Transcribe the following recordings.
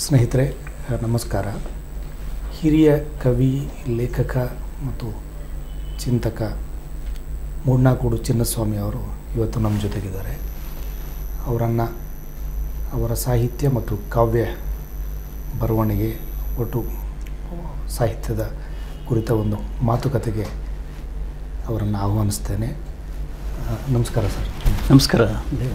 ಸ್ನೇಹಿತರೆ ನಮಸ್ಕಾರ ಹಿರಿಯ ಕವಿ ಲೇಖಕ ಮತ್ತು ಚಿಂತಕ ಮೂಡ್ನಾಕೂಡು ಚಿನ್ನಸ್ವಾಮಿ ಅವರು ಇವತ್ತು ನಮ್ಮ ಜೊತೆಗಿದ್ದಾರೆ ಅವರನ್ನು ಅವರ ಸಾಹಿತ್ಯ ಮತ್ತು ಕಾವ್ಯ ಬರವಣಿಗೆ ಒಟ್ಟು ಸಾಹಿತ್ಯದ ಕುರಿತ ಒಂದು ಮಾತುಕತೆಗೆ ಅವರನ್ನು ಆಹ್ವಾನಿಸ್ತೇನೆ ಆ, ನಮಸ್ಕಾರ ಸರ್ ನಮಸ್ಕಾರ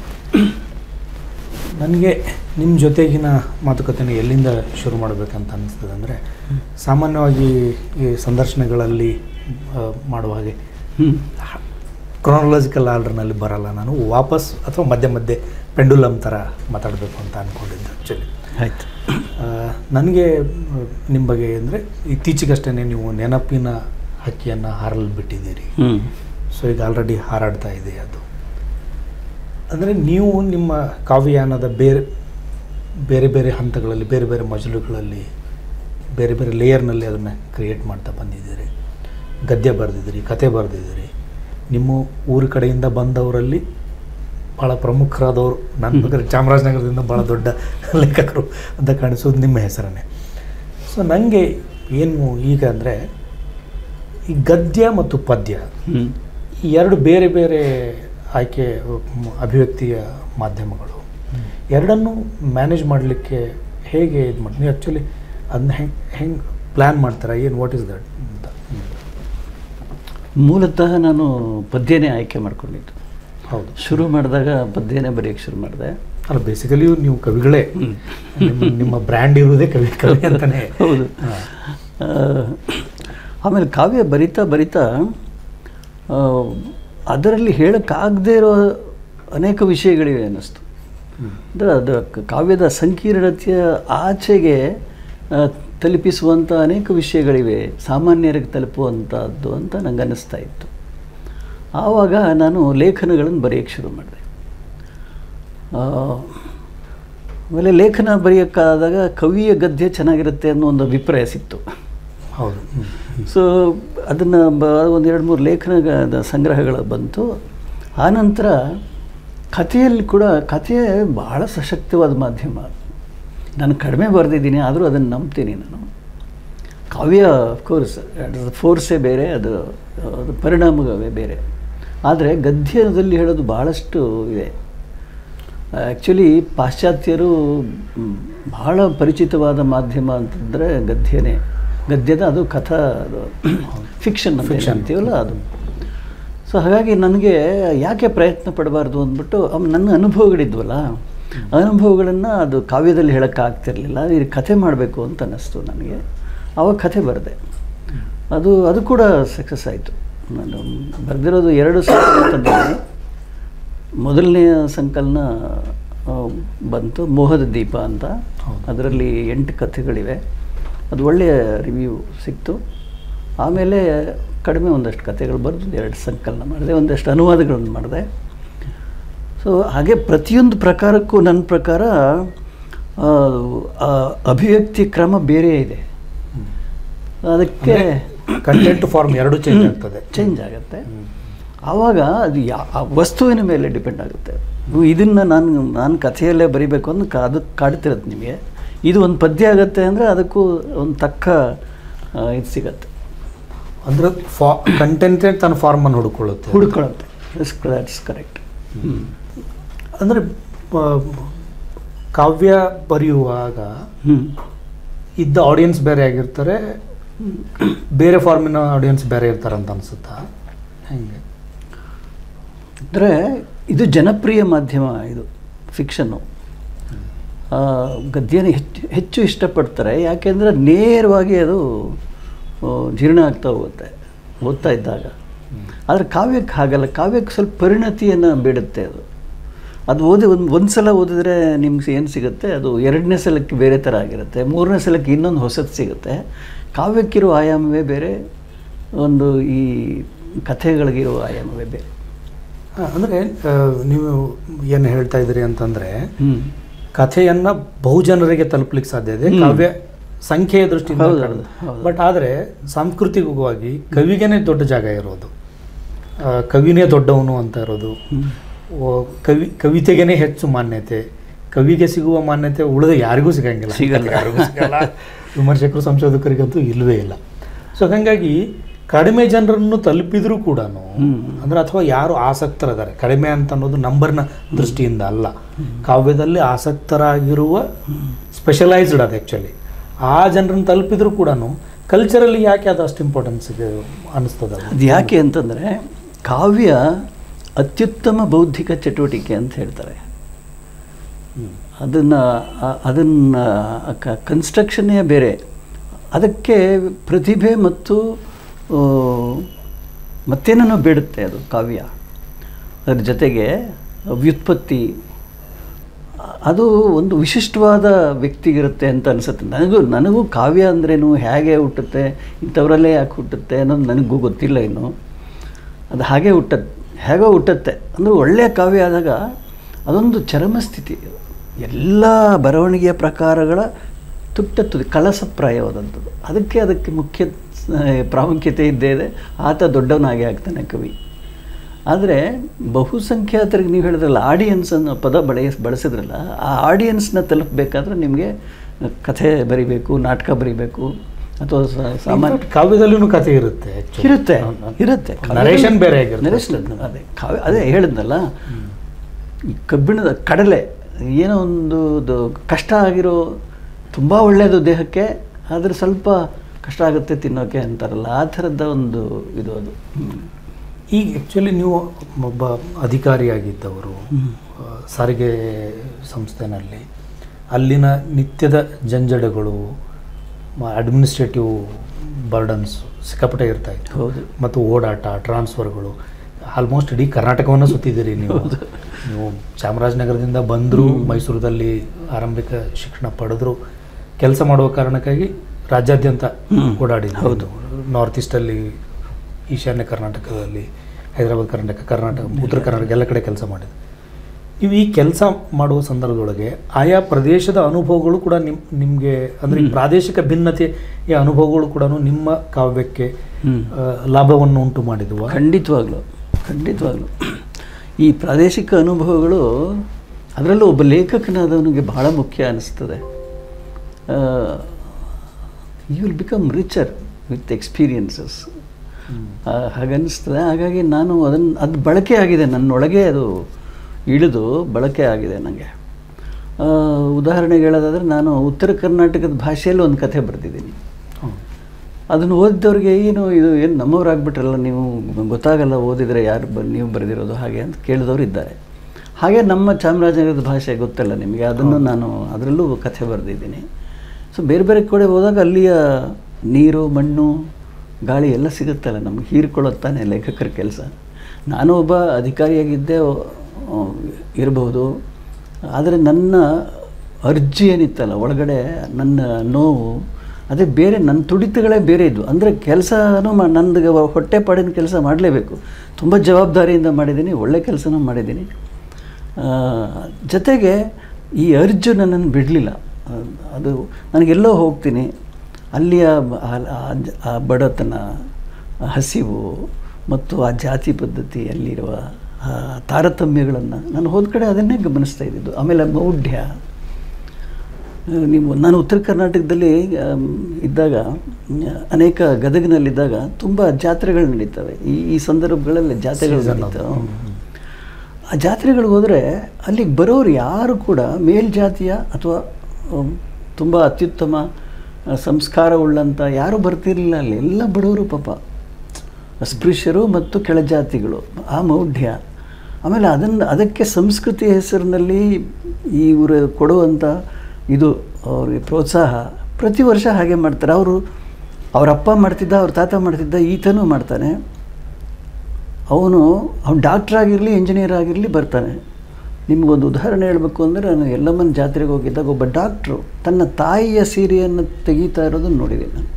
ನನಗೆ ನಿಮ್ಮ ಜೊತೆಗಿನ ಮಾತುಕತೆನ ಎಲ್ಲಿಂದ ಶುರು ಮಾಡಬೇಕಂತ ಅನ್ನಿಸ್ತದೆ ಅಂದರೆ ಸಾಮಾನ್ಯವಾಗಿ ಈ ಸಂದರ್ಶನಗಳಲ್ಲಿ ಆ, ಮಾಡುವ ಹಾಗೆ ಹ್ಞೂ ಕ್ರೊನಾಲಜಿಕಲ್ ಆರ್ಡರ್ನಲ್ಲಿ ಬರಲ್ಲ ನಾನು ವಾಪಸ್ ಅಥವಾ ಮಧ್ಯೆ ಮಧ್ಯೆ ಪೆಂಡುಲಮ್ ಥರ ಮಾತಾಡಬೇಕು ಅಂತ ಅಂದ್ಕೊಂಡಿದ್ದೆ ಆ್ಯಕ್ಚುಲಿ ಆಯ್ತು ನನಗೆ ನಿಮ್ಮ ಬಗ್ಗೆ ಅಂದರೆ ಇತ್ತೀಚೆಗಷ್ಟೇ ನೀವು ನೆನಪಿನ ಹಕ್ಕಿಯನ್ನು ಹಾರಲು ಬಿಟ್ಟಿದ್ದೀರಿ ಹ್ಞೂ ಸೊ ಈಗ ಆಲ್ರೆಡಿ ಹಾರಾಡ್ತಾ ಇದೆ ಅದು ಅಂದರೆ ನೀವು ನಿಮ್ಮ ಕಾವ್ಯಯಾನದ ಬೇರೆ ಬೇರೆ ಬೇರೆ ಹಂತಗಳಲ್ಲಿ ಬೇರೆ ಬೇರೆ ಮಜಲುಗಳಲ್ಲಿ ಬೇರೆ ಬೇರೆ ಲೇಯರ್ನಲ್ಲಿ ಅದನ್ನು ಕ್ರಿಯೇಟ್ ಮಾಡ್ತಾ ಬಂದಿದ್ದೀರಿ ಗದ್ಯ ಬರೆದಿದ್ದೀರಿ ಕತೆ ಬರೆದಿದ್ದೀರಿ ನಿಮ್ಮ ಊರ ಕಡೆಯಿಂದ ಬಂದವರಲ್ಲಿ ಭಾಳ ಪ್ರಮುಖರಾದವರು ನನ್ನ ಪ್ರಕಾರ ಚಾಮರಾಜನಗರದಿಂದ ಭಾಳ ದೊಡ್ಡ ಲೇಖಕರು ಅಂತ ಕಾಣಿಸೋದು ನಿಮ್ಮ ಹೆಸರನ್ನೇ ಸೊ ನನಗೆ ಏನು ಈಗ ಅಂದರೆ ಈ ಗದ್ಯ ಮತ್ತು ಪದ್ಯ ಹ್ಞೂ ಈ ಎರಡು ಬೇರೆ ಬೇರೆ ಆಯ್ಕೆ ಮ್, ಅಭಿವ್ಯಕ್ತಿಯ ಮಾಧ್ಯಮಗಳು ಎರಡನ್ನೂ ಮ್ಯಾನೇಜ್ ಮಾಡಲಿಕ್ಕೆ ಹೇಗೆ ಇದು ಮಾಡಿ ನೀವು ಆ್ಯಕ್ಚುಲಿ ಅದನ್ನ ಹೆಂಗೆ ಹೆಂಗೆ ಪ್ಲ್ಯಾನ್ ಮಾಡ್ತೀರಾ ಏನು ವಾಟ್ ಇಸ್ ದಟ್ ಅಂತ ಮೂಲತಃ ನಾನು ಪದ್ಯನೇ ಆಯ್ಕೆ ಮಾಡ್ಕೊಂಡಿದ್ದು ಹೌದು ಶುರು ಮಾಡಿದಾಗ ಪದ್ಯನೇ ಬರೆಯೋಕ್ಕೆ ಶುರು ಮಾಡಿದೆ ಅಲ್ಲ ಬೇಸಿಕಲಿ ನೀವು ಕವಿಗಳೇ ನಿಮ್ಮ ನಿಮ್ಮ ಬ್ರ್ಯಾಂಡ್ ಇರುವುದೇ ಕವಿ ಕವಿ ಅಂತಲೇ ಹೌದು ಆ, ಆಮೇಲೆ ಕಾವ್ಯ ಬರಿತಾ ಬರಿತಾ ಆ, ಅದರಲ್ಲಿ ಹೇಳೋಕ್ಕಾಗದೇ ಇರೋ ಅನೇಕ ವಿಷಯಗಳಿವೆ ಅನ್ನಿಸ್ತು ಅಂದರೆ ಅದು ಕ- ಕಾವ್ಯದ ಸಂಕೀರ್ಣತೆಯ ಆಚೆಗೆ ಆ, ತಲುಪಿಸುವಂಥ ಅನೇಕ ವಿಷಯಗಳಿವೆ ಸಾಮಾನ್ಯರಿಗೆ ತಲುಪುವಂಥದ್ದು ಅಂತ ನಂಗೆ ಅನ್ನಿಸ್ತಾ ಇತ್ತು ಆವಾಗ ನಾನು ಲೇಖನಗಳನ್ನು ಬರೆಯೋಕ್ಕೆ ಶುರು ಮಾಡಿದೆ ಆ, ಆಮೇಲೆ ಲೇಖನ ಬರೆಯೋಕ್ಕಾದಾಗ ಕವಿಯ ಗದ್ಯ ಚೆನ್ನಾಗಿರುತ್ತೆ ಅನ್ನೋ ಒಂದು ಅಭಿಪ್ರಾಯ ಸಿಕ್ತು ಹೌದು ಹ್ಮ್. ಸೊ ಅದನ್ನು ಬ ಒಂದು ಎರಡು ಮೂರು ಲೇಖನದ ಸಂಗ್ರಹಗಳು ಬಂತು ಆನಂತರ ಕಥೆಯಲ್ಲಿ ಕೂಡ ಕಥೆ ಬಹಳ ಸಶಕ್ತವಾದ ಮಾಧ್ಯಮ ನಾನು ಕಡಿಮೆ ಬರೆದಿದ್ದೀನಿ ಆದರೂ ಅದನ್ನು ನಂಬ್ತೀನಿ ನಾನು ಕಾವ್ಯ ಅಫ್ಕೋರ್ಸ್ ಫೋರ್ಸೇ ಬೇರೆ ಅದು ಅದು ಪರಿಣಾಮವೇ ಬೇರೆ ಆದರೆ ಗದ್ಯದಲ್ಲಿ ಹೇಳೋದು ಭಾಳಷ್ಟು ಇದೆ ಆ್ಯಕ್ಚುಲಿ ಪಾಶ್ಚಾತ್ಯರು ಮ್, ಬಹಳ ಪರಿಚಿತವಾದ ಮಾಧ್ಯಮ ಅಂತಂದರೆ ಗದ್ಯನೇ ಗದ್ಯದ ಅದು ಕಥಾ ಅದು ಫಿಕ್ಷನ್ ಅಂತ Fiction. ಅಂತೀವಲ್ಲ ಅದು ಸೊ ಹಾಗಾಗಿ ನನಗೆ ಯಾಕೆ ಪ್ರಯತ್ನ ಪಡಬಾರ್ದು ಅಂದ್ಬಿಟ್ಟು ಅವ್ ನನ್ನ ಅನುಭವಗಳಿದ್ವಲ್ಲ ಅನುಭವಗಳನ್ನು ಅದು ಕಾವ್ಯದಲ್ಲಿ ಹೇಳೋಕ್ಕಾಗ್ತಿರ್ಲಿಲ್ಲ ಈ ಕಥೆ ಮಾಡಬೇಕು ಅಂತ ಅನ್ನಿಸ್ತು ನನಗೆ ಆವಾಗ ಕಥೆ ಬರೆದೆ ಅದು ಅದು ಕೂಡ ಸಕ್ಸಸ್ ಆಯಿತು ನಾನು ಬರೆದಿರೋದು ಎರಡು ಸಂಕಲನ ತಂದಿದ್ದೀನಿ ಮೊದಲನೆಯ ಸಂಕಲನ ಆ, ಬಂತು ಮೋಹದ ದೀಪ ಅಂತ ಹೌದು. ಅದರಲ್ಲಿ ಎಂಟು ಕಥೆಗಳಿವೆ ಅದು ಒಳ್ಳೆಯ ರಿವ್ಯೂ ಸಿಕ್ತು ಆಮೇಲೆ ಕಡಿಮೆ ಒಂದಷ್ಟು ಕಥೆಗಳು ಬರೆದು ಎರಡು ಸಂಕಲನ ಮಾಡಿದೆ ಒಂದಷ್ಟು ಅನುವಾದಗಳನ್ನು ಮಾಡಿದೆ ಸೊ ಹಾಗೆ ಪ್ರತಿಯೊಂದು ಪ್ರಕಾರಕ್ಕೂ ನನ್ನ ಪ್ರಕಾರ ಆ, ಆ ಅಭಿವ್ಯಕ್ತಿ ಕ್ರಮ ಬೇರೆ ಇದೆ ಅದಕ್ಕೆ ಕಂಟೆಂಟ್ ಫಾರ್ಮ್ ಎರಡೂ ಚೇಂಜ್ ಆಗ್ತದೆ ಚೇಂಜ್ ಆಗುತ್ತೆ ಆವಾಗ ಅದು ಯಾ ಆ ವಸ್ತುವಿನ ಮೇಲೆ ಡಿಪೆಂಡ್ ಆಗುತ್ತೆ ಇದನ್ನು ನಾನು ನಾನು ಕಥೆಯಲ್ಲೇ ಬರಿಬೇಕು ಅಂದ್ರೆ ಕಾ ಅದು ಕಾಡ್ತಿರತ್ತೆ ನಿಮಗೆ ಇದು ಒಂದು ಪದ್ಯ ಆಗುತ್ತೆ ಅಂದರೆ ಅದಕ್ಕೂ ಒಂದು ತಕ್ಕ ಆ, ಇದು ಸಿಗತ್ತೆ ಅಂದರೆ ಫಾ ಕಂಟೆಂಟೇ ತನ್ನ ಫಾರ್ಮನ್ನು ಹುಡುಕೊಳ್ಳುತ್ತೆ ಹುಡ್ಕೊಳ್ಳುತ್ತೆ ದಟ್ಸ್ ಕರೆಕ್ಟ್ ಅಂದರೆ ಕಾವ್ಯ ಬರೆಯುವಾಗ ಹ್ಞೂ ಇದ್ದ ಆಡಿಯನ್ಸ್ ಬೇರೆ ಆಗಿರ್ತಾರೆ ಬೇರೆ ಫಾರ್ಮಿನ ಆಡಿಯನ್ಸ್ ಬೇರೆ ಇರ್ತಾರೆ ಅಂತ ಅನ್ಸುತ್ತಾ ಹೆಂಗೆ ಅಂದರೆ ಇದು ಜನಪ್ರಿಯ ಮಾಧ್ಯಮ ಇದು ಫಿಕ್ಷನ್ನು ಗದ್ಯನ ಹೆಚ್ಚು ಹೆಚ್ಚು ಇಷ್ಟಪಡ್ತಾರೆ ಯಾಕೆಂದರೆ ನೇರವಾಗಿ ಅದು ಆ, ಜೀರ್ಣ ಆಗ್ತಾ ಹೋಗುತ್ತೆ ಓದ್ತಾ ಇದ್ದಾಗ ಆದರೆ ಕಾವ್ಯಕ್ಕೆ ಹಾಗಲ್ಲ ಕಾವ್ಯಕ್ಕೆ ಸ್ವಲ್ಪ ಪರಿಣತಿಯನ್ನು ಬೇಡುತ್ತೆ ಅದು ಅದು ಓದಿ ಒಂದು ಒಂದು ಸಲ ಓದಿದ್ರೆ ನಿಮ್ಗೆ ಏನು ಸಿಗುತ್ತೆ ಅದು ಎರಡನೇ ಸಲಕ್ಕೆ ಬೇರೆ ಥರ ಆಗಿರುತ್ತೆ ಮೂರನೇ ಸಲಕ್ಕೆ ಇನ್ನೊಂದು ಹೊಸದು ಸಿಗುತ್ತೆ ಕಾವ್ಯಕ್ಕಿರೋ ಆಯಾಮವೇ ಬೇರೆ ಒಂದು ಈ ಕಥೆಗಳಿಗಿರೋ ಆಯಾಮವೇ ಬೇರೆ ಅಂದರೆ ನೀವು ಏನು ಹೇಳ್ತಾ ಇದ್ದೀರಿ ಅಂತಂದರೆ ಹ್ಞೂ ಕಥೆಯನ್ನು ಬಹುಜನರಿಗೆ ತಲುಪಲಿಕ್ಕೆ ಸಾಧ್ಯ ಇದೆ ಹ್ಮ್. ಕಾವ್ಯ ಸಂಖ್ಯೆಯ ದೃಷ್ಟಿಯಿಂದ ಹೌದು, ಕಡಿಮೆ. ಹೌದು. ಬಟ್ ಆದರೆ ಸಾಂಸ್ಕೃತಿಕವಾಗಿ ಕವಿಗೇನೆ ದೊಡ್ಡ ಜಾಗ ಇರೋದು ಆ, ಕವಿನೇ ದೊಡ್ಡವನು ಅಂತ ಇರೋದು ಹ್ಮ್. ಓ, ಕವಿ ಕವಿತೆಗೇನೆ ಹೆಚ್ಚು ಮಾನ್ಯತೆ ಕವಿಗೆ ಸಿಗುವ ಮಾನ್ಯತೆ ಉಳಿದ ಯಾರಿಗೂ ಸಿಗಂಗಿಲ್ಲ ಸಿಗಲ್ಲ. ಯಾರಿಗೂ ಸಿಗಲ್ಲ ವಿಮರ್ಶಕರು ಸಂಶೋಧಕರಿಗಂತೂ ಇಲ್ಲವೇ ಇಲ್ಲ ಸೊ ಹಾಗಾಗಿ ಕಡಿಮೆ ಜನರನ್ನು ತಲುಪಿದರೂ ಕೂಡ ಅಂದ್ರೆ ಅಥವಾ ಯಾರು ಆಸಕ್ತರಿದ್ದಾರೆ ಕಡಿಮೆ ಅಂತ ಅನ್ನೋದು ನಂಬರ್ನ ದೃಷ್ಟಿಯಿಂದ ಅಲ್ಲ ಕಾವ್ಯದಲ್ಲಿ ಆಸಕ್ತರಾಗಿರುವ ಸ್ಪೆಷಲೈಸ್ಡ್ ಅದು ಆ್ಯಕ್ಚುಲಿ ಆ ಜನರನ್ನು ತಲುಪಿದ್ರು ಕೂಡ ಕಲ್ಚರಲ್ಲಿ ಯಾಕೆ ಅದು ಅಷ್ಟು ಇಂಪಾರ್ಟೆನ್ಸ್ ಅನಿಸ್ತದಲ್ಲ ಅದು ಯಾಕೆ ಅಂತಂದರೆ ಕಾವ್ಯ ಅತ್ಯುತ್ತಮ ಬೌದ್ಧಿಕ ಚಟುವಟಿಕೆ ಅಂತ ಹೇಳ್ತಾರೆ ಅದನ್ನು ಅದನ್ನು ಕನ್ಸ್ಟ್ರಕ್ಷನ್ನೇ ಬೇರೆ ಅದಕ್ಕೆ ಪ್ರತಿಭೆ ಮತ್ತು ಆ, ಮತ್ತೇನೋ ಬೇಡುತ್ತೆ ಅದು ಕಾವ್ಯ ಅದ್ರ ಜೊತೆಗೆ ವ್ಯುತ್ಪತ್ತಿ ಅದು ಒಂದು ವಿಶಿಷ್ಟವಾದ ವ್ಯಕ್ತಿಗಿರುತ್ತೆ ಅಂತ ಅನಿಸುತ್ತೆ ನನಗೂ ನನಗೂ ಕಾವ್ಯ ಅಂದ್ರೇನು ಹೇಗೆ ಹುಟ್ಟುತ್ತೆ ಇಂಥವರಲ್ಲೇ ಯಾಕೆ ಹುಟ್ಟುತ್ತೆ ಅನ್ನೋದು ನನಗೂ ಗೊತ್ತಿಲ್ಲ ಇನ್ನು ಅದು ಹಾಗೆ ಹುಟ್ಟತ್ತೆ ಹೇಗೋ ಹುಟ್ಟುತ್ತೆ ಅಂದರೆ ಒಳ್ಳೆಯ ಕಾವ್ಯ ಆದಾಗ ಅದೊಂದು ಚರಮಸ್ಥಿತಿ ಎಲ್ಲ ಬರವಣಿಗೆಯ ಪ್ರಕಾರಗಳ ತುಟ್ಟ ತುದಿ ಕಳಸಪ್ರಾಯವಾದಂಥದ್ದು ಅದಕ್ಕೆ ಅದಕ್ಕೆ ಮುಖ್ಯ ಆ, ಪ್ರಾಮುಖ್ಯತೆ ಇದ್ದೇ ಇದೆ ಆತ ದೊಡ್ಡವನಾಗಿ ಆಗ್ತಾನೆ ಕವಿ ಆದರೆ ಬಹುಸಂಖ್ಯಾತರಿಗೆ ನೀವು ಹೇಳಿದ್ರಲ್ಲ ಆಡಿಯನ್ಸ್ ಅನ್ನೋ ಪದ ಬಳಯ ಬಳಸಿದ್ರಲ್ಲ ಆ ಆಡಿಯನ್ಸ್ನ ತಲುಪಬೇಕಾದ್ರೆ ನಿಮಗೆ ಕಥೆ ಬರಿಬೇಕು ನಾಟಕ ಬರಿಬೇಕು ಅಥವಾ ಸ- ಸಾಮಾನ್ಯ ಕಾವ್ಯದಲ್ಲೂ ಕಥೆ ಇರುತ್ತೆ actually. ಇರುತ್ತೆ ಹೌದು, ಹೌದು. ಇರುತ್ತೆ Narration ಬೇರೆ ಆಗಿರುತ್ತೆ. ನರೇಶನ್ ಅದೇ ಕಾವ್ಯ ಅದೇ ಹೇಳಿದ್ನಲ್ಲ ಈ ಕಬ್ಬಿಣದ ಕಡಲೆ ಏನೋ ಒಂದು ಇದು ಕಷ್ಟ ಆಗಿರೋ ತುಂಬ ಒಳ್ಳೆಯದು ದೇಹಕ್ಕೆ ಆದರೆ ಸ್ವಲ್ಪ ಕಷ್ಟ ಆಗುತ್ತೆ ತಿನ್ನೋಕೆ ಅಂತಾರಲ್ಲ ಆ ಥರದ ಒಂದು ಇದು ಅದು ಹ್ಮ್. ಈಗ ಆ್ಯಕ್ಚುಲಿ ನೀವು ಒಬ್ಬ ಅಧಿಕಾರಿಯಾಗಿದ್ದವರು ಆ, ಸಾರಿಗೆ ಸಂಸ್ಥೆನಲ್ಲಿ ಅಲ್ಲಿನ ನಿತ್ಯದ ಜಂಜಡಗಳು ಅಡ್ಮಿನಿಸ್ಟ್ರೇಟಿವ್ ಬರ್ಡನ್ಸ್ ಸಿಕ್ಕಾಪಟ್ಟೆ ಇರ್ತಾ ಇತ್ತು ಹೌದು ಮತ್ತು ಓಡಾಟ ಟ್ರಾನ್ಸ್ಫರ್ಗಳು ಆಲ್ಮೋಸ್ಟ್ ಇಡೀ ಕರ್ನಾಟಕವನ್ನು ಸುತ್ತಿದ್ದೀರಿ ನೀವು ನೀವು ಚಾಮರಾಜನಗರದಿಂದ ಬಂದರು ಮೈಸೂರದಲ್ಲಿ ಆರಂಭಿಕ ಶಿಕ್ಷಣ ಪಡೆದ್ರು ಕೆಲಸ ಮಾಡುವ ಕಾರಣಕ್ಕಾಗಿ ರಾಜ್ಯಾದ್ಯಂತ ಹ್ಮ್. ಓಡಾಡಿದ್ರು ಹೌದು. ನಾರ್ತ್ ಈಸ್ಟಲ್ಲಿ ಈಶಾನ್ಯ ಕರ್ನಾಟಕದಲ್ಲಿ ಹೈದರಾಬಾದ್ ಕರ್ನಾಟಕ ಕರ್ನಾಟಕ ಉತ್ತರ ಕರ್ನಾಟಕ ಎಲ್ಲ ಕಡೆ ಕೆಲಸ ಮಾಡಿದ್ರು ನೀವು ಈ ಕೆಲಸ ಮಾಡುವ ಸಂದರ್ಭದೊಳಗೆ ಆಯಾ ಪ್ರದೇಶದ ಅನುಭವಗಳು ಕೂಡ ನಿಮ್ ನಿಮಗೆ ಅಂದರೆ ಈ ಪ್ರಾದೇಶಿಕ ಭಿನ್ನತೆಯ ಅನುಭವಗಳು ಕೂಡ ನಿಮ್ಮ ಕಾವ್ಯಕ್ಕೆ ಹ್ಮ್. ಆ, ಲಾಭವನ್ನು ಉಂಟು ಮಾಡಿದ್ವ ಖಂಡಿತವಾಗ್ಲು ಖಂಡಿತವಾಗ್ಲು ಈ ಪ್ರಾದೇಶಿಕ ಅನುಭವಗಳು ಅದರಲ್ಲೂ ಒಬ್ಬ ಲೇಖಕನಾದವನಿಗೆ ಬಹಳ ಮುಖ್ಯ ಅನಿಸ್ತದೆ you will become richer with experiences ಹಾಗನ್ನಿಸ್ತದೆ ಹಾಗಾಗಿ ನಾನು ಅದನ್ನು ಅದು ಬಳಕೆ ಆಗಿದೆ ನನ್ನೊಳಗೆ ಅದು ಇಳಿದು ಬಳಕೆ ಆಗಿದೆ ನನಗೆ ಆ, ಉದಾಹರಣೆಗೆ ಹೇಳೋದಾದರೆ ನಾನು ಉತ್ತರ ಕರ್ನಾಟಕದ ಭಾಷೆಯಲ್ಲಿ ಒಂದು ಕಥೆ ಬರೆದಿದ್ದೀನಿ ಅದನ್ನು ಓದಿದವ್ರಿಗೆ ಏನು ಇದು ಏನು ನಮ್ಮವರಾಗ್ಬಿಟ್ರಲ್ಲ ನೀವು ಗೊತ್ತಾಗಲ್ಲ ಓದಿದರೆ ಯಾರು ಬ ನೀವು ಬರೆದಿರೋದು ಹಾಗೆ ಅಂತ ಕೇಳಿದವರು ಇದ್ದಾರೆ ಹಾಗೆ ನಮ್ಮ ಚಾಮರಾಜನಗರದ ಭಾಷೆ ಗೊತ್ತಲ್ಲ ನಿಮಗೆ ಅದನ್ನು ನಾನು ಅದರಲ್ಲೂ ಕಥೆ ಬರೆದಿದ್ದೀನಿ ಸೊ ಬೇರೆ ಬೇರೆ ಕಡೆ ಹೋದಾಗ ಅಲ್ಲಿಯ ನೀರು ಮಣ್ಣು ಗಾಳಿ ಎಲ್ಲ ಸಿಗುತ್ತಲ್ಲ ನಮ್ಗೆ ಹೀರ್ಕೊಳ್ಳುತ್ತಾನೆ ಲೇಖಕರ ಕೆಲಸ ನಾನು ಒಬ್ಬ ಅಧಿಕಾರಿಯಾಗಿದ್ದೇ ಆ, ಇರಬಹುದು ಆದರೆ ನನ್ನ ಅರ್ಜಿ ಏನಿತ್ತಲ್ಲ ಒಳಗಡೆ ನನ್ನ ನೋವು ಅದೇ ಬೇರೆ ನನ್ನ ತುಡಿತಗಳೇ ಬೇರೆ ಇದ್ವು ಅಂದರೆ ಕೆಲಸನೂ ಮಾ ನಂದು ಹೊಟ್ಟೆ ಪಾಡಿನ ಕೆಲಸ ಮಾಡಲೇಬೇಕು ತುಂಬ ಜವಾಬ್ದಾರಿಯಿಂದ ಮಾಡಿದ್ದೀನಿ ಒಳ್ಳೆ ಕೆಲಸನೂ ಮಾಡಿದ್ದೀನಿ ಆ, ಜೊತೆಗೆ ಈ ಅರ್ಜು ನನ್ನನ್ನು ಬಿಡಲಿಲ್ಲ ಅದು ನನಗೆಲ್ಲೋ ಹೋಗ್ತೀನಿ ಅಲ್ಲಿಯ ಬ- ಆ- ಆ- ಆ ಬಡತನ ಆ ಹಸಿವು ಮತ್ತು ಆ ಜಾತಿ ಪದ್ಧತಿ ಅಲ್ಲಿರುವ ಆ ತಾರತಮ್ಯಗಳನ್ನು ನಾನು ಹೋದ ಕಡೆ ಅದನ್ನೇ ಗಮನಿಸ್ತಾ ಇದ್ದಿದ್ದು ಆಮೇಲೆ ಮೌಢ್ಯ ನೀವು ನಾನು ಉತ್ತರ ಕರ್ನಾಟಕದಲ್ಲಿ ಆಮ್, ಇದ್ದಾಗ ಮ್, ಅನೇಕ ಗದಗಿನಲ್ಲಿದ್ದಾಗ ತುಂಬ ಜಾತ್ರೆಗಳು ನಡೀತವೆ ಈ ಈ ಸಂದರ್ಭಗಳಲ್ಲಿ ಜಾತ್ರೆಗಳು Season ಅದು. ನಡೀತವೆ ಆ ಜಾತ್ರೆಗಳಿಗೆ ಹೋದರೆ ಅಲ್ಲಿಗೆ ಬರೋರು ಯಾರು ಕೂಡ ಮೇಲ್ಜಾತಿಯ ಅಥವಾ ತುಂಬ ಅತ್ಯುತ್ತಮ ಆ, ಸಂಸ್ಕಾರವುಳ್ಳಂಥ ಯಾರೂ ಬರ್ತಿರಲಿಲ್ಲ ಅಲ್ಲಿ ಎಲ್ಲ ಬಡವರು ಪಾಪ ಅಸ್ಪೃಶ್ಯರು ಮತ್ತು ಕೆಳಜಾತಿಗಳು ಆ ಮೌಢ್ಯ ಆಮೇಲೆ ಅದನ್ನು ಅದಕ್ಕೆ ಸಂಸ್ಕೃತಿ ಹೆಸರಿನಲ್ಲಿ ಇವರು ಕೊಡುವಂಥ ಇದು ಅವ್ರಿಗೆ ಪ್ರೋತ್ಸಾಹ ಪ್ರತಿ ವರ್ಷ ಹಾಗೆ ಮಾಡ್ತಾರೆ ಅವರು ಅವ್ರ ಅಪ್ಪ ಮಾಡ್ತಿದ್ದ ಅವ್ರ ತಾತ ಮಾಡ್ತಿದ್ದ ಈತನೂ ಮಾಡ್ತಾನೆ ಅವನು ಅವ್ನು ಡಾಕ್ಟ್ರ್ ಆಗಿರಲಿ ಇಂಜಿನಿಯರ್ ಆಗಿರಲಿ ಬರ್ತಾನೆ ನಿಮಗೊಂದು ಉದಾಹರಣೆ ಹೇಳಬೇಕು ಅಂದರೆ ನಾನು ಎಲ್ಲಮ್ಮನ ಜಾತ್ರೆಗೆ ಹೋಗಿದ್ದಾಗ ಒಬ್ಬ ಡಾಕ್ಟ್ರು ತನ್ನ ತಾಯಿಯ ಸೀರೆಯನ್ನು ತೆಗೀತಾ ಇರೋದನ್ನು ನೋಡಿದ್ದೀನಿ ನಾನು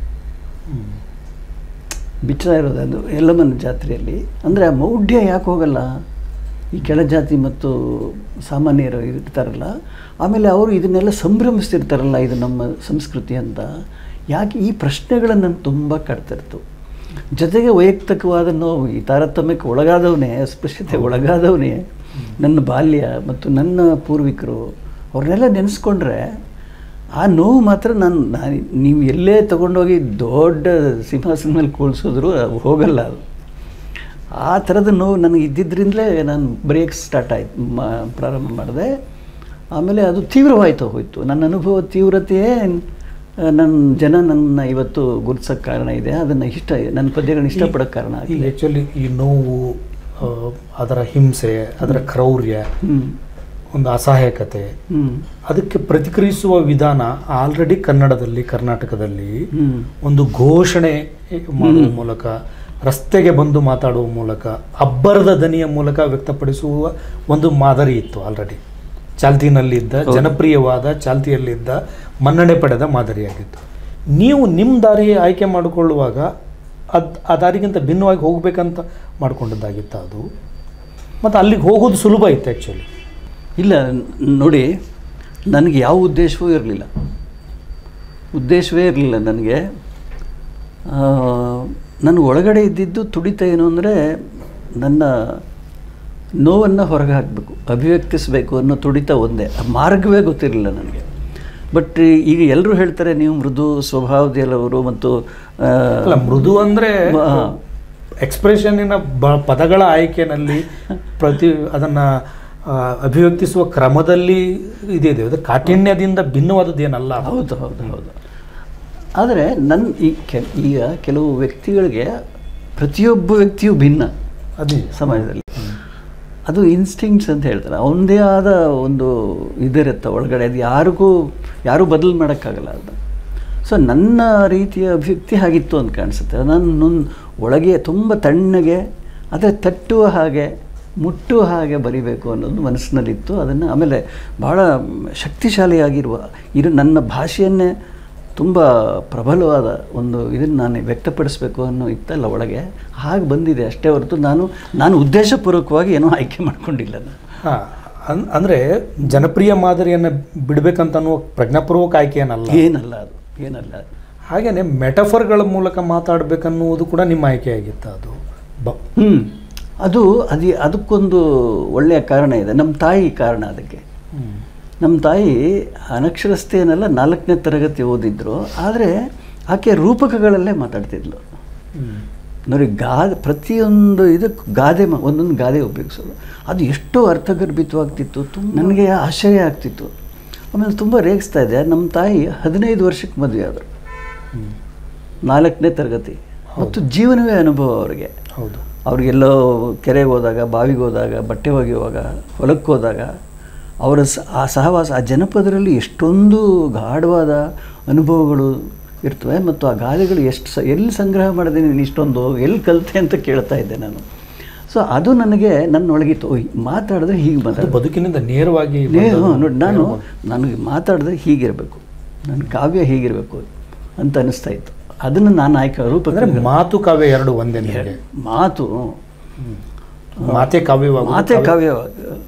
ಬಿಚ್ಚಾ ಇರೋದು ಅದು ಎಲ್ಲಮ್ಮನ ಜಾತ್ರೆಯಲ್ಲಿ ಅಂದರೆ ಆ ಮೌಢ್ಯ ಯಾಕೆ ಹೋಗಲ್ಲ ಈ ಕೆಳಜಾತಿ ಮತ್ತು ಸಾಮಾನ್ಯರು ಇರ್ತಾರಲ್ಲ ಆಮೇಲೆ ಅವರು ಇದನ್ನೆಲ್ಲ ಸಂಭ್ರಮಿಸ್ತಿರ್ತಾರಲ್ಲ ಇದು ನಮ್ಮ ಸಂಸ್ಕೃತಿ ಅಂತ ಯಾಕೆ ಈ ಪ್ರಶ್ನೆಗಳನ್ನು ನಾನು ತುಂಬ ಕಾಡ್ತಿರ್ತು ಜೊತೆಗೆ ವೈಯಕ್ತಿಕವಾದ ನೋವು ಈ ತಾರತಮ್ಯಕ್ಕೆ ಒಳಗಾದವನೇ ಅಸ್ಪೃಶ್ಯತೆ ಒಳಗಾದವನೇ ನನ್ನ ಬಾಲ್ಯ ಮತ್ತು ನನ್ನ ಪೂರ್ವಿಕರು ಅವ್ರನ್ನೆಲ್ಲ ನೆನೆಸ್ಕೊಂಡ್ರೆ ಆ ನೋವು ಮಾತ್ರ ನಾನು ನಾನು ನೀವು ಎಲ್ಲೇ ತೊಗೊಂಡೋಗಿ ದೊಡ್ಡ ಸಿಂಹಾಸನ ಮೇಲೆ ಕೂಳಿಸಿದ್ರು ಅದು ಹೋಗಲ್ಲ ಅದು ಆ ಥರದ ನೋವು ನನಗೆ ಇದ್ದಿದ್ದರಿಂದಲೇ ನಾನು ಬರೆಯೋಕ್ಕೆ ಸ್ಟಾರ್ಟ್ ಆಯ್ತು ಮಾ ಪ್ರಾರಂಭ ಮಾಡಿದೆ ಆಮೇಲೆ ಅದು ತೀವ್ರವಾಯಿತು ಹೋಯಿತು ನನ್ನ ಅನುಭವ ತೀವ್ರತೆಯೇ ಆ, ನನ್ನ ಜನ ನನ್ನ ಇವತ್ತು ಗುರುತಿಸೋಕ್ಕೆ ಕಾರಣ ಇದೆ ಅದನ್ನು ಇಷ್ಟ ನನ್ನ ಪದ್ಯಗಳನ್ನ ಇಷ್ಟಪಡೋಕ್ಕೆ ಕಾರಣ ಈ ಆಗಿದೆ ಆ್ಯಕ್ಚುಲಿ ಈ ನೋವು ಆ, ಅದರ ಹಿಂಸೆ ಅದರ ಕ್ರೌರ್ಯ ಹ್ಞೂ ಒಂದು ಅಸಹಾಯಕತೆ ಹ್ಞೂ ಅದಕ್ಕೆ ಪ್ರತಿಕ್ರಿಯಿಸುವ ವಿಧಾನ ಆಲ್ರೆಡಿ ಕನ್ನಡದಲ್ಲಿ ಕರ್ನಾಟಕದಲ್ಲಿ ಹ್ಞೂ ಒಂದು ಘೋಷಣೆ ಮಾಡುವ ಮೂಲಕ ರಸ್ತೆಗೆ ಬಂದು ಮಾತಾಡುವ ಮೂಲಕ ಅಬ್ಬರದ ದನಿಯ ಮೂಲಕ ವ್ಯಕ್ತಪಡಿಸುವ ಒಂದು ಮಾದರಿ ಇತ್ತು ಆಲ್ರೆಡಿ ಚಾಲ್ತಿನಲ್ಲಿದ್ದ ಹೌದು. ಜನಪ್ರಿಯವಾದ ಚಾಲ್ತಿಯಲ್ಲಿದ್ದ ಮನ್ನಣೆ ಪಡೆದ ಮಾದರಿಯಾಗಿತ್ತು ನೀವು ನಿಮ್ಮ ದಾರಿ ಆಯ್ಕೆ ಮಾಡಿಕೊಳ್ಳುವಾಗ ಅದು ಆ ದಾರಿಗಿಂತ ಭಿನ್ನವಾಗಿ ಹೋಗ್ಬೇಕಂತ ಮಾಡ್ಕೊಂಡದ್ದಾಗಿತ್ತು ಅದು ಮತ್ತು ಅಲ್ಲಿಗೆ ಹೋಗೋದು ಸುಲಭ ಇತ್ತು ಆ್ಯಕ್ಚುಲಿ ಇಲ್ಲ ನ್- ನೋಡಿ ನನಗೆ ಯಾವ ಉದ್ದೇಶವೂ ಇರಲಿಲ್ಲ ಉದ್ದೇಶವೇ ಇರಲಿಲ್ಲ ನನಗೆ ನನ್ನ ಒಳಗಡೆ ಇದ್ದಿದ್ದು ತುಡಿತ ಏನು ಅಂದರೆ ನನ್ನ ನೋವನ್ನು ಹೊರಗೆ ಹಾಕಬೇಕು ಅಭಿವ್ಯಕ್ತಿಸಬೇಕು ಅನ್ನೋ ತುಡಿತ ಒಂದೇ ಆ ಮಾರ್ಗವೇ ಗೊತ್ತಿರಲಿಲ್ಲ ನನಗೆ ಬಟ್ ಈಗ ಎಲ್ಲರೂ ಹೇಳ್ತಾರೆ ನೀವು ಮೃದು ಸ್ವಭಾವದಲ್ಲವರು ಮತ್ತು ಆ, ಅಲ್ಲ ಮೃದು ಅಂದರೆ ಆ, ಎಕ್ಸ್ಪ್ರೆಷನ್ನಿನ ಬ ಪದಗಳ ಆಯ್ಕೆನಲ್ಲಿ ಪ್ರತಿ ಅದನ್ನು ಅಭಿವ್ಯಕ್ತಿಸುವ ಕ್ರಮದಲ್ಲಿ ಇದಿದೆ ಅದು ಕಾಠಿಣ್ಯದಿಂದ ಭಿನ್ನವಾದದ್ದು ಏನಲ್ಲ ಅದು. ಹೌದು ಹೌದು ಹೌದು ಆದರೆ ನನ್ನ ಈ ಕೆ ಈಗ ಕೆಲವು ವ್ಯಕ್ತಿಗಳಿಗೆ ಪ್ರತಿಯೊಬ್ಬ ವ್ಯಕ್ತಿಯೂ ಭಿನ್ನ ಅದೇ ಸಮಾಜದಲ್ಲಿ ಅದು ಇನ್ಸ್ಟಿಂಕ್ಟ್ಸ್ ಅಂತ ಹೇಳ್ತಾರೆ ಅವನದೇ ಆದ ಒಂದು ಇದಿರುತ್ತೆ ಒಳಗಡೆ ಅದು ಯಾರಿಗೂ ಯಾರೂ ಬದಲು ಮಾಡೋಕ್ಕಾಗಲ್ಲ ಅದು ಸೊ ನನ್ನ ರೀತಿಯ ಅಭಿವ್ಯಕ್ತಿ ಹಾಗಿತ್ತು ಅಂತ ಕಾಣಿಸುತ್ತೆ ನಾನು ನನ್- ಒಳಗೆ ತುಂಬ ತಣ್ಣಗೆ ಆದರೆ ತಟ್ಟುವ ಹಾಗೆ ಮುಟ್ಟುವ ಹಾಗೆ ಬರಿಬೇಕು ಅನ್ನೋದು ಮನಸ್ಸಿನಲ್ಲಿತ್ತು ಅದನ್ನು ಆಮೇಲೆ ಭಾಳ ಶಕ್ತಿಶಾಲಿಯಾಗಿರುವ ಇದು ನನ್ನ ಭಾಷೆಯನ್ನೇ ತುಂಬ ಪ್ರಬಲವಾದ ಒಂದು ಇದನ್ನು ನಾನು ವ್ಯಕ್ತಪಡಿಸಬೇಕು ಅನ್ನೋ ಇತ್ತಲ್ಲ ಒಳಗೆ ಹಾಗೆ ಬಂದಿದೆ ಅಷ್ಟೇ ಹೊರತು ನಾನು ನಾನು ಉದ್ದೇಶಪೂರ್ವಕವಾಗಿ ಏನೋ ಆಯ್ಕೆ ಮಾಡ್ಕೊಂಡಿಲ್ಲ ನಾನು ಹಾಂ ಅನ್ ಅಂದರೆ ಜನಪ್ರಿಯ ಮಾದರಿಯನ್ನು ಬಿಡಬೇಕಂತ ಅನ್ನುವ ಪ್ರಜ್ಞಾಪೂರ್ವಕ ಆಯ್ಕೆ ಏನಲ್ಲ ಏನಲ್ಲ ಅದು ಏನಲ್ಲ ಅದು ಹಾಗೆಯೇ ಮೆಟಫರ್ಗಳ ಮೂಲಕ ಮಾತಾಡಬೇಕನ್ನುವುದು ಕೂಡ ನಿಮ್ಮ ಆಯ್ಕೆಯಾಗಿತ್ತು ಅದು ಬ ಹ್ಞೂ ಅದು ಅದು ಅದಕ್ಕೊಂದು ಒಳ್ಳೆಯ ಕಾರಣ ಇದೆ ನಮ್ಮ ತಾಯಿ ಕಾರಣ ಅದಕ್ಕೆ ಹ್ಮ್. ನಮ್ಮ ತಾಯಿ ಅನಕ್ಷರಸ್ಥೆಯನ್ನೆಲ್ಲ ನಾಲ್ಕನೇ ತರಗತಿ ಓದಿದ್ರು ಆದರೆ ಆಕೆ ರೂಪಕಗಳಲ್ಲೇ ಮಾತಾಡ್ತಿದ್ಲು ಹ್ಮ್. ನೋಡಿ ಗಾದೆ ಪ್ರತಿಯೊಂದು ಇದಕ್ಕೂ ಗಾದೆ ಮ- ಒಂದೊಂದು ಗಾದೆ ಉಪಯೋಗಿಸೋದು ಅದು ಎಷ್ಟೋ ಅರ್ಥಗರ್ಭಿತವಾಗ್ತಿತ್ತು ತುಂಬ ನನಗೆ ಆಶ್ಚರ್ಯ ಆಗ್ತಿತ್ತು ಆಮೇಲೆ ತುಂಬ ರೇಗಿಸ್ತಾ ಇದೆ ನಮ್ಮ ತಾಯಿ ಹದಿನೈದು ವರ್ಷಕ್ಕೆ ಮದುವೆ ಆದರು ಹ್ಮ್. ನಾಲ್ಕನೇ ತರಗತಿ ಮತ್ತು ಜೀವನವೇ ಅನುಭವ ಅವರಿಗೆ ಹೌದು ಅವ್ರಿಗೆಲ್ಲೋ ಕೆರೆಗೆ ಹೋದಾಗ ಬಾವಿಗೆ ಹೋದಾಗ ಬಟ್ಟೆ ಒಗೆಯುವಾಗ ಹೊಲಕ್ಕೆ ಹೋದಾಗ ಅವರ ಸ ಆ ಸಹವಾಸ ಆ ಜನಪದರಲ್ಲಿ ಎಷ್ಟೊಂದು ಗಾಢವಾದ ಅನುಭವಗಳು ಇರ್ತವೆ ಮತ್ತು ಆ ಗಾದೆಗಳು ಎಷ್ಟು ಸ ಎಲ್ಲಿ ಸಂಗ್ರಹ ಮಾಡಿದೆ ನೀನು ಇಷ್ಟೊಂದು ಎಲ್ಲಿ ಕಲಿತೆ ಅಂತ ಕೇಳ್ತಾ ಇದ್ದೆ ನಾನು ಸೊ ಅದು ನನಗೆ ನನ್ನೊಳಗಿತ್ತು ಓ, ಮಾತಾಡಿದ್ರೆ ಹೀಗೆ ಅದು ಮಾತಾಡ ಬದುಕಿನಿಂದ ನೇರವಾಗಿ ನೇ ಬಂದದ್ದು. ನೋಡಿ ನಾನು ನನಗೆ ಮಾತಾಡಿದ್ರೆ ಹೀಗಿರಬೇಕು ನನ್ನ ಕಾವ್ಯ ಹೀಗಿರಬೇಕು ಅಂತ ಅನಿಸ್ತಾ ಇತ್ತು ಅದನ್ನು ನಾನು ಆಯ್ಕೆ ರೂಪ ಅಂದ್ರೆ ಮಾತು ಕಾವ್ಯ ಎರಡು ಒಂದೇ ನಿಮಗೆ ಮಾತು ಮಾತೆ ಕಾವ್ಯವಾಗ ಮಾತೆ ಕಾವ್ಯವಾಗ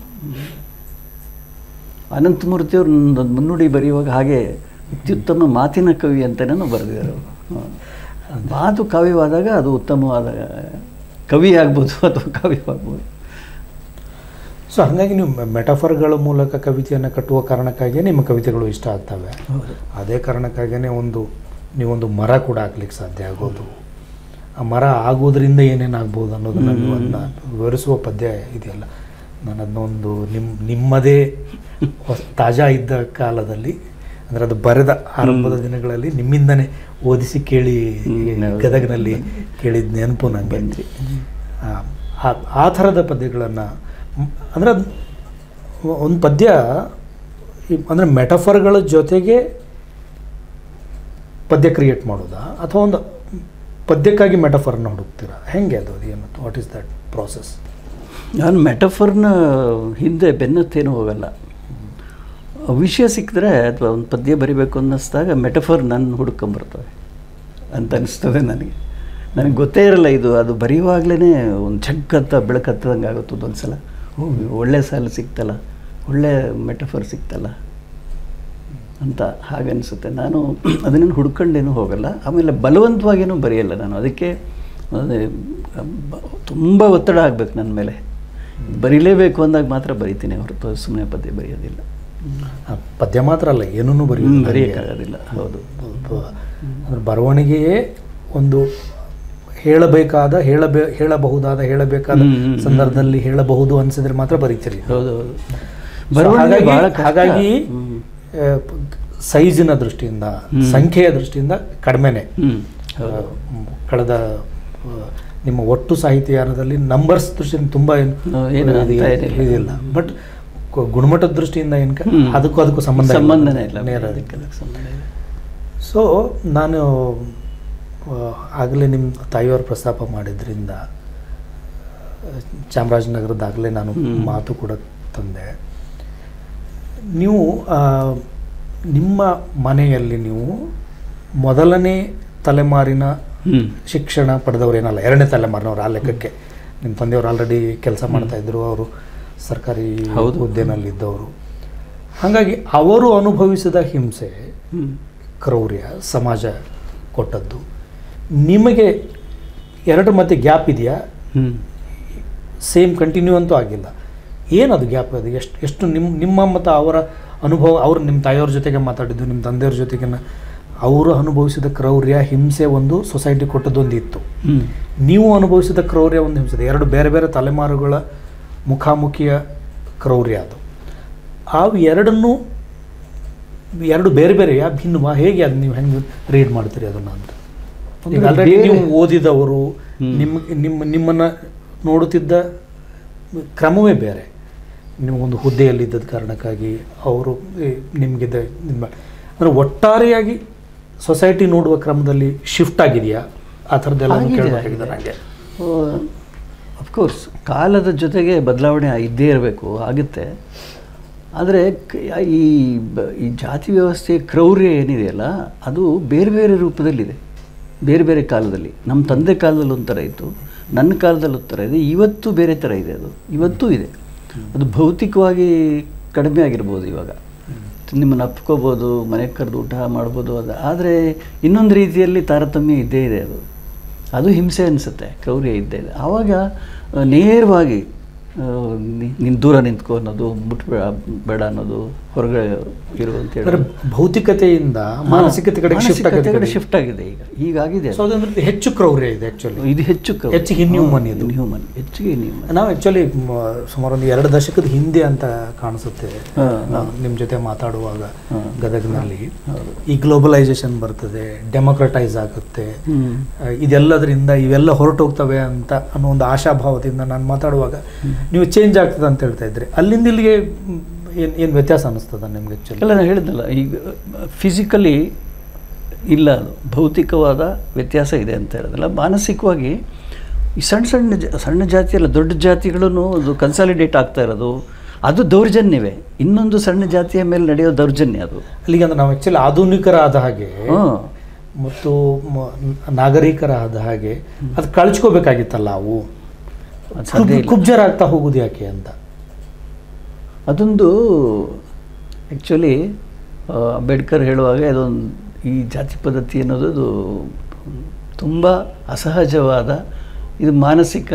ಅನಂತಮೂರ್ತಿಯವರು ಒಂದು ಮುನ್ನುಡಿ ಬರೆಯುವಾಗ ಹಾಗೆ ಅತ್ಯುತ್ತಮ ಮಾತಿನ ಕವಿ ಅಂತಲೇ ಬರೆದಿದ್ದಾರೆ ಅವರು ಹ್ಮ್. ಮಾತು ಕಾವ್ಯವಾದಾಗ ಅದು ಉತ್ತಮವಾದ ಕವಿ ಆಗ್ಬೋದು ಅಥವಾ ಕಾವ್ಯವಾಗ್ಬೋದು ಸೊ ಹಾಗಾಗಿ ನೀವು ಮೆಟಫರ್ಗಳ ಮೂಲಕ ಕವಿತೆಯನ್ನು ಕಟ್ಟುವ ಕಾರಣಕ್ಕಾಗಿಯೇ ನಿಮ್ಮ ಕವಿತೆಗಳು ಇಷ್ಟ ಆಗ್ತವೆ ಹೌದು ಅದೇ ಕಾರಣಕ್ಕಾಗಿಯೇ ಒಂದು ನೀವೊಂದು ಮರ ಕೂಡ ಆಗ್ಲಿಕ್ಕೆ ಸಾಧ್ಯ ಆಗೋದು ಆ ಮರ ಆಗೋದ್ರಿಂದ ಏನೇನಾಗ್ಬೋದು ಅನ್ನೋದನ್ನ ನೀವು ಅದನ್ನ ವಿವರಿಸುವ ಪದ್ಯ ಇದೆಯಲ್ಲ ನಾನು ಅದನ್ನೊಂದು ನಿಮ್ಮ ನಿಮ್ಮದೇ ಹೊಸ- ತಾಜಾ ಇದ್ದ ಕಾಲದಲ್ಲಿ ಅಂದರೆ ಅದು ಬರೆದ ಆರಂಭದ ದಿನಗಳಲ್ಲಿ ನಿಮ್ಮಿಂದನೇ ಓದಿಸಿ ಕೇಳಿ ಹ್ಮ್, ಹೌದು. ಗದಗಿನಲ್ಲಿ ಕೇಳಿದ ನೆನಪು ನನಗೆ ಬಂದ್ರಿ. ಆ- ಆ- ಆ ಥರದ ಪದ್ಯಗಳನ್ನು ಅಂದರೆ ಒಂದು ಪದ್ಯ ಅಂದರೆ ಮೆಟಫರ್ಗಳ ಜೊತೆಗೆ ಪದ್ಯ ಕ್ರಿಯೇಟ್ ಮಾಡೋದಾ ಅಥವಾ ಒಂದು ಪದ್ಯಕ್ಕಾಗಿ ಮೆಟಫರ್ನ ಹುಡುಕ್ತೀರಾ ಹೆಂಗೆ ಅದು ಏನು ವಾಟ್ ಈಸ್ ದಟ್ ಪ್ರಾಸೆಸ್ ನಾನು ಮೆಟಫರ್ನ ಹಿಂದೆ ಬೆನ್ನತ್ತೇನು ಹೋಗಲ್ಲ ವಿಷಯ ಸಿಕ್ಕಿದ್ರೆ ಅಥವಾ ಒಂದು ಪದ್ಯ ಬರಿಬೇಕು ಅನ್ನಿಸ್ದಾಗ ಮೆಟಫರ್ ನನ್ನ ಹುಡ್ಕೊಂಬರ್ತವೆ ಅಂತ ಅನಿಸ್ತದೆ ನನಗೆ ನನಗೆ ಗೊತ್ತೇ ಇರಲ್ಲ ಇದು ಅದು ಬರೆಯುವಾಗಲೇ ಒಂದು ಚಕ್ಕತ್ತ ಬೆಳಕತ್ತದಂಗೆ ಆಗುತ್ತೆ ಒಂದು ಸಲ ಓ ಒಳ್ಳೆ ಸಾಲು ಸಿಕ್ತಲ್ಲ ಒಳ್ಳೆ ಮೆಟಫರ್ ಸಿಕ್ತಲ್ಲ ಅಂತ ಹಾಗನ್ನಿಸುತ್ತೆ ನಾನು ಅದನ್ನು ಹುಡ್ಕೊಂಡೇನು ಹೋಗಲ್ಲ ಆಮೇಲೆ ಬಲವಂತವಾಗೇನೂ ಬರೆಯಲ್ಲ ನಾನು ಅದಕ್ಕೆ ಅದೇ ಬ- ತುಂಬ ಒತ್ತಡ ಆಗಬೇಕು ನನ್ನ ಮೇಲೆ ಬರೀಲೇಬೇಕು ಅಂದಾಗ ಮಾತ್ರ ಬರಿತೀನಿ ಹೊರತು ಸುಮ್ಮನೆ ಪದ್ಯ ಬರೆಯೋದಿಲ್ಲ ಆ, ಪದ್ಯ ಮಾತ್ರ ಅಲ್ಲ ಏನೂ ಹ್ಮ್, ಬರೆಯೋದು ಬರೆಯೋಕ್ಕಾಗೋದಿಲ್ಲ ಹೌದು ಅಂದ್ರೆ ಬರವಣಿಗೆಯೇ ಒಂದು ಹೇಳಬೇಕಾದ ಹೇಳಬೇ ಹೇಳಬಹುದಾದ ಹೇಳಬೇಕಾದ ಹ್ಮ್, ಹ್ಮ್, ಹ್ಮ್. ಸಂದರ್ಭದಲ್ಲಿ ಹೇಳಬಹುದು ಅನ್ಸಿದ್ರೆ ಮಾತ್ರ ಬರೀತೀರಿ ಹೌದು ಹೌದು So ಬರವಣಿಗೆ ಹಾಗಾಗಿ- ಬಹಳ ಕಷ್ಟ. ಹಾಗಾಗಿ ಹ್ಮ್. ಆ, ಪ- ಸೈಜಿನ ದೃಷ್ಟಿಯಿಂದ ಹ್ಮ್. ಸಂಖ್ಯೆಯ ದೃಷ್ಟಿಯಿಂದ ಕಡಿಮೆನೆ ಹ್ಮ್ ಆ, ಮ್, ಕಳೆದ ಆ, ನಿಮ್ಮ ಒಟ್ಟು ಸಾಹಿತ್ಯಯಾನದಲ್ಲಿ ನಂಬರ್ಸ್ ದೃಷ್ಟಿಯಿಂದ ತುಂಬ ಏನು ಆ, ಏನು ಇದು- ಅಂತ ಏನಿಲ್ಲ. ಇದಿಲ್ಲ ಬಟ್ ಗುಣಮಟ್ಟದ ದೃಷ್ಟಿಯಿಂದ ಏನು ಹ್ಮ್. ಅದಕ್ಕೂ ಅದಕ್ಕೂ ಸಂಬಂಧ ಇಲ್ಲ. ಸಂಬಂಧನೇ ಇಲ್ಲ ನೇರ ಅದಕ್ಕೆ ಅದಕ್ಕೆ ಸಂಬಂಧ ಇಲ್ಲ ಸೊ ನಾನು ಆಗಲೇ ನಿಮ್ಮ ತಾಯಿಯವರು ಪ್ರಸ್ತಾಪ ಮಾಡಿದ್ರಿಂದ ಆ, ಚಾಮರಾಜನಗರದಾಗಲೇ ನಾನು ಹ್ಮ್. ಮಾತು ಕೂಡ ತಂದೆ ನೀವು ಆ, ನಿಮ್ಮ ಮನೆಯಲ್ಲಿ ನೀವು ಮೊದಲನೇ ತಲೆಮಾರಿನ ಹ್ಮ್ ಶಿಕ್ಷಣ ಪಡೆದವರೇನಲ್ಲ ಎರಡನೇ ತಲೆಮಾರಿನವ್ರು ಆ ಲೆಕ್ಕಕ್ಕೆ ನಿಮ್ಮ ತಂದೆಯವರು ಆಲ್ರೆಡಿ ಕೆಲಸ ಮಾಡ್ತಾ ಇದ್ರು ಅವರು ಸರ್ಕಾರಿ ಹೌದು. ಹುದ್ದೆನಲ್ಲಿದ್ದವರು ಹಾಗಾಗಿ ಅವರು ಅನುಭವಿಸಿದ ಹಿಂಸೆ ಹ್ಮ್ ಕ್ರೌರ್ಯ ಸಮಾಜ ಕೊಟ್ಟದ್ದು ನಿಮಗೆ ಎರಡರ ಮಧ್ಯೆ ಗ್ಯಾಪ್ ಇದೆಯಾ ಹ್ಮ್ ಸೇಮ್ ಕಂಟಿನ್ಯೂ ಅಂತೂ ಆಗಿಲ್ಲ ಏನದು ಗ್ಯಾಪ್ ಅದು ಎಷ್ಟು ಎಷ್ಟು ನಿಮ್ಮ ನಿಮ್ಮ ಮತ್ತು ಅವರ ಅನುಭವ ಅವ್ರು ನಿಮ್ಮ ತಾಯಿಯವ್ರ ಜೊತೆಗೆ ಮಾತಾಡಿದ್ದು ನಿಮ್ಮ ತಂದೆಯವ್ರ ಜೊತೆಗೆ ಅವರು ಅನುಭವಿಸಿದ ಕ್ರೌರ್ಯ ಹಿಂಸೆ ಒಂದು ಸೊಸೈಟಿ ಕೊಟ್ಟದ್ದೊಂದು ಇತ್ತು ಹ್ಮ್ ನೀವು ಅನುಭವಿಸಿದ ಕ್ರೌರ್ಯ ಒಂದು ಹಿಂಸೆ ಇದೆ. ಎರಡು ಬೇರೆ ಬೇರೆ ತಲೆಮಾರುಗಳ ಮುಖಾಮುಖಿಯ ಕ್ರೌರ್ಯ ಅದು ಅವು ಎರಡನ್ನೂ ಎರಡು ಬೇರೆ ಬೇರೆ ಯಾ ಭಿನ್ನವಾ ಹೇಗೆ ಅದು ನೀವು ಹೆಂಗೆ ರೀಡ್ ಮಾಡ್ತೀರಿ ಅದನ್ನು ಅಂತ ಈಗ ಅಂದ್ರೆ ಆಲ್ರೆಡಿ ಬೇರೆ- ನೀವು ಓದಿದವರು ಹ್ಮ್. ನಿಮ್ಗೆ ನಿಮ್ಮ ನಿಮ್ಮನ್ನು ನೋಡುತ್ತಿದ್ದ ಕ್ರಮವೇ ಬೇರೆ ನಿಮಗೊಂದು ಹುದ್ದೆಯಲ್ಲಿದ್ದದ ಕಾರಣಕ್ಕಾಗಿ ಅವರು ನಿಮಗಿದ್ದ ನಿಮ್ಮ ಅಂದರೆ ಒಟ್ಟಾರೆಯಾಗಿ ಸೊಸೈಟಿ ನೋಡುವ ಕ್ರಮದಲ್ಲಿ ಶಿಫ್ಟ್ ಆಗಿದೆಯಾ ಆ ಥರದ್ದೆಲ್ಲ ಆಗಿದೆ, ಕೇಳಬೇಕಾಗಿದೆ ನನಗೆ ಅಫ್ಕೋರ್ಸ್ ಕಾಲದ ಜೊತೆಗೆ ಬದಲಾವಣೆ ಇದ್ದೇ ಇರಬೇಕು ಆಗುತ್ತೆ ಆದರೆ ಕ- ಈ ಬ- ಈ ಜಾತಿ ವ್ಯವಸ್ಥೆ ಕ್ರೌರ್ಯ ಏನಿದೆಯಲ್ಲ ಅದು ಬೇರೆ ಬೇರೆ ರೂಪದಲ್ಲಿದೆ ಬೇರೆ ಬೇರೆ ಕಾಲದಲ್ಲಿ ನಮ್ಮ ತಂದೆ ಕಾಲದಲ್ಲಿ ಒಂಥರ ಇತ್ತು ನನ್ನ ಕಾಲದಲ್ಲಿ ಒಂಥರ ಇದೆ ಇವತ್ತು ಬೇರೆ ಥರ ಇದೆ ಅದು ಇವತ್ತೂ ಇದೆ ಅದು ಭೌತಿಕವಾಗಿ ಕಡಿಮೆ ಆಗಿರ್ಬೋದು ಇವಾಗ ನಿಮ್ಮನ್ನು ಅಪ್ಕೋಬೋದು ಮನೆಗೆ ಕರೆದು ಊಟ ಮಾಡ್ಬೋದು ಅದು ಆದರೆ ಇನ್ನೊಂದು ರೀತಿಯಲ್ಲಿ ತಾರತಮ್ಯ ಇದ್ದೇ ಇದೆ ಅದು ಅದು ಹಿಂಸೆ ಅನಿಸುತ್ತೆ ಕ್ರೌರ್ಯ ಇದ್ದೇ ಇದೆ ಆವಾಗ ಆ, ನೇರವಾಗಿ ನೀನು ದೂರ ನಿಂತ್ಕೊ ಅನ್ನೋದು ಮುಟ್ಬೇಡ ಬೇಡ ಅನ್ನೋದು ಹೊರಗಡೆ ಇರು ಅಂತ ಅಂದರೆ ಹೇಳಿ ಭೌತಿಕತೆಯಿಂದ ಮಾನಸಿಕತೆ ಕಡೆಗೆ ಶಿಫ್ಟ್ ಮಾನಸಿಕತೆ ಕಡೆ ಆಗಿದೆ ಶಿಫ್ಟ್ ಆಗಿದೆ ಈಗ ಈಗಾಗಿದೆ ಸೊ ಅದಂದ್ರೆ ಹೆಚ್ಚು ಕ್ರೌರ್ಯ ಇದೆ ಆ್ಯಕ್ಚುಲಿ ಇದು ಹೆಚ್ಚು ಕ್ರೌರ್ಯ. ಹೆಚ್ಚಿಗೆ inhuman ಇದು. inhuman. ಹೆಚ್ಚಿಗೆ inhuman. ನಾವು ಆ್ಯಕ್ಚುಲಿ ಸುಮಾರು ಒಂದು ಎರಡು ದಶಕದ ಹಿಂದೆ ಅಂತ ಕಾಣಿಸುತ್ತೆ ಹಾ, ನಾನು ನಿಮ್ಮ ಜೊತೆ ಮಾತಾಡುವಾಗ ಹಾ. ಗದಗ್ನಲ್ಲಿ ಹೌದು. ಈ ಗ್ಲೋಬಲೈಸೇಷನ್ ಬರ್ತದೆ ಡೆಮೋಕ್ರಟೈಸ್ ಆಗುತ್ತೆ ಹ್ಮ್. ಆ, ಇದೆಲ್ಲದರಿಂದ ಇವೆಲ್ಲ ಹೊರಟೋಗ್ತವೆ ಅಂತ ಅನ್ನೋ ಒಂದು ಆಶಾಭಾವದಿಂದ ನಾನು ಮಾತಾಡುವಾಗ ನೀವು ಚೇಂಜ್ ಆಗ್ತದೆ ಅಂತ ಹೇಳ್ತಾ ಇದ್ರಿ ಅಲ್ಲಿಂದ ಇಲ್ಲಿಗೆ ಏನು ಏನು ವ್ಯತ್ಯಾಸ ಅನ್ನಿಸ್ತದ ನಿಮ್ಗೆ ಆ್ಯಕ್ಚುಲಿ ಎಲ್ಲ ನಾನು ಹೇಳಿದ್ನಲ್ಲ ಈಗ ಫಿಸಿಕಲಿ ಇಲ್ಲ ಅದು ಭೌತಿಕವಾದ ವ್ಯತ್ಯಾಸ ಇದೆ ಅಂತ ಹೇಳಿದ್ರಲ್ಲ ಮಾನಸಿಕವಾಗಿ ಈ ಸಣ್ಣ ಸಣ್ಣ ಜ ಸಣ್ಣ ಜಾತಿ ಅಲ್ಲ ದೊಡ್ಡ ಜಾತಿಗಳನ್ನು ಅದು ಕನ್ಸಾಲಿಡೇಟ್ ಆಗ್ತಾ ಇರೋದು ಅದು ದೌರ್ಜನ್ಯವೇ ಇನ್ನೊಂದು ಸಣ್ಣ ಜಾತಿಯ ಮೇಲೆ ನಡೆಯೋ ದೌರ್ಜನ್ಯ ಅದು ಅಲ್ಲಿಗೆ ಅಂದ್ರೆ ನಾವು ಆ್ಯಕ್ಚುಲಿ ಆಧುನಿಕರಾದ ಹಾಗೆ ಹಾಂ ಮತ್ತು ಮ- ನಾಗರಿಕರಾದ ಹಾಗೆ ಅದು ಕಳ್ಚ್ಕೋಬೇಕಾಗಿತ್ತಲ್ಲ ಅವು ಅದು ಸಾಧ್ಯ ಇಲ್ಲ. ಕುಬ್ಜರಾಗ್ತಾ ಹೋಗುದು ಯಾಕೆ ಅಂತ ಅದೊಂದು ಆ್ಯಕ್ಚುಲಿ ಅಂಬೇಡ್ಕರ್ ಹೇಳುವಾಗ ಅದೊಂದು ಈ ಜಾತಿ ಪದ್ಧತಿ ಅನ್ನೋದು ಅದು ತುಂಬ ಅಸಹಜವಾದ ಇದು ಮಾನಸಿಕ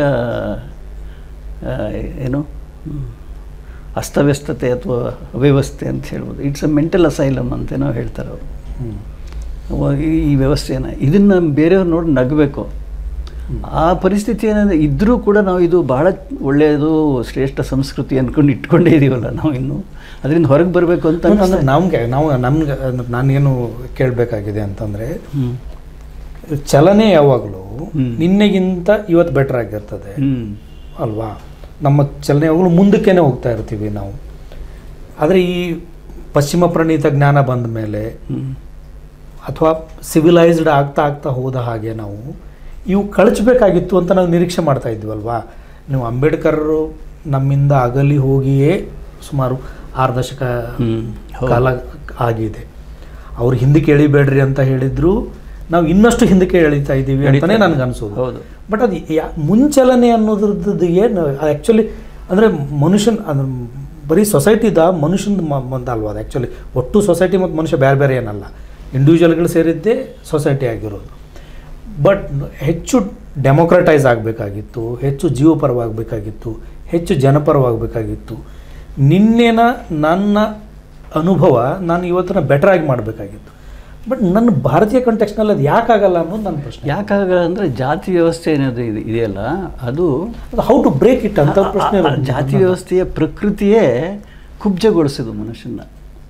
ಆ, ಏನು ಹ್ಮ್, ಅಸ್ತವ್ಯಸ್ತತೆ ಅಥವಾ ಅವ್ಯವಸ್ಥೆ ಅಂತ ಹೇಳ್ಬೋದು ಇಟ್ಸ್ ಅ ಮೆಂಟಲ್ ಅಸೈಲಮ್ ಅಂತ ನಾವು ಹೇಳ್ತಾರೆ ಅವರು ಅವ- ಈ- ಈ ವ್ಯವಸ್ಥೆಯನ್ನು ಇದನ್ನು ಬೇರೆಯವ್ರು ನೋಡಿ ನಗಬೇಕು ಆ ಪರಿಸ್ಥಿತಿ ಏನಾದ್ರೆ ಇದ್ದರೂ ಕೂಡ ನಾವು ಇದು ಬಹಳ ಒಳ್ಳೆಯದು ಶ್ರೇಷ್ಠ ಸಂಸ್ಕೃತಿ ಅಂದ್ಕೊಂಡು ಇಟ್ಕೊಂಡೇ ಇದೀವಲ್ಲ ನಾವು ಇನ್ನು ಅದರಿಂದ ಹೊರಗೆ ಬರಬೇಕು ಅಂತ ಅಂದ್ರೆ ಅನ್ಸುತ್ತೆ. ನಮ್ಗೆ ನಾವು ನಮ್ಗೆ ನಾನೇನು ಕೇಳಬೇಕಾಗಿದೆ ಅಂತಂದ್ರೆ ಹ್ಮ್. ಚಲನೆ ಯಾವಾಗಲೂ ಹ್ಮ್. ನಿನ್ನೆಗಿಂತ ಇವತ್ತು ಬೆಟರ್ ಆಗಿರ್ತದೆ ಹ್ಮ್. ಅಲ್ವಾ ನಮ್ಮ ಚಲನೆ ಯಾವಾಗಲೂ ಮುಂದಕ್ಕೇನೆ ಹೋಗ್ತಾ ಇರ್ತೀವಿ ನಾವು ಆದರೆ ಈ ಪಶ್ಚಿಮ ಪ್ರಣೀತ ಜ್ಞಾನ ಬಂದ ಮೇಲೆ ಹ್ಮ್. ಅಥವಾ ಸಿವಿಲೈಸ್ಡ್ ಆಗ್ತಾ ಆಗ್ತಾ ಹೋದ ಹಾಗೆ ನಾವು ಇವು ಕಳಚಬೇಕಾಗಿತ್ತು ಅಂತ ನಾವು ನಿರೀಕ್ಷೆ ಮಾಡ್ತಾ ಇದ್ವಲ್ವಾ ನೀವು ಅಂಬೇಡ್ಕರರು ನಮ್ಮಿಂದ ಅಗಲಿ ಹೋಗಿಯೇ ಸುಮಾರು ಆರು ದಶಕ ಹ್ಮ್. ಹೌದು. ಕಾಲ ಆಗಿದೆ ಅವ್ರು ಹಿಂದಕ್ಕೆ ಎಳಿಬೇಡ್ರಿ ಅಂತ ಹೇಳಿದ್ರು ನಾವು ಇನ್ನಷ್ಟು ಹಿಂದಕ್ಕೆ ಎಳಿತಾ ಇದ್ದೀವಿ ಅಂತಲೇ ಎಳಿತಾ ನನಗೆ ಅನಿಸೋದು ಹೌದು ಬಟ್ ಅದು ಯಾ ಮುಂಚಲನೆ ಅನ್ನೋದ್ರದ್ದು ಏನು ಆ್ಯಕ್ಚುಲಿ ಅಂದರೆ ಮನುಷ್ಯನ ಅದು ಬರೀ ಸೊಸೈಟಿದ ಮನುಷ್ಯನ ಒಂದು ಅಲ್ವಾ ಅದು ಆ್ಯಕ್ಚುಲಿ ಒಟ್ಟು ಸೊಸೈಟಿ ಮತ್ತು ಮನುಷ್ಯ ಬೇರೆ ಬೇರೆ ಏನಲ್ಲ ಇಂಡಿವಿಜುವಲ್ಗಳು ಸೇರಿದ್ದೇ ಸೊಸೈಟಿ ಆಗಿರೋದು ಬಟ್ ಹೆಚ್ಚು ಡೆಮೋಕ್ರಟೈಸ್ ಆಗಬೇಕಾಗಿತ್ತು ಹೆಚ್ಚು ಜೀವಪರವಾಗಬೇಕಾಗಿತ್ತು ಹೆಚ್ಚು ಜನಪರವಾಗಬೇಕಾಗಿತ್ತು ನಿನ್ನೆನ ನನ್ನ ಅನುಭವ ನಾನು ಇವತ್ತನ್ನ ಬೆಟರ್ ಆಗಿ ಮಾಡಬೇಕಾಗಿತ್ತು ಬಟ್ ನನ್ನ ಭಾರತೀಯ ಕಂಟೆಕ್ಸ್ನಲ್ಲಿ ಅದು ಯಾಕಾಗಲ್ಲ ಅನ್ನೋದು ನನ್ನ ಪ್ರಶ್ನೆ ಯಾಕಾಗಲ್ಲ ಅಂದರೆ ಜಾತಿ ವ್ಯವಸ್ಥೆ ಏನಾದ್ರು ಇದೆ ಇದೆಯಲ್ಲ ಅದು ಹೌ ಟು ಬ್ರೇಕ್ ಇಟ್ ಅಂತ ಪ್ರಶ್ನೆ ಆ- ಆ ಜಾತಿ ವ್ಯವಸ್ಥೆಯ ಪ್ರಕೃತಿಯೇ ಕುಬ್ಜಗೊಳಿಸೋದು ಮನುಷ್ಯನ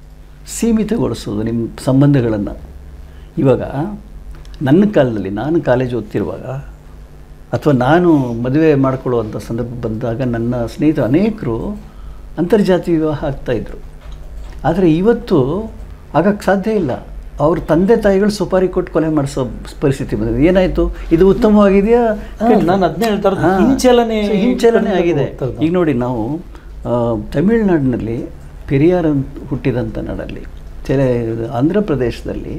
ಸೀಮಿತಗೊಳಿಸೋದು ನಿಮ್ಮ ಸಂಬಂಧಗಳನ್ನು ಇವಾಗ ನನ್ನ ಕಾಲದಲ್ಲಿ ನಾನು ಕಾಲೇಜ್ ಓದ್ತಿರುವಾಗ ಅಥವಾ ನಾನು ಮದುವೆ ಮಾಡಿಕೊಳ್ಳುವಂಥ ಸಂದರ್ಭ ಬಂದಾಗ ನನ್ನ ಸ್ನೇಹಿತರು ಅನೇಕರು ಅಂತರ್ಜಾತಿ ವಿವಾಹ ಆಗ್ತಾಯಿದ್ರು ಆದರೆ ಇವತ್ತು ಆಗಕ್ಕೆ ಸಾಧ್ಯ ಇಲ್ಲ ಅವ್ರ ತಂದೆ ತಾಯಿಗಳು ಸುಪಾರಿ ಕೊಟ್ಟು ಕೊಲೆ ಮಾಡಿಸೋ ಪರಿಸ್ಥಿತಿ ಬಂದಿದೆ ಏನಾಯಿತು ಇದು ಉತ್ತಮವಾಗಿದೆಯಾ ನಾನು ಅದನ್ನೇ ಹೇಳ್ತಾ ಇರೋದು ಹಾ. ಹಿಂಚಲನೆ ಸೊ ಹಿಂಚಲನೆ ಆಗಿದೆ ಹೋಗ್ತಾ ಇರೋದು. ಈಗ ನೋಡಿ ನಾವು ಆ, ತಮಿಳ್ನಾಡಿನಲ್ಲಿ ಪೆರಿಯಾರ್ ಅಂತ ಹುಟ್ಟಿದಂಥ ನಾಡಲ್ಲಿ ಚೆಲೆ ಆಂಧ್ರ ಪ್ರದೇಶದಲ್ಲಿ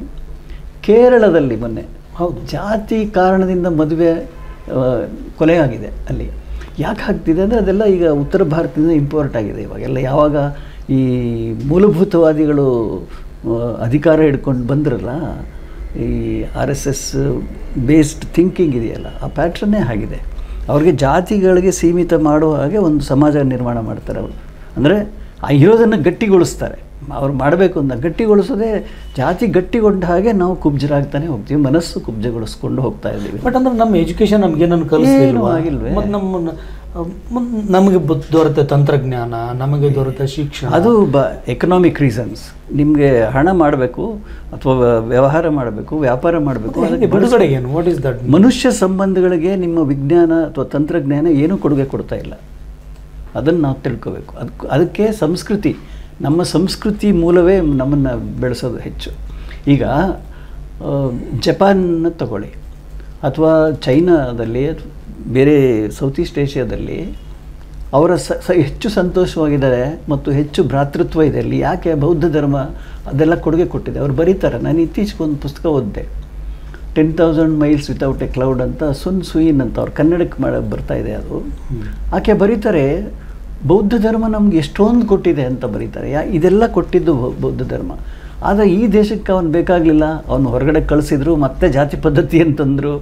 ಕೇರಳದಲ್ಲಿ ಮೊನ್ನೆ ಹೌದು ಜಾತಿ ಕಾರಣದಿಂದ ಮದುವೆ ಆ, ಕೊಲೆ ಆಗಿದೆ ಅಲ್ಲಿ ಯಾಕೆ ಆಗ್ತಿದೆ ಅಂದರೆ ಅದೆಲ್ಲ ಈಗ ಉತ್ತರ ಭಾರತದಿಂದ ಇಂಪೋರ್ಟ್ ಆಗಿದೆ ಇವಾಗೆಲ್ಲ ಯಾವಾಗ ಈ ಮೂಲಭೂತವಾದಿಗಳು ಆ, ಅಧಿಕಾರ ಹಿಡ್ಕೊಂಡು ಬಂದ್ರಲ್ಲ ಈ R S S based thinking ಇದೆಯಲ್ಲ ಆ ಪ್ಯಾಟ್ರನ್ನೇ ಆಗಿದೆ ಅವ್ರಿಗೆ ಜಾತಿಗಳಿಗೆ ಸೀಮಿತ ಮಾಡುವ ಹಾಗೆ ಒಂದು ಸಮಾಜ ನಿರ್ಮಾಣ ಮಾಡ್ತಾರೆ ಅವರು ಅಂದರೆ ಆ ಇರೋದನ್ನು ಗಟ್ಟಿಗೊಳಿಸ್ತಾರೆ ಅವ್ರು ಮಾಡಬೇಕು ಅಂತ ಗಟ್ಟಿಗೊಳಿಸೋದೇ ಜಾತಿ ಗಟ್ಟಿಗೊಂಡ ಹಾಗೆ ನಾವು ಕುಬ್ಜರಾಗ್ತಾನೆ ಹೋಗ್ತೀವಿ ಮನಸ್ಸು ಕುಬ್ಜಗೊಳಿಸ್ಕೊಂಡು ಹೋಗ್ತಾ ಇದ್ದೀವಿ ಬಟ್ ಅಂದ್ರೆ ನಮ್ಮ ಎಜುಕೇಶನ್ ನಮ್ಗೆ ಏನನ್ನು ಏನೂ ಕಲಿಸ್ಲಿಲ್ವಾ ಆಗಿಲ್ವೇ? ಮತ್ತು ನಮ್ಮ ಮತ್ತ್ ನಮಗೆ ಬ- ದೊರೆತ ತಂತ್ರಜ್ಞಾನ ನಮಗೆ ದೊರೆತ ಶಿಕ್ಷಣ ಅದು ಬ ಎಕನಾಮಿಕ್ ರೀಸನ್ಸ್ ನಿಮಗೆ ಹಣ ಮಾಡಬೇಕು ಅಥವಾ ವ್ಯವಹಾರ ಮಾಡಬೇಕು ವ್ಯಾಪಾರ ಮಾಡಬೇಕು ಅದಕ್ಕೆ ಬಿಡುಗಡೆ ಏನು ವಾಟ್ ಇಸ್ ದಟ್ ಮನುಷ್ಯ ಸಂಬಂಧಗಳಿಗೆ ನಿಮ್ಮ ವಿಜ್ಞಾನ ಅಥವಾ ತಂತ್ರಜ್ಞಾನ ಏನೂ ಕೊಡುಗೆ ಕೊಡ್ತಾ ಇಲ್ಲ ಅದನ್ನು ನಾವು ತಿಳ್ಕೋಬೇಕು ಅದಕ್ಕೆ ಅದಕ್ಕೆ ಸಂಸ್ಕೃತಿ ನಮ್ಮ ಸಂಸ್ಕೃತಿ ಮೂಲವೇ ನಮ್ಮನ್ನು ಬೆಳೆಸೋದು ಹೆಚ್ಚು ಈಗ ಆ, ಜಪಾನ್ನ ತಗೊಳ್ಳಿ ಅಥವಾ ಚೈನಾದಲ್ಲಿ ಅಥ್ವಾ ಬೇರೆ ಸೌತ್ ಈಸ್ಟ್ ಏಷ್ಯಾದಲ್ಲಿ ಅವರ ಸ ಸ- ಹೆಚ್ಚು ಸಂತೋಷವಾಗಿದ್ದಾರೆ ಮತ್ತು ಹೆಚ್ಚು ಭ್ರಾತೃತ್ವ ಇದೆ ಅಲ್ಲಿ ಯಾಕೆ ಬೌದ್ಧ ಧರ್ಮ ಅದೆಲ್ಲ ಕೊಡುಗೆ ಕೊಟ್ಟಿದೆ ಅವ್ರು ಬರೀತಾರೆ ನಾನು ಇತ್ತೀಚೆಗೆ ಒಂದು ಪುಸ್ತಕ ಓದಿದೆ ten thousand miles without a cloud ಅಂತ ಸುನ್ ಸುಯಿನ್ ಅಂತ ಅವ್ರು ಕನ್ನಡಕ್ಕೆ ಮಾಡ ಬರ್ತಾ ಇದೆ ಅದು ಆಕೆ ಬರೀತಾರೆ ಬೌದ್ಧ ಧರ್ಮ ನಮ್ಗೆ ಎಷ್ಟೊಂದು ಕೊಟ್ಟಿದೆ ಅಂತ ಬರೀತಾರೆ ಯಾ ಇದೆಲ್ಲ ಕೊಟ್ಟಿದ್ದು ಬೌ- ಬೌದ್ಧ ಧರ್ಮ ಆದರೆ ಈ ದೇಶಕ್ಕೆ ಅವನು ಬೇಕಾಗಲಿಲ್ಲ ಅವನು ಹೊರಗಡೆ ಕಳಿಸಿದ್ರು ಮತ್ತೆ ಜಾತಿ ಪದ್ಧತಿ ಅಂತಂದರು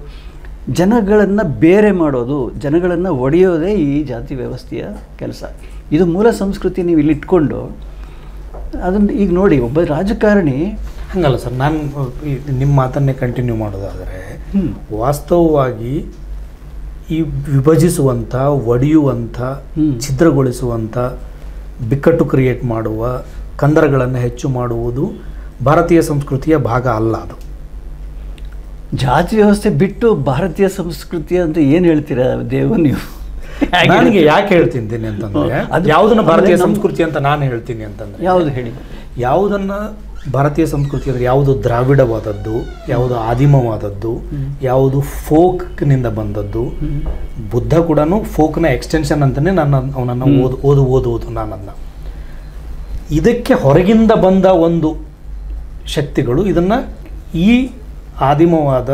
ಜನಗಳನ್ನು ಬೇರೆ ಮಾಡೋದು ಜನಗಳನ್ನು ಒಡೆಯೋದೇ ಈ ಜಾತಿ ವ್ಯವಸ್ಥೆಯ ಕೆಲಸ ಇದು ಮೂಲ ಸಂಸ್ಕೃತಿ ನೀವು ಇಲ್ಲಿ ಇಟ್ಕೊಂಡು ಅದನ್ನು ಈಗ ನೋಡಿ ಒಬ್ಬ ರಾಜಕಾರಣಿ ಹಂಗಲ್ಲ ಸರ್ ನಾನು ನಿಮ್ಮ ಮಾತನ್ನೇ ಕಂಟಿನ್ಯೂ ಮಾಡೋದಾದರೆ ಹ್ಮ್. ವಾಸ್ತವವಾಗಿ ಈ ವಿಭಜಿಸುವಂಥ ಒಡೆಯುವಂಥ ಹ್ಮ್. ಛಿದ್ರಗೊಳಿಸುವಂಥ ಬಿಕ್ಕಟ್ಟು ಕ್ರಿಯೇಟ್ ಮಾಡುವ ಕಂದರಗಳನ್ನು ಹೆಚ್ಚು ಮಾಡುವುದು ಭಾರತೀಯ ಸಂಸ್ಕೃತಿಯ ಭಾಗ ಅಲ್ಲ ಅದು ಜಾತಿ ವ್ಯವಸ್ಥೆ ಬಿಟ್ಟು ಭಾರತೀಯ ಸಂಸ್ಕೃತಿ ಅಂತ ಏನು ಹೇಳ್ತೀರಾ ದೇವ ನೀವು ಹೇಗೆ ನನಗೆ ಯಾಕೆ ಹೇಳ್ತಿದ್ದೀನಿ ಅಂತಂದ್ರೆ ಅದು- ಯಾವುದನ್ನ ಭಾರತೀಯ ಆಮೇಲೆ ನಮ್ಮ- ಸಂಸ್ಕೃತಿ ಅಂತ ನಾನು ಹೇಳ್ತೀನಿ ಅಂತಂದ್ರೆ ಯಾವುದು ಹೇಳಿ ಯಾವುದನ್ನ ಭಾರತೀಯ ಸಂಸ್ಕೃತಿ ಅಂದರೆ ಯಾವುದು ದ್ರಾವಿಡವಾದದ್ದು ಯಾವುದು ಆದಿಮವಾದದ್ದು ಯಾವುದು ಫೋಕ್ನಿಂದ ಬಂದದ್ದು ಬುದ್ಧ ಕೂಡ ಫೋಕ್ನ ಎಕ್ಸ್ಟೆನ್ಷನ್ ಅಂತಲೇ ನನ್ನ ಅವನನ್ನು ಹ್ಮ್. ಓದು ಓದು ಓದುವುದು ನಾನನ್ನ ಇದಕ್ಕೆ ಹೊರಗಿಂದ ಬಂದ ಒಂದು ಶಕ್ತಿಗಳು ಇದನ್ನು ಈ ಆದಿಮವಾದ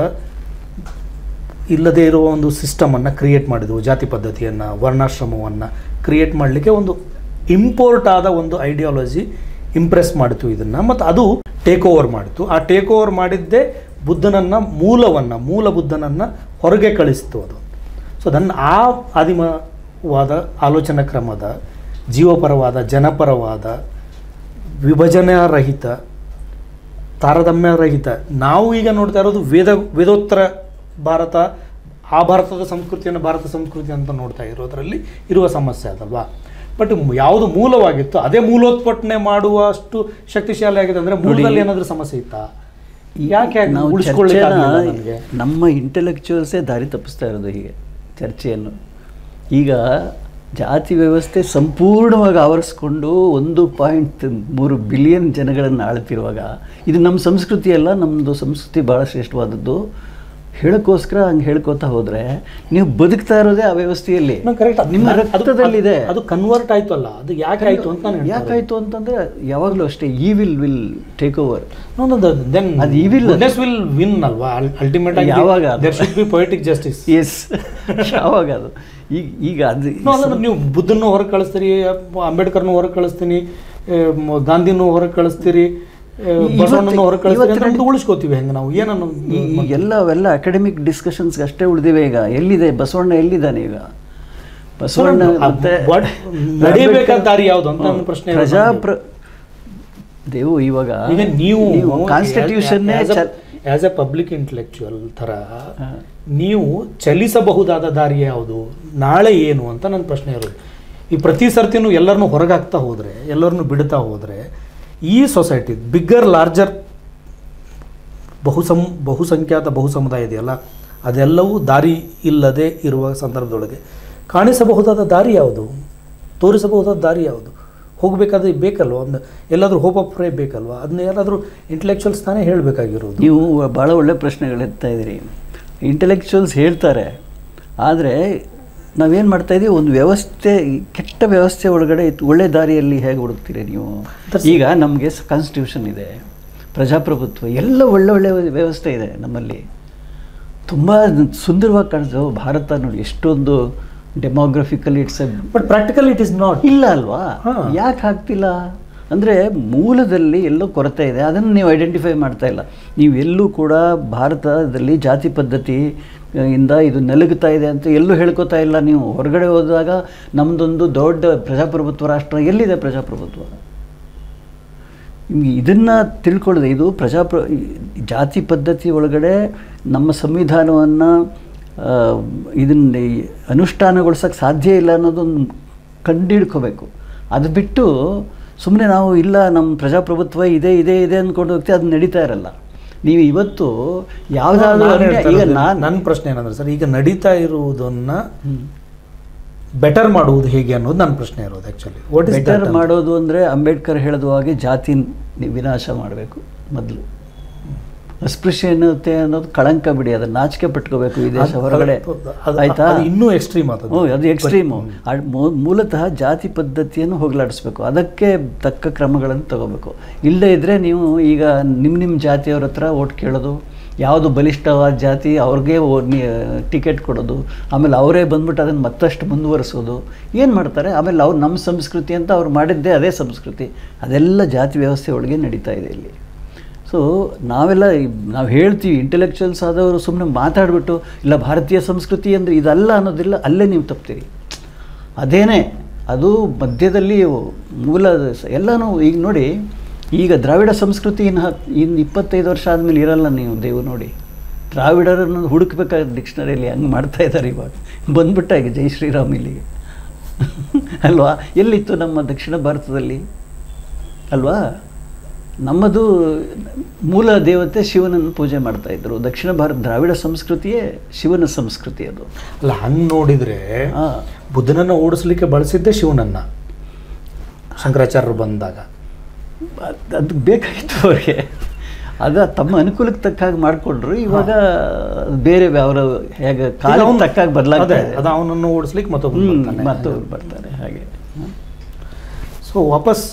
ಇಲ್ಲದೇ ಇರುವ ಒಂದು ಸಿಸ್ಟಮನ್ನು ಕ್ರಿಯೇಟ್ ಮಾಡಿದವು ಜಾತಿ ಪದ್ಧತಿಯನ್ನು ವರ್ಣಾಶ್ರಮವನ್ನು ಕ್ರಿಯೇಟ್ ಮಾಡಲಿಕ್ಕೆ ಒಂದು ಇಂಪೋರ್ಟ್ ಆದ ಒಂದು ಐಡಿಯಾಲಜಿ ಇಂಪ್ರೆಸ್ ಮಾಡಿತು ಇದನ್ನು ಮತ್ತು ಅದು ಟೇಕ್ ಓವರ್ ಮಾಡಿತು ಆ ಟೇಕ್ ಓವರ್ ಮಾಡಿದ್ದೇ ಬುದ್ಧನನ್ನು ಮೂಲವನ್ನು ಮೂಲ ಬುದ್ಧನನ್ನು ಹೊರಗೆ ಕಳಿಸ್ತು ಅದು ಸೊ ನನ್ನ ಆ ಆದಿಮವಾದ ಆಲೋಚನಾ ಕ್ರಮದ ಜೀವಪರವಾದ ಜನಪರವಾದ ವಿಭಜನಾರಹಿತ ತಾರತಮ್ಯರಹಿತ ನಾವು ಈಗ ನೋಡ್ತಾ ಇರೋದು ವೇದ ವೇದೋತ್ತರ ಭಾರತ ಆ ಭಾರತದ ಸಂಸ್ಕೃತಿಯನ್ನು ಭಾರತ ಸಂಸ್ಕೃತಿ ಅಂತ ನೋಡ್ತಾ ಇರೋದರಲ್ಲಿ ಇರುವ ಸಮಸ್ಯೆ ಅದಲ್ವಾ ಬಟ್ ಯಾವುದು ಮೂಲವಾಗಿತ್ತು ಅದೇ ಮೂಲೋತ್ಪಟ್ಟನೆ ಮಾಡುವಷ್ಟು ಶಕ್ತಿಶಾಲಿ ಆಗಿದೆ ಅಂದರೆ ಮೂಲದಲ್ಲಿ ಏನಾದರೂ ಸಮಸ್ಯೆ ಇತ್ತಾ ಯಾಕೆ ಅದು ನಾವು ಉಳಿಸ್ಕೊಳ್ಳಿಕ್ಕೆ ಚರ್ಚೆನ ಆಗ್ಲಿಲ್ಲ ನಮ್ಗೆ? ನಮ್ಮ ಇಂಟೆಲೆಕ್ಚುವಲ್ಸೇ ದಾರಿ ತಪ್ಪಿಸ್ತಾ ಇರೋದು ಹೀಗೆ ಚರ್ಚೆಯನ್ನು ಈಗ ಜಾತಿ ವ್ಯವಸ್ಥೆ ಸಂಪೂರ್ಣವಾಗಿ ಆವರಿಸ್ಕೊಂಡು ಒಂದು ಪಾಯಿಂಟ್ ಮೂರು ಬಿಲಿಯನ್ ಜನಗಳನ್ನು ಆಳ್ತಿರುವಾಗ ಇದು ನಮ್ಮ ಸಂಸ್ಕೃತಿ ಅಲ್ಲ ನಮ್ಮದು ಸಂಸ್ಕೃತಿ ಭಾಳ ಶ್ರೇಷ್ಠವಾದದ್ದು ಹೇಳೋಕ್ಕೋಸ್ಕರ ಹಂಗೆ ಹೇಳ್ಕೊತಾ ಹೋದರೆ ನೀವು ಬದುಕ್ತಾ ಇರೋದೇ ಆ ವ್ಯವಸ್ಥೆಯಲ್ಲಿ No, correct. ಅದು- ನಿಮ್ಮ ಅದು- ರಕ್ತದಲ್ಲಿದೆ ಅದು ಕನ್ವರ್ಟ್ ಆಯ್ತು ಅಲ್ಲ ಅದು ಯಾಕೆ ಆಯ್ತು ಅಂತ ನಾನು ಹೇಳ್ತಾ ಇರೋದು. ಯಾಕಾಯ್ತು ಅಂತಂದ್ರೆ ಯಾವಾಗಲೂ ಅಷ್ಟೇ ಈ will will take over No, no, the- then ಅದು evil ಅದು. goodness will win ಅಲ್ವಾ ಅಲ್ಟಿಮೇಟ್ ಆಗಿ ಯಾವಾಗ ಅದು? There should be poetic justice ಎಸ್ ಯಾವಾಗ ಅದು ಈಗ ಈಗ ಅದು ಅಲ್ಲ ನೀವು ಬುದ್ಧನ್ನು ಹೊರಗೆ ಕಳಿಸ್ತೀರಿ ಅಂಬೇಡ್ಕರ್ನು ಹೊರಗೆ ಕಳಿಸ್ತೀನಿ ಆ, ಮ- ಗಾಂಧಿನೂ ಹೊರಗೆ ಕಳಿಸ್ತೀರಿ ಆ, ಇವತ್ತು- ಬಸವಣ್ಣನ ಹೊರಗೆ ಕಳಿಸ್ತೀರಿ ಅಂತ ಇವತ್ತಿನ- ನಮ್ದು ಉಳಿಸ್ಕೋತೀವಿ ಹೆಂಗೆ ನಾವು ಏನನ್ನು ಈ ಈ ಎಲ್ಲ ಅವೆಲ್ಲ ಅಕಾಡೆಮಿಕ್ ಡಿಸ್ಕಷನ್ಸ್ಗೆ ಅಷ್ಟೇ ಉಳಿದಿವೆ ಈಗ ಎಲ್ಲಿದೆ ಬಸವಣ್ಣ ಎಲ್ಲಿದ್ದಾನೆ ಈಗ ಬಸವಣ್ಣ ಆ, ಮತ್ತೆ what- ನಡೆಯಬೇಕಾದ ದಾರಿ ಯಾವುದು ಅಂತ ನನ್ನ ಪ್ರಶ್ನೆ ಇರೋದು ಪ್ರಜಾ ನನಗೆ. ಪ್ರ ದೇವು ಇವಾಗ ಈಗ ನೀವು ಕಾನ್ಸ್ಟಿಟ್ಯೂಷನ್ನೇ ಆಸ್ ಎ ಪಬ್ಲಿಕ್ ಇಂಟೆಲೆಕ್ಚುಯಲ್ ಥರ ನೀವು ಚಲಿಸಬಹುದಾದ ದಾರಿ ಯಾವುದು ನಾಳೆ ಏನು ಅಂತ ನನ್ನ ಪ್ರಶ್ನೆ ಇರೋದು ಈ ಪ್ರತಿ ಸರ್ತಿನೂ ಎಲ್ಲರನ್ನೂ ಹೊರಗಾಗ್ತಾ ಹೋದರೆ ಎಲ್ಲರನ್ನೂ ಬಿಡ್ತಾ ಹೋದರೆ ಈ ಸೊಸೈಟಿ ಬಿಗ್ಗರ್ ಲಾರ್ಜರ್ ಬಹುಸಂ ಬಹುಸಂಖ್ಯಾತ ಬಹುಸಮುದಾಯ ಇದೆಯಲ್ಲ ಅದೆಲ್ಲವೂ ದಾರಿ ಇಲ್ಲದೆ ಇರುವ ಸಂದರ್ಭದೊಳಗೆ ಕಾಣಿಸಬಹುದಾದ ದಾರಿ ಯಾವುದು ತೋರಿಸಬಹುದಾದ ದಾರಿ ಯಾವುದು ಹೋಗಬೇಕಾದ್ರೆ ಬೇಕಲ್ವ ಒಂದು ಎಲ್ಲಾದರೂ ಹೋಪ್ ಆಫ್ ಪ್ರೇ ಬೇಕಲ್ವ ಅದನ್ನ ಯಾರಾದರೂ ಇಂಟೆಲೆಕ್ಚುಯಲ್ಸ್ ತಾನೇ ಹೇಳಬೇಕಾಗಿರೋದು ನೀವು ಭಾಳ ಒಳ್ಳೆ ಪ್ರಶ್ನೆಗಳು ಎತ್ತಾ ಇದ್ದೀರಿ ಇಂಟೆಲೆಕ್ಚುಯಲ್ಸ್ ಹೇಳ್ತಾರೆ ಆದರೆ ನಾವೇನು ಮಾಡ್ತಾ ಇದೀವಿ ಒಂದು ವ್ಯವಸ್ಥೆ ಕೆಟ್ಟ ವ್ಯವಸ್ಥೆ ಒಳಗಡೆ ಇತ್ತು- ಒಳ್ಳೆ ದಾರಿಯಲ್ಲಿ ಹೇಗೆ ಹುಡುಕ್ತೀರಿ ನೀವು ಈಗ ನಮಗೆ ಕಾನ್ಸ್ಟಿಟ್ಯೂಷನ್ ಇದೆ ಪ್ರಜಾಪ್ರಭುತ್ವ ಎಲ್ಲ ಒಳ್ಳೆ ಒಳ್ಳೆ ವ್ಯವಸ್ಥೆ ಇದೆ ನಮ್ಮಲ್ಲಿ ತುಂಬ ಸುಂದರವಾಗಿ ಕಾಣಿಸ್ತದೆ ಓ, ಭಾರತ ನೋಡಿ ಎಷ್ಟೊಂದು demographically it's a but practical it is not ಇಲ್ಲ ಅಲ್ವಾ ಹಾ. ಯಾಕೆ ಆಗ್ತಿಲ್ಲ ಅಂದರೆ ಮೂಲದಲ್ಲಿ ಎಲ್ಲೋ ಕೊರತೆ ಇದೆ ಅದನ್ನು ನೀವು ಐಡೆಂಟಿಫೈ ಮಾಡ್ತಾ ಇಲ್ಲ ನೀವು ಎಲ್ಲೂ ಕೂಡ ಭಾರತದಲ್ಲಿ ಜಾತಿ ಪದ್ಧತಿ ಆ, ಇಂದ ಇದು ನಲುಗುತ್ತಾ ಇದೆ ಅಂತ ಎಲ್ಲೂ ಹೇಳ್ಕೊತಾ ಇಲ್ಲ ನೀವು ಹೊರಗಡೆ ಹೋದಾಗ ನಮ್ಮದೊಂದು ದೊಡ್ಡ ಪ್ರಜಾಪ್ರಭುತ್ವ ರಾಷ್ಟ್ರ ಎಲ್ಲಿದೆ ಪ್ರಜಾಪ್ರಭುತ್ವ ನಿಮ್ಗೆ ಇದನ್ನು ತಿಳ್ಕೊಳ್ಳೋದು ಇದು ಪ್ರಜಾಪ್ರ ಈ ಜಾತಿ ಪದ್ಧತಿ ಒಳಗಡೆ ನಮ್ಮ ಸಂವಿಧಾನವನ್ನು ಇದನ್ನು ಅನುಷ್ಠಾನಗೊಳಿಸೋಕ್ಕೆ ಸಾಧ್ಯ ಇಲ್ಲ ಅನ್ನೋದೊಂದು ಕಂಡಿಡ್ಕೋಬೇಕು ಅದು ಬಿಟ್ಟು ಸುಮ್ಮನೆ ನಾವು ಇಲ್ಲ ನಮ್ಮ ಪ್ರಜಾಪ್ರಭುತ್ವ ಇದೆ ಇದೆ ಇದೆ ಅಂದ್ಕೊಂಡು ಹೋಗ್ತೀವಿ ಅದು ನಡೀತಾ ಇರಲ್ಲ ನೀವು ಇವತ್ತು ಯಾವುದಾದ್ರೂ ಈಗ ನಾನು ನನ್ನ ಪ್ರಶ್ನೆ ಏನಂದ್ರೆ ಸರ್ ಈಗ ನಡೀತಾ ಇರುವುದನ್ನ ಬೆಟರ್ ಮಾಡುವುದು ಹೇಗೆ ಅನ್ನೋದು ನನ್ನ ಪ್ರಶ್ನೆ ಇರೋದು ಆ್ಯಕ್ಚುಲಿ ವಾಟ್ ಇಸ್ ಬೆಟರ್ ಮಾಡೋದು ಅಂದರೆ ಅಂಬೇಡ್ಕರ್ ಹೇಳಿದ ಹಾಗೆ ಜಾತಿ ನಿ- ವಿನಾಶ ಮಾಡಬೇಕು ಮೊದಲು ಅಸ್ಪೃಶ್ಯತೆ ಅನ್ನೋದು ಕಳಂಕ ಬಿಡಿ ಅದನ್ನ ನಾಚಿಕೆ ಪಟ್ಕೋಬೇಕು ಈ ದೇಶ ಹೊರಗಡೆ ಆಯ್ತಾ ಅದು ಇನ್ನೂ ಎಕ್ಸ್ಟ್ರೀಮ್ ಅದು ಹ್ಞೂ ಅದು ಎಕ್ಸ್ಟ್ರೀಮು ಮೂಲತಃ ಜಾತಿ ಪದ್ಧತಿಯನ್ನು ಹೋಗಲಾಡಿಸ್ಬೇಕು ಅದಕ್ಕೆ ತಕ್ಕ ಕ್ರಮಗಳನ್ನು ತಗೋಬೇಕು ಇಲ್ಲದೇ ಇದ್ದರೆ ನೀವು ಈಗ ನಿಮ್ಮ ನಿಮ್ಮ ಜಾತಿಯವ್ರ ಹತ್ರ ಓಟ್ ಕೇಳೋದು ಯಾವುದು ಬಲಿಷ್ಠವಾದ ಜಾತಿ ಅವ್ರಿಗೆ ಟಿಕೆಟ್ ಕೊಡೋದು ಆಮೇಲೆ ಅವರೇ ಬಂದ್ಬಿಟ್ಟು ಅದನ್ನು ಮತ್ತಷ್ಟು ಮುಂದುವರಿಸೋದು ಏನು ಮಾಡ್ತಾರೆ ಆಮೇಲೆ ಅವ್ರು ನಮ್ಮ ಸಂಸ್ಕೃತಿ ಅಂತ ಅವ್ರು ಮಾಡಿದ್ದೇ ಅದೇ ಸಂಸ್ಕೃತಿ ಅದೆಲ್ಲ ಜಾತಿ ವ್ಯವಸ್ಥೆ ಒಳಗೆ ನಡೀತಾ ಇದೆ ಇಲ್ಲಿ ಸೊ ನಾವೆಲ್ಲ ಈ- ನಾವು ಹೇಳ್ತೀವಿ ಇಂಟೆಲೆಕ್ಚುಯಲ್ಸ್ ಆದವರು ಸುಮ್ಮನೆ ಮಾತಾಡಿಬಿಟ್ಟು ಇಲ್ಲ ಭಾರತೀಯ ಸಂಸ್ಕೃತಿ ಅಂದರೆ ಇದಲ್ಲ ಅನ್ನೋದಿಲ್ಲ ಅಲ್ಲೇ ನೀವು ತಪ್ತೀರಿ ಅದೇನೇ ಅದು ಮಧ್ಯದಲ್ಲಿ ಮೂಲ ಸ- ಎಲ್ಲನೂ ಈಗ ನೋಡಿ ಈಗ ದ್ರಾವಿಡ ಸಂಸ್ಕೃತಿ ಇನ್ನು ಹತ್ ಇನ್ನು ಇಪ್ಪತ್ತೈದು ವರ್ಷ ಆದಮೇಲೆ ಇರಲ್ಲ ನೀವು ದೇವು ನೋಡಿ ದ್ರಾವಿಡರನ್ನು ಹುಡುಕ್ಬೇಕಾದ ಡಿಕ್ಷನರಿಯಲ್ಲಿ ಹಂಗೆ ಮಾಡ್ತಾ ಇದ್ದಾರೆ ಇವಾಗ ಬಂದ್ಬಿಟ್ಟಾಗ ಜೈ ಶ್ರೀರಾಮ್ ಇಲ್ಲಿಗೆ ಅಲ್ವಾ ಎಲ್ಲಿತ್ತು ನಮ್ಮ ದಕ್ಷಿಣ ಭಾರತದಲ್ಲಿ ಅಲ್ವಾ ನಮ್ಮದು ಮೂಲ ದೇವತೆ ಶಿವನನ್ನು ಪೂಜೆ ಮಾಡ್ತಾ ಇದ್ರು ದಕ್ಷಿಣ ಭಾರತ ದ್ರಾವಿಡ ಸಂಸ್ಕೃತಿಯೇ ಶಿವನ ಸಂಸ್ಕೃತಿ ಅದು ಅಲ್ಲ ಹಂಗೆ ನೋಡಿದರೆ ಆ, ಬುದ್ಧನನ್ನು ಓಡಿಸ್ಲಿಕ್ಕೆ ಬಳಸಿದ್ದೇ ಶಿವನನ್ನ ಶಂಕರಾಚಾರ್ಯರು ಬಂದಾಗ ಅದ್- ಅದು ಬೇಕಾಗಿತ್ತು ಅವ್ರಿಗೆ ಅದ ತಮ್ಮ ಅನುಕೂಲಕ್ಕೆ ತಕ್ಕ ಹಾಗೆ ಮಾಡಿಕೊಂಡ್ರು ಇವಾಗ ಬೇರೆ ಅವರ ಹೇಗೆ ಕಾಲ ಅವ್ನು- ತಕ್ಕ ಹಾಗೆ ಬದಲಾಗ್ತಾ ಅದೇ, ಇದೆ ಅದು ಅವನನ್ನು ಓಡಿಸ್ಲಿಕ್ಕೆ ಮತ್ತೊಬ್ಬ ಹ್ಮ್, ಬರ್ತಾನೆ. ಮತ್ತೊಬ್ರು ಬರ್ತಾರೆ ಹಾಗೆ ಸೊ ವಾಪಸ್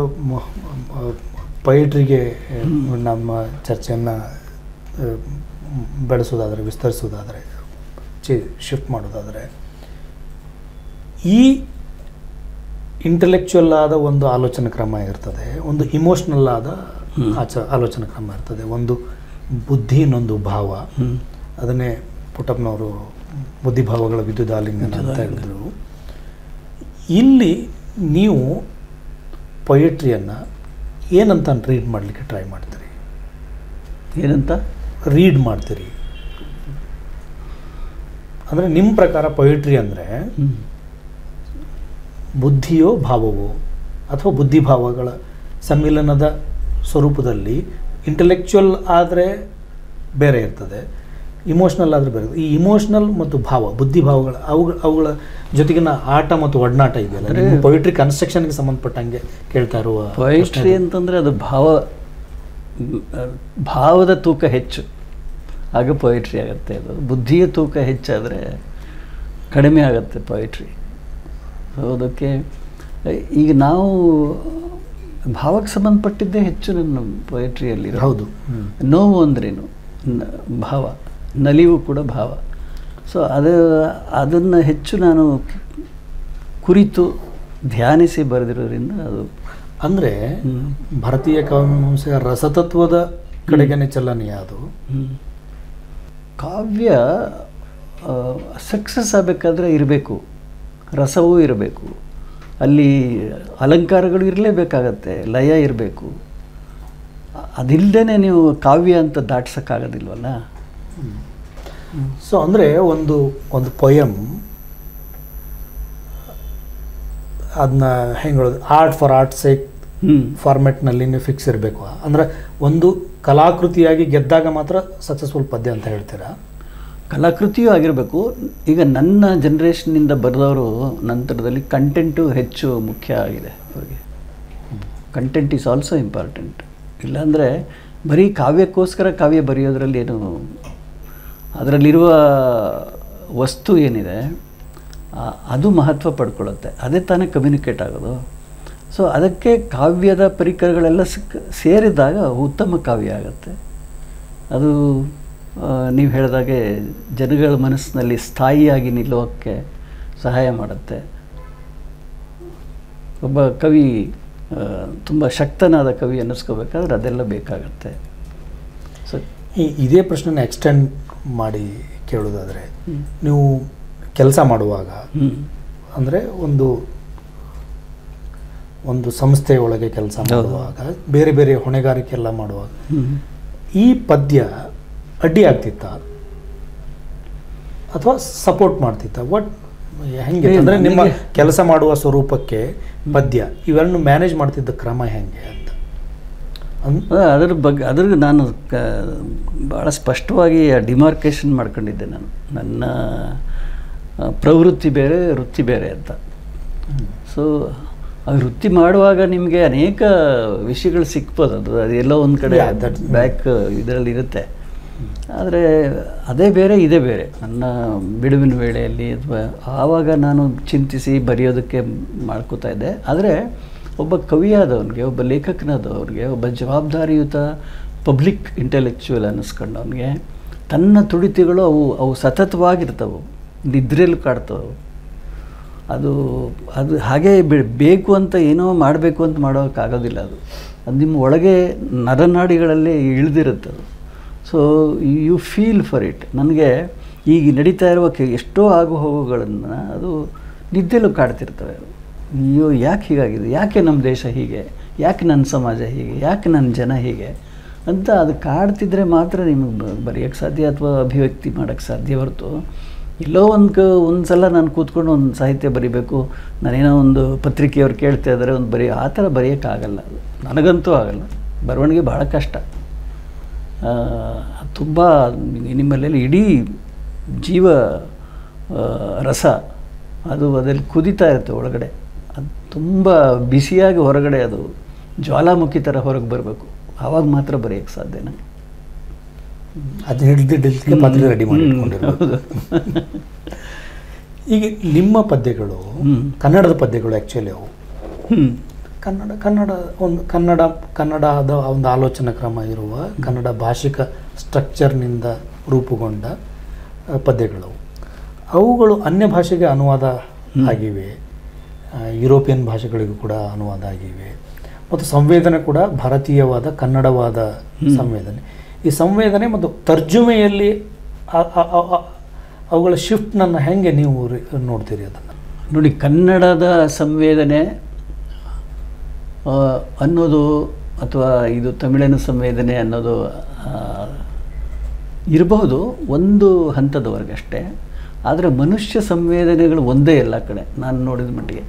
ಪೊಯಿಟ್ರಿಗೆ ನಮ್ಮ ಚರ್ಚೆಯನ್ನು ಬೆಳೆಸೋದಾದರೆ ವಿಸ್ತರಿಸೋದಾದರೆ ಚಿ ಶಿಫ್ಟ್ ಮಾಡೋದಾದರೆ ಈ ಇಂಟೆಲೆಕ್ಚುಯಲ್ ಆದ ಒಂದು ಆಲೋಚನಾ ಕ್ರಮ ಇರ್ತದೆ ಒಂದು ಇಮೋಷ್ನಲ್ ಆದ ಆಚ ಆಲೋಚನಾ ಕ್ರಮ ಇರ್ತದೆ ಒಂದು ಬುದ್ಧಿ ಇನ್ನೊಂದು ಭಾವ ಹ್ಮ್. ಅದನ್ನೇ ಪುಟ್ಟಪ್ಪನವರು ಬುದ್ಧಿಭಾವಗಳ ವಿದ್ಯುತ್ ಆಲಿಂಗನ ಅಂತ ಹೇಳಿದ್ರು ಇಲ್ಲಿ ನೀವು ಪೊಯೆಟ್ರಿಯನ್ನು ಏನಂತ ರೀಡ್ ಮಾಡಲಿಕ್ಕೆ ಟ್ರೈ ಮಾಡ್ತೀರಿ ಏನಂತ ರೀಡ್ ಮಾಡ್ತೀರಿ ಅಂದರೆ ನಿಮ್ಮ ಪ್ರಕಾರ ಪೊಯಿಟ್ರಿ ಅಂದರೆ ಹ್ಮ್. ಬುದ್ಧಿಯೋ ಭಾವವೋ ಅಥವಾ ಬುದ್ಧಿಭಾವಗಳ ಸಮ್ಮಿಲನದ ಸ್ವರೂಪದಲ್ಲಿ ಇಂಟೆಲೆಕ್ಚುಯಲ್ ಆದರೆ ಬೇರೆ ಇರ್ತದೆ ಇಮೋಷ್ನಲ್ ಆದರೆ ಬೇರೆ ಇರ್ತದೆ. ಈ ಇಮೋಷ್ನಲ್ ಮತ್ತು ಭಾವ ಬುದ್ಧಿಭಾವಗಳ ಅವುಗಳ ಅವುಗಳ ಜೊತೆಗಿನ ಆಟ ಮತ್ತು ಒಡನಾಟ ಇದೆಯಲ್ಲ ಪೊಯಿಟ್ರಿ ಕನ್ಸ್ಟ್ರಕ್ಷನ್ಗೆ ಸಂಬಂಧಪಟ್ಟಂಗೆ ಕೇಳ್ತಾ ಇರುವ ಪೊಯಿಟ್ರಿ ಪ್ರಶ್ನೆ ಅದು. ಅಂತಂದರೆ ಅದು ಭಾವ ಭಾವದ ತೂಕ ಹೆಚ್ಚು ಆಗ ಪೊಯಿಟ್ರಿ ಆಗುತ್ತೆ ಅದು ಬುದ್ಧಿಯ ತೂಕ ಹೆಚ್ಚಾದರೆ ಕಡಿಮೆ ಆಗುತ್ತೆ ಪೊಯಿಟ್ರಿ ಸೊ ಅದಕ್ಕೆ ಈಗ ನಾವು ಭಾವಕ್ಕೆ ಸಂಬಂಧಪಟ್ಟಿದ್ದೇ ಹೆಚ್ಚು ನನ್ನ ಪೊಯಿಟ್ರಿಯಲ್ಲಿ ಹೌದು ಹ್ಮ್. ನೋವು ಅಂದ್ರೇನು ನ- ಭಾವ ನಲಿವು ಕೂಡ ಭಾವ ಸೊ ಅದು ಅದನ್ನು ಹೆಚ್ಚು ನಾನು ಕುರಿತು ಧ್ಯಾನಿಸಿ ಬರೆದಿರೋದ್ರಿಂದ ಅದು ಅಂದರೆ ಹ್ಮ್. ಭಾರತೀಯ ಕಾವ್ಯಮೀಮಾಂಸೆಯ ರಸತತ್ವದ ಕಡೆಗೇನೆ ಚಲನೆಯ ಅದು ಕಾವ್ಯ ಸಕ್ಸಸ್ ಆಗಬೇಕಾದ್ರೆ ಇರಬೇಕು ರಸವೂ ಇರಬೇಕು ಅಲ್ಲಿ ಅಲಂಕಾರಗಳು ಇರಲೇಬೇಕಾಗತ್ತೆ ಲಯ ಇರಬೇಕು ಅದಿಲ್ಲದೇ ನೀವು ಕಾವ್ಯ ಅಂತ ದಾಟ್ಸೋಕ್ಕಾಗೋದಿಲ್ವಲ್ಲ ಸೊ ಅಂದರೆ ಒಂದು ಒಂದು ಪೊಯಮ್ ಅದನ್ನ ಹೆಂಗೆ ಹೇಳೋದು ಆರ್ಟ್ ಫಾರ್ ಆರ್ಟ್ ಸೇಕ್ ಹ್ಞೂ ಫಾರ್ಮೆಟ್ನಲ್ಲಿ ನೀವು ಫಿಕ್ಸ್ ಇರಬೇಕು ಅಂದರೆ ಒಂದು ಕಲಾಕೃತಿಯಾಗಿ ಗೆದ್ದಾಗ ಮಾತ್ರ ಸಕ್ಸಸ್ಫುಲ್ ಪದ್ಯ ಅಂತ ಹೇಳ್ತೀರಾ ಕಲಾಕೃತಿಯೂ ಆಗಿರಬೇಕು ಈಗ ನನ್ನ ಜನ್ರೇಷನ್ನಿಂದ ಬರೆದವರು ನಂತರದಲ್ಲಿ ಕಂಟೆಂಟು ಹೆಚ್ಚು ಮುಖ್ಯ ಆಗಿದೆ ಅವರಿಗೆ ಕಂಟೆಂಟ್ ಈಸ್ ಆಲ್ಸೋ ಇಂಪಾರ್ಟೆಂಟ್ ಇಲ್ಲಾಂದರೆ ಬರೀ ಕಾವ್ಯಕ್ಕೋಸ್ಕರ ಕಾವ್ಯ ಬರೆಯೋದ್ರಲ್ಲಿ ಏನು ಅದರಲ್ಲಿರುವ ವಸ್ತು ಏನಿದೆ ಆ- ಅದು ಮಹತ್ವ ಪಡ್ಕೊಳ್ಳುತ್ತೆ ಅದೇ ತಾನೇ ಕಮ್ಯುನಿಕೇಟ್ ಆಗೋದು ಸೊ ಅದಕ್ಕೆ ಕಾವ್ಯದ ಪರಿಕರಗಳೆಲ್ಲ ಸಿಕ್ ಸೇರಿದಾಗ ಉತ್ತಮ ಕಾವ್ಯ ಆಗುತ್ತೆ ಅದು ನೀವು ಹೇಳಿದಾಗೆ ಜನಗಳ ಮನಸ್ಸಿನಲ್ಲಿ ಸ್ಥಾಯಿಯಾಗಿ ನಿಲ್ಲೋಕ್ಕೆ ಸಹಾಯ ಮಾಡುತ್ತೆ ಒಬ್ಬ ಕವಿ ತುಂಬ ಶಕ್ತನಾದ ಕವಿ ಅನ್ನಿಸ್ಕೋಬೇಕಾದ್ರೆ ಅದೆಲ್ಲ ಬೇಕಾಗತ್ತೆ ಸೊ ಈ ಇದೇ ಪ್ರಶ್ನೆನ ಎಕ್ಸ್ಟೆಂಡ್ ಮಾಡಿ ಕೇಳೋದಾದರೆ ಹ್ಮ್. ನೀವು ಕೆಲಸ ಮಾಡುವಾಗ ಹ್ಞೂ ಅಂದರೆ ಒಂದು ಒಂದು ಸಂಸ್ಥೆ ಒಳಗೆ ಕೆಲಸ ಹೌದು. ಮಾಡುವಾಗ ಬೇರೆ ಬೇರೆ ಹೊಣೆಗಾರಿಕೆ ಎಲ್ಲ ಮಾಡುವಾಗ ಹ್ಞೂ ಈ ಪದ್ಯ ಅಡ್ಡಿ ಆಗ್ತಿತ್ತ ಅಥವಾ ಸಪೋರ್ಟ್ ಮಾಡ್ತಿತ್ತ ವಾಟ್ ಹೆಂಗೆ ಏ, ಅಂದರೆ ನಿಮ್ಮ ನನಗೆ- ಕೆಲಸ ಮಾಡುವ ಸ್ವರೂಪಕ್ಕೆ ಪದ್ಯ ಇವೆರಡನ್ನು ಮ್ಯಾನೇಜ್ ಮಾಡ್ತಿದ್ದ ಕ್ರಮ ಹೆಂಗೆ ಅಂತ ಅನ್- ಅದ್ರ ಬಗ್ಗೆ ಅದ್ರ ನಾನು ಕ ಭಾಳ ಸ್ಪಷ್ಟವಾಗಿ ಡಿಮಾರ್ಕೇಶನ್ ಮಾಡ್ಕೊಂಡಿದ್ದೆ ನಾನು ನನ್ನ ಆ, ಪ್ರವೃತ್ತಿ ಬೇರೆ ವೃತ್ತಿ ಬೇರೆ ಅಂತ ಸೊ ಆ ವೃತ್ತಿ ಮಾಡುವಾಗ ನಿಮಗೆ ಅನೇಕ ವಿಷಯಗಳು ಸಿಕ್ಬೋದು ಅದು ಅದು ಎಲ್ಲೋ ಒಂದು ಕಡೆ Yeah, that's- ಬ್ಯಾಕ್ ಇದರಲ್ಲಿ ಇರುತ್ತೆ ಆದರೆ ಅದೇ ಬೇರೆ ಇದೇ ಬೇರೆ ನನ್ನ ಬಿಡುವಿನ ವೇಳೆಯಲ್ಲಿ ಅಥವಾ ಆವಾಗ ನಾನು ಚಿಂತಿಸಿ ಬರೆಯೋದಕ್ಕೆ ಮಾಡ್ಕೋತಾ ಇದ್ದೆ ಆದರೆ ಒಬ್ಬ ಕವಿಯಾದವನಿಗೆ ಒಬ್ಬ ಲೇಖಕನಾದವ್ರಿಗೆ ಒಬ್ಬ ಜವಾಬ್ದಾರಿಯುತ ಪಬ್ಲಿಕ್ ಇಂಟೆಲೆಕ್ಚುವಲ್ ಅನ್ನಿಸ್ಕೊಂಡವನಿಗೆ ತನ್ನ ತುಡಿತಗಳು ಅವು ಅವು ಸತತವಾಗಿರ್ತವೆ ನಿದ್ರೆಯಲ್ಲಿ ಕಾಡ್ತವೆ ಅದು ಅದು ಹಾಗೆ ಬೆ- ಬೇಕು ಅಂತ ಏನೋ ಮಾಡಬೇಕು ಅಂತ ಮಾಡೋಕ್ಕಾಗೋದಿಲ್ಲ ಅದು ಅದು ನಿಮ್ಮ ಒಳಗೆ ನರನಾಡಿಗಳಲ್ಲಿ ಇಳಿದಿರುತ್ತೆ ಅದು so you feel for it ನನಗೆ ಈಗ ನಡೀತಾ ಇರುವ ಕೆ ಎಷ್ಟೋ ಆಗು ಹೋಗುಗಳನ್ನು ಅದು ನಿದ್ದೆಲ್ಲೂ ಕಾಡ್ತಿರ್ತವೆ ಅಯ್ಯೋ ಯಾಕೆ ಹೀಗಾಗಿದೆ ಯಾಕೆ ನಮ್ಮ ದೇಶ ಹೀಗೆ ಯಾಕೆ ನನ್ನ ಸಮಾಜ ಹೀಗೆ ಯಾಕೆ ನನ್ನ ಜನ ಹೀಗೆ ಅಂತ ಅದು ಕಾಡ್ತಿದ್ರೆ ಮಾತ್ರ ನಿಮಗೆ ಬರೆಯೋಕ್ಕೆ ಸಾಧ್ಯ ಅಥವಾ ಅಭಿವ್ಯಕ್ತಿ ಮಾಡೋಕ್ಕೆ ಸಾಧ್ಯ ಹೊರತು ಎಲ್ಲೋ ಒಂದು ಕ ಒಂದು ಸಲ ನಾನು ಕೂತ್ಕೊಂಡು ಒಂದು ಸಾಹಿತ್ಯ ಬರಿಬೇಕು ನಾನೇನೋ ಒಂದು ಪತ್ರಿಕೆಯವ್ರು ಕೇಳ್ತಾ ಇದ್ದಾರೆ ಒಂದು ಬರೀ ಆ ಥರ ಬರೆಯೋಕ್ಕಾಗಲ್ಲ ಅದು ನನಗಂತೂ ಆಗಲ್ಲ ಬರವಣಿಗೆ ಭಾಳ ಕಷ್ಟ ತುಂಬ ನಿಮ್ಮಲ್ಲೆಲ್ಲ ಇಡೀ ಜೀವ ಆ, ರಸ ಅದು ಅದಲ್ಲಿ ಕುದೀತಾ ಇರುತ್ತೆ ಒಳಗಡೆ ಅದು ತುಂಬ ಬಿಸಿಯಾಗಿ ಹೊರಗಡೆ ಅದು ಜ್ವಾಲಾಮುಖಿ ಥರ ಹೊರಗೆ ಬರಬೇಕು ಆವಾಗ ಮಾತ್ರ ಬರೆಯೋಕ್ಕೆ ಸಾಧ್ಯ ನನಗೆ ಅದನ್ನ ಹಿಡಿದಿದ್ದಕ್ಕೆ ಪದ್ಯ ರೆಡಿ ಮಾಡಿ ಇಟ್ಕೊಂಡಿರ್ಬೇಕು ಹೌದು ಈಗ ನಿಮ್ಮ ಪದ್ಯಗಳು ಹ್ಮ್. ಕನ್ನಡದ ಪದ್ಯಗಳು ಆ್ಯಕ್ಚುಲಿ ಅವು ಹ್ಞೂ ಕನ್ನಡ ಕನ್ನಡ ಒಂದು ಕನ್ನಡ ಕನ್ನಡದ ಒಂದು ಆಲೋಚನಾ ಕ್ರಮ ಇರುವ ಕನ್ನಡ ಭಾಷಿಕ ಸ್ಟ್ರಕ್ಚರ್ನಿಂದ ರೂಪುಗೊಂಡ ಆ, ಪದ್ಯಗಳವು ಅವುಗಳು ಅನ್ಯ ಭಾಷೆಗೆ ಅನುವಾದ ಆಗಿವೆ ಆ, ಯುರೋಪಿಯನ್ ಭಾಷೆಗಳಿಗೂ ಕೂಡ ಅನುವಾದ ಆಗಿವೆ ಮತ್ತು ಸಂವೇದನೆ ಕೂಡ ಭಾರತೀಯವಾದ ಕನ್ನಡವಾದ ಸಂವೇದನೆ ಈ ಸಂವೇದನೆ ಮತ್ತು ತರ್ಜುಮೆಯಲ್ಲಿ ಆ- ಆ- ಆ- ಆ- ಅವುಗಳ ಶಿಫ್ಟ್ನನ್ನು ಹೆಂಗೆ ನೀವು ರಿ- ನೋಡ್ತೀರಿ ಅದನ್ನು ನೋಡಿ ಕನ್ನಡದ ಸಂವೇದನೆ ಆ, ಅನ್ನೋದು ಅಥವಾ ಇದು ತಮಿಳಿನ ಸಂವೇದನೆ ಅನ್ನೋದು ಆ, ಇರಬಹುದು ಒಂದು ಹಂತದವರೆಗಷ್ಟೇ ಆದರೆ ಮನುಷ್ಯ ಸಂವೇದನೆಗಳು ಒಂದೇ ಎಲ್ಲ ಕಡೆ ನಾನು ನೋಡಿದ ಮಟ್ಟಿಗೆ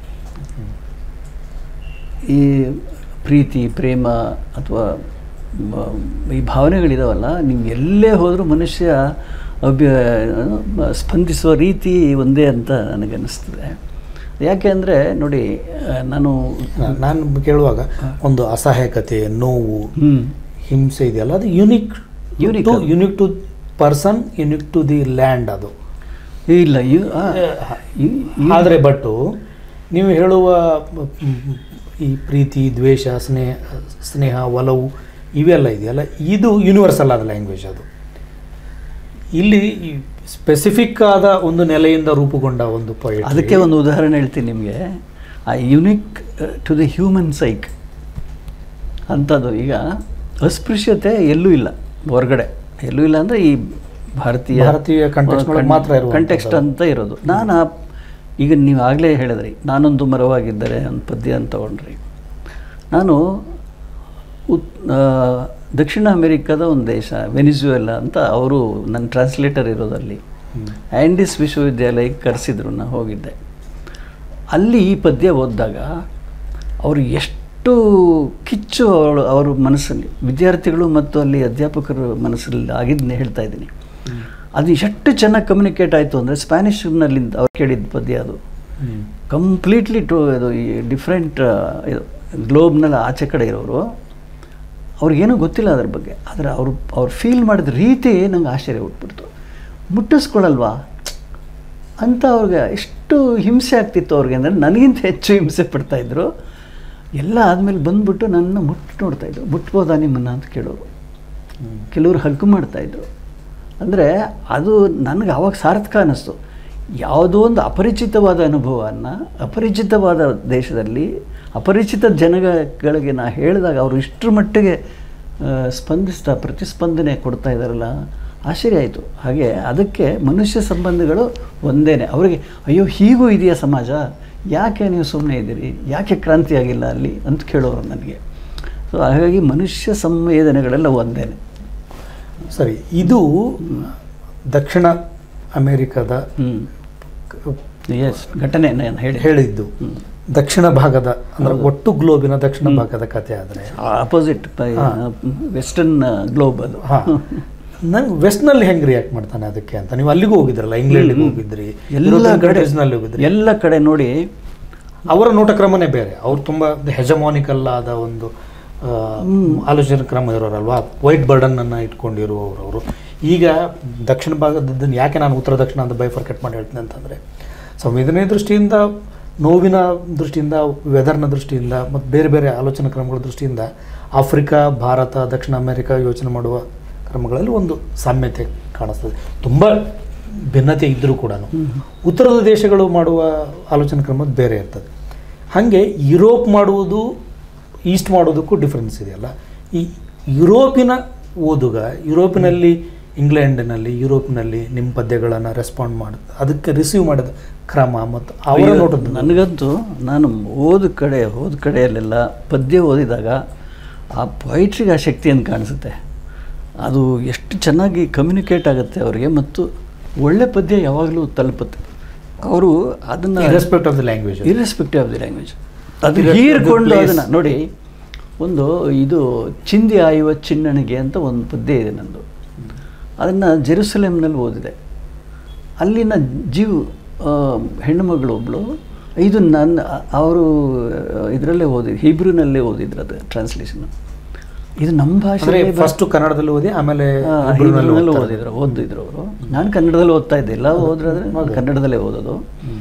ಈ ಪ್ರೀತಿ ಪ್ರೇಮ ಅಥವಾ ಮ- ಈ ಭಾವನೆಗಳಿದಾವಲ್ಲ ನೀವು ಎಲ್ಲೇ ಹೋದರೂ ಮನುಷ್ಯ ಅಭ್ಯ ಸ್ಪಂದಿಸುವ ರೀತಿ ಒಂದೇ ಅಂತ ನನಗನ್ನಿಸ್ತದೆ ಯಾಕೆ ಅಂದರೆ ನೋಡಿ ಆ, ನಾನು ನಾ- ನಾನು ಕೇಳುವಾಗ ಒಂದು ಅಸಹಾಯಕತೆ ನೋವು ಹ್ಞೂ ಹಿಂಸೆ ಇದೆಯಲ್ಲ ಅದು ಯುನಿಕ್ Unique ಟು ಅದು. Unique to person unique to the land ಅದು ಇಲ್ಲ ಇವ್- ಆ, ಇವ್- ಇವ್- ಆದರೆ ಬಟ್ಟು ನೀವು ಹೇಳುವ ಮ್, ಈ ಪ್ರೀತಿ ದ್ವೇಷ ಸ್ನೇಹ ಸ್ನೇಹ ಒಲವು ಇವೆಲ್ಲ ಇದೆಯಲ್ಲ ಇದು ಯೂನಿವರ್ಸಲ್ ಆದ ಲ್ಯಾಂಗ್ವೇಜ್ ಅದು ಇಲ್ಲಿ ಸ್ಪೆಸಿಫಿಕ್ ಆದ ಒಂದು ನೆಲೆಯಿಂದ ರೂಪುಗೊಂಡ ಒಂದು poetry. ಅದಕ್ಕೆ ಒಂದು ಉದಾಹರಣೆ ಹೇಳ್ತೀನಿ ನಿಮಗೆ ಆ unique to the human psyche ಅಂಥದ್ದು ಈಗ ಅಸ್ಪೃಶ್ಯತೆ ಎಲ್ಲೂ ಇಲ್ಲ ಹೊರಗಡೆ ಎಲ್ಲೂ ಇಲ್ಲ ಅಂದರೆ ಈ ಭಾರತೀಯ ಭಾರತೀಯ context ಒಳಗೆ ಮಾತ್ರ ಇರುವಂಥದ್ದು. ಕಂಟೆಕ್ಸ್ಟ್ ಅಂತ ಇರೋದು ನಾನು ಆ- ಈಗ ನೀವು ಆಗಲೇ ಹೇಳಿದ್ರಿ ನಾನೊಂದು ಮರವಾಗಿದ್ದರೆ ಒಂದು ಪದ್ಯ ಅಂತ ತಗೊಂಡ್ರಿ ನಾನು ಉತ್ ಆ, ದಕ್ಷಿಣ ಅಮೆರಿಕದ ಒಂದು ದೇಶ ವೆನಿಜುವೆಲಾ ಅಂತ ಅವರು ನನ್ನ ಟ್ರಾನ್ಸ್ಲೇಟರ್ ಇರೋದಲ್ಲಿ ಆ್ಯಂಡಿಸ್ ವಿಶ್ವವಿದ್ಯಾಲಯಕ್ಕೆ ಕರೆಸಿದ್ರು ನಾನು ಹೋಗಿದ್ದೆ ಅಲ್ಲಿ ಈ ಪದ್ಯ ಓದಿದಾಗ ಅವರು ಎಷ್ಟು ಕಿಚ್ಚು ಅವಳು ಅವ್ರ ಮನಸ್ಸಲ್ಲಿ ವಿದ್ಯಾರ್ಥಿಗಳು ಮತ್ತು ಅಲ್ಲಿ ಅಧ್ಯಾಪಕರ ಮನಸ್ಸಲ್ಲಿ ಆಗಿದ್ದನ್ನೇ ಹೇಳ್ತಾ ಇದ್ದೀನಿ ಅದು ಎಷ್ಟು ಚೆನ್ನಾಗಿ ಕಮ್ಯುನಿಕೇಟ್ ಆಯಿತು ಅಂದರೆ ಸ್ಪ್ಯಾನಿಷ್ನಲ್ಲಿ ಅವ್ರು ಕೇಳಿದ ಪದ್ಯ ಅದು ಕಂಪ್ಲೀಟ್ಲಿ ಟು ಇದು ಈ ಡಿಫ್ರೆಂಟ್ ಇದು ಗ್ಲೋಬ್ನಲ್ಲಿ ಆಚೆ ಕಡೆ ಇರೋರು ಅವ್ರಿಗೇನೂ ಗೊತ್ತಿಲ್ಲ ಅದ್ರ ಬಗ್ಗೆ ಆದರೆ ಅವರು ಅವ್ರು ಫೀಲ್ ಮಾಡಿದ ರೀತಿ ನಂಗೆ ಆಶ್ಚರ್ಯ ಹುಟ್ಬಿಡ್ತು ಮುಟ್ಟಿಸ್ಕೊಳಲ್ವಾ ಅಂತ ಅವ್ರಿಗೆ ಎಷ್ಟು ಹಿಂಸೆ ಆಗ್ತಿತ್ತು ಅವ್ರಿಗೆ ಅಂದರೆ ನನಗಿಂತ ಹೆಚ್ಚು ಹಿಂಸೆ ಪಡ್ತಾಯಿದ್ರು ಎಲ್ಲ ಆದಮೇಲೆ ಬಂದ್ಬಿಟ್ಟು ನನ್ನ ಮುಟ್ಟು ನೋಡ್ತಾಯಿದ್ರು ಮುಟ್ಬೋದಾ ನಿಮ್ಮನ್ನು ಅಂತ ಕೇಳೋರು ಕೆಲವರು ಹಗ್ಗು ಮಾಡ್ತಾಯಿದ್ರು ಅಂದರೆ ಅದು ನನಗೆ ಆವಾಗ ಸಾರ್ಥಕ ಅನ್ನಿಸ್ತು ಯಾವುದೋ ಒಂದು ಅಪರಿಚಿತವಾದ ಅನುಭವವನ್ನು ಅಪರಿಚಿತವಾದ ದೇಶದಲ್ಲಿ ಅಪರಿಚಿತ ಜನಗಳಿಗೆ ನಾ ಹೇಳಿದಾಗ ಅವರು ಇಷ್ಟರ ಮಟ್ಟಿಗೆ ಆ, ಸ್ಪಂದಿಸ್ತಾ ಪ್ರತಿಸ್ಪಂದನೆ ಕೊಡ್ತಾ ಇದ್ದಾರಲ್ಲ ಆಶ್ಚರ್ಯ ಆಯಿತು ಹಾಗೆ ಅದಕ್ಕೆ ಮನುಷ್ಯ ಸಂಬಂಧಗಳು ಒಂದೇನೆ ಅವರಿಗೆ ಅಯ್ಯೋ ಹೀಗೂ ಇದೆಯಾ ಸಮಾಜ ಯಾಕೆ ನೀವು ಸುಮ್ಮನೆ ಇದ್ದೀರಿ ಯಾಕೆ ಕ್ರಾಂತಿ ಆಗಿಲ್ಲ ಅಲ್ಲಿ ಅಂತ ಕೇಳೋರು ನನಗೆ ಸೊ ಹಾಗಾಗಿ ಮನುಷ್ಯ ಸಂವೇದನೆಗಳೆಲ್ಲ ಒಂದೇನೆ ಸರಿ ಇದು ದಕ್ಷಿಣ ಅಮೆರಿಕದ ಹ್ಞೂ ಎಸ್ ಘಟನೆ ನಾನು ಹೇಳಿ ಹೇಳಿದ್ದು ದಕ್ಷಿಣ ಭಾಗದ ಅಂದ್ರೆ ಒಟ್ಟು ಗ್ಲೋಬಿನ ದಕ್ಷಿಣ ಭಾಗದ ಕಥೆ ಆದರೆ ಅಪೋಸಿಟ್ ವೆಸ್ಟರ್ನ್ ಗ್ಲೋಬ್ ಅದು ಹಾ ನಂಗೆ ವೆಸ್ಟ್ನಲ್ಲಿ ಹೆಂಗೆ ರಿಯಾಕ್ಟ್ ಮಾಡ್ತಾನೆ ಅದಕ್ಕೆ ಅಂತ ನೀವು ಅಲ್ಲಿಗೂ ಹೋಗಿದ್ರಲ್ಲ ಇಂಗ್ಲೆಂಡ್ಗೆ ಹೋಗಿದ್ರಿ ಎಲ್ಲ ಯುರೋಪಿಯನ್ ಕಡೆ countries-ನಲ್ಲಿ ಹೋಗಿದ್ರಿ ಎಲ್ಲ ಕಡೆ ನೋಡಿ ಅವರ ನೋಟ ಕ್ರಮನೇ ಬೇರೆ ಅವ್ರು ತುಂಬಾ ಹೆಜಮಾನಿಕಲ್ ಆದ ಒಂದು ಆ, ಆಲೋಚನಾ ಕ್ರಮ ಇರೋರಲ್ವಾ ವೈಟ್ ಬರ್ಡನ್ ಅನ್ನ ಇಟ್ಕೊಂಡಿರುವವರು ಅವರು ಈಗ ದಕ್ಷಿಣ ಭಾಗದದ್ದನ್ನು ಯಾಕೆ ನಾನು ಉತ್ತರ ದಕ್ಷಿಣ ಅಂತ ಬೈಫರ್ಕಟ್ ಮಾಡಿ ಹೇಳ್ತೀನಿ ಅಂತಂದರೆ ಸಂವೇದನೆ ದೃಷ್ಟಿಯಿಂದ ನೋವಿನ ದೃಷ್ಟಿಯಿಂದ ವೆದರ್ನ ದೃಷ್ಟಿಯಿಂದ ಮತ್ತು ಬೇರೆ ಬೇರೆ ಆಲೋಚನಾ ಕ್ರಮಗಳ ದೃಷ್ಟಿಯಿಂದ ಆಫ್ರಿಕಾ ಭಾರತ ದಕ್ಷಿಣ ಅಮೆರಿಕ ಯೋಚನೆ ಮಾಡುವ ಕ್ರಮಗಳಲ್ಲಿ ಒಂದು ಸಾಮ್ಯತೆ ಕಾಣಿಸ್ತದೆ ತುಂಬ ಭಿನ್ನತೆ ಇದ್ದರೂ ಕೂಡ ಉತ್ತರದ ದೇಶಗಳು ಮಾಡುವ ಆಲೋಚನಾ ಕ್ರಮ ಬೇರೆ ಇರ್ತದೆ ಹಾಗೆ ಯುರೋಪ್ ಮಾಡುವುದು ಈಸ್ಟ್ ಮಾಡೋದಕ್ಕೂ ಡಿಫ್ರೆನ್ಸ್ ಇದೆಯಲ್ಲ ಈ ಯುರೋಪಿನ ಓದುಗ ಯುರೋಪಿನಲ್ಲಿ ಇಂಗ್ಲೆಂಡಿನಲ್ಲಿ ಯುರೋಪಿನಲ್ಲಿ ನಿಮ್ಮ ಪದ್ಯಗಳನ್ನು ರೆಸ್ಪಾಂಡ್ ಮಾಡಿದ ಅದಕ್ಕೆ ರಿಸೀವ್ ಮಾಡಿದ ಕ್ರಮ ಮತ್ತು ಅವರ ನೋಟದ ನನಗಂತೂ ನಾನು ಓದ ಕಡೆ ಹೋದ ಕಡೆಯಲ್ಲೆಲ್ಲ ಪದ್ಯ ಓದಿದಾಗ ಆ ಪೊಯಿಟ್ರಿಗೆ ಆ ಶಕ್ತಿಯನ್ನು ಕಾಣಿಸುತ್ತೆ ಅದು ಎಷ್ಟು ಚೆನ್ನಾಗಿ ಕಮ್ಯುನಿಕೇಟ್ ಆಗುತ್ತೆ ಅವರಿಗೆ ಮತ್ತು ಒಳ್ಳೆ ಪದ್ಯ ಯಾವಾಗಲೂ ತಲುಪುತ್ತೆ ಅವರು ಅದನ್ನು respect of the language irrespective of the language ಅದು Irrespective of the ಹೀರ್ಕೊಂಡು place. ಅದನ್ನು ನೋಡಿ ಒಂದು ಇದು ಚಿಂದಿ ಆಯುವ ಚಿಣ್ಣಣಿಗೆ ಅಂತ ಒಂದು ಪದ್ಯ ಇದೆ ನಂದು ಅದನ್ನು ಜೆರುಸಲೇಮ್ನಲ್ಲಿ ಓದಿದೆ ಅಲ್ಲಿನ ಜೀವ್ ಆ, ಹೆಣ್ಣುಮಗಳು ಒಬ್ಬಳು ಇದು ನನ್ನ ಅವರು ಇದರಲ್ಲೇ ಓದಿ ಹೀಬ್ರೂನಲ್ಲೇ ಓದಿದ್ರು ಅದು ಟ್ರಾನ್ಸ್ಲೇಷನ್ ಇದು ನಮ್ಮ ಅಂದರೆ ಭಾಷೆ ಫಸ್ಟ್ ಕನ್ನಡದಲ್ಲಿ ಓದಿ ಆಮೇಲೆ ಇಬ್ರಿನಲ್ಲಿ ಹೀಬ್ರೂನಲ್ಲಿ ಓದ್ತಾರೆ. ಓದಿದ್ರು ಓದಿದ್ರು ಅವರು ನಾನು ಕನ್ನಡದಲ್ಲಿ ಓದ್ತಾ ಇದ್ದೆ ಎಲ್ಲ ಓದ್ರಾದ್ರೆ ನಾನು ಕನ್ನಡದಲ್ಲೇ ಓದೋದು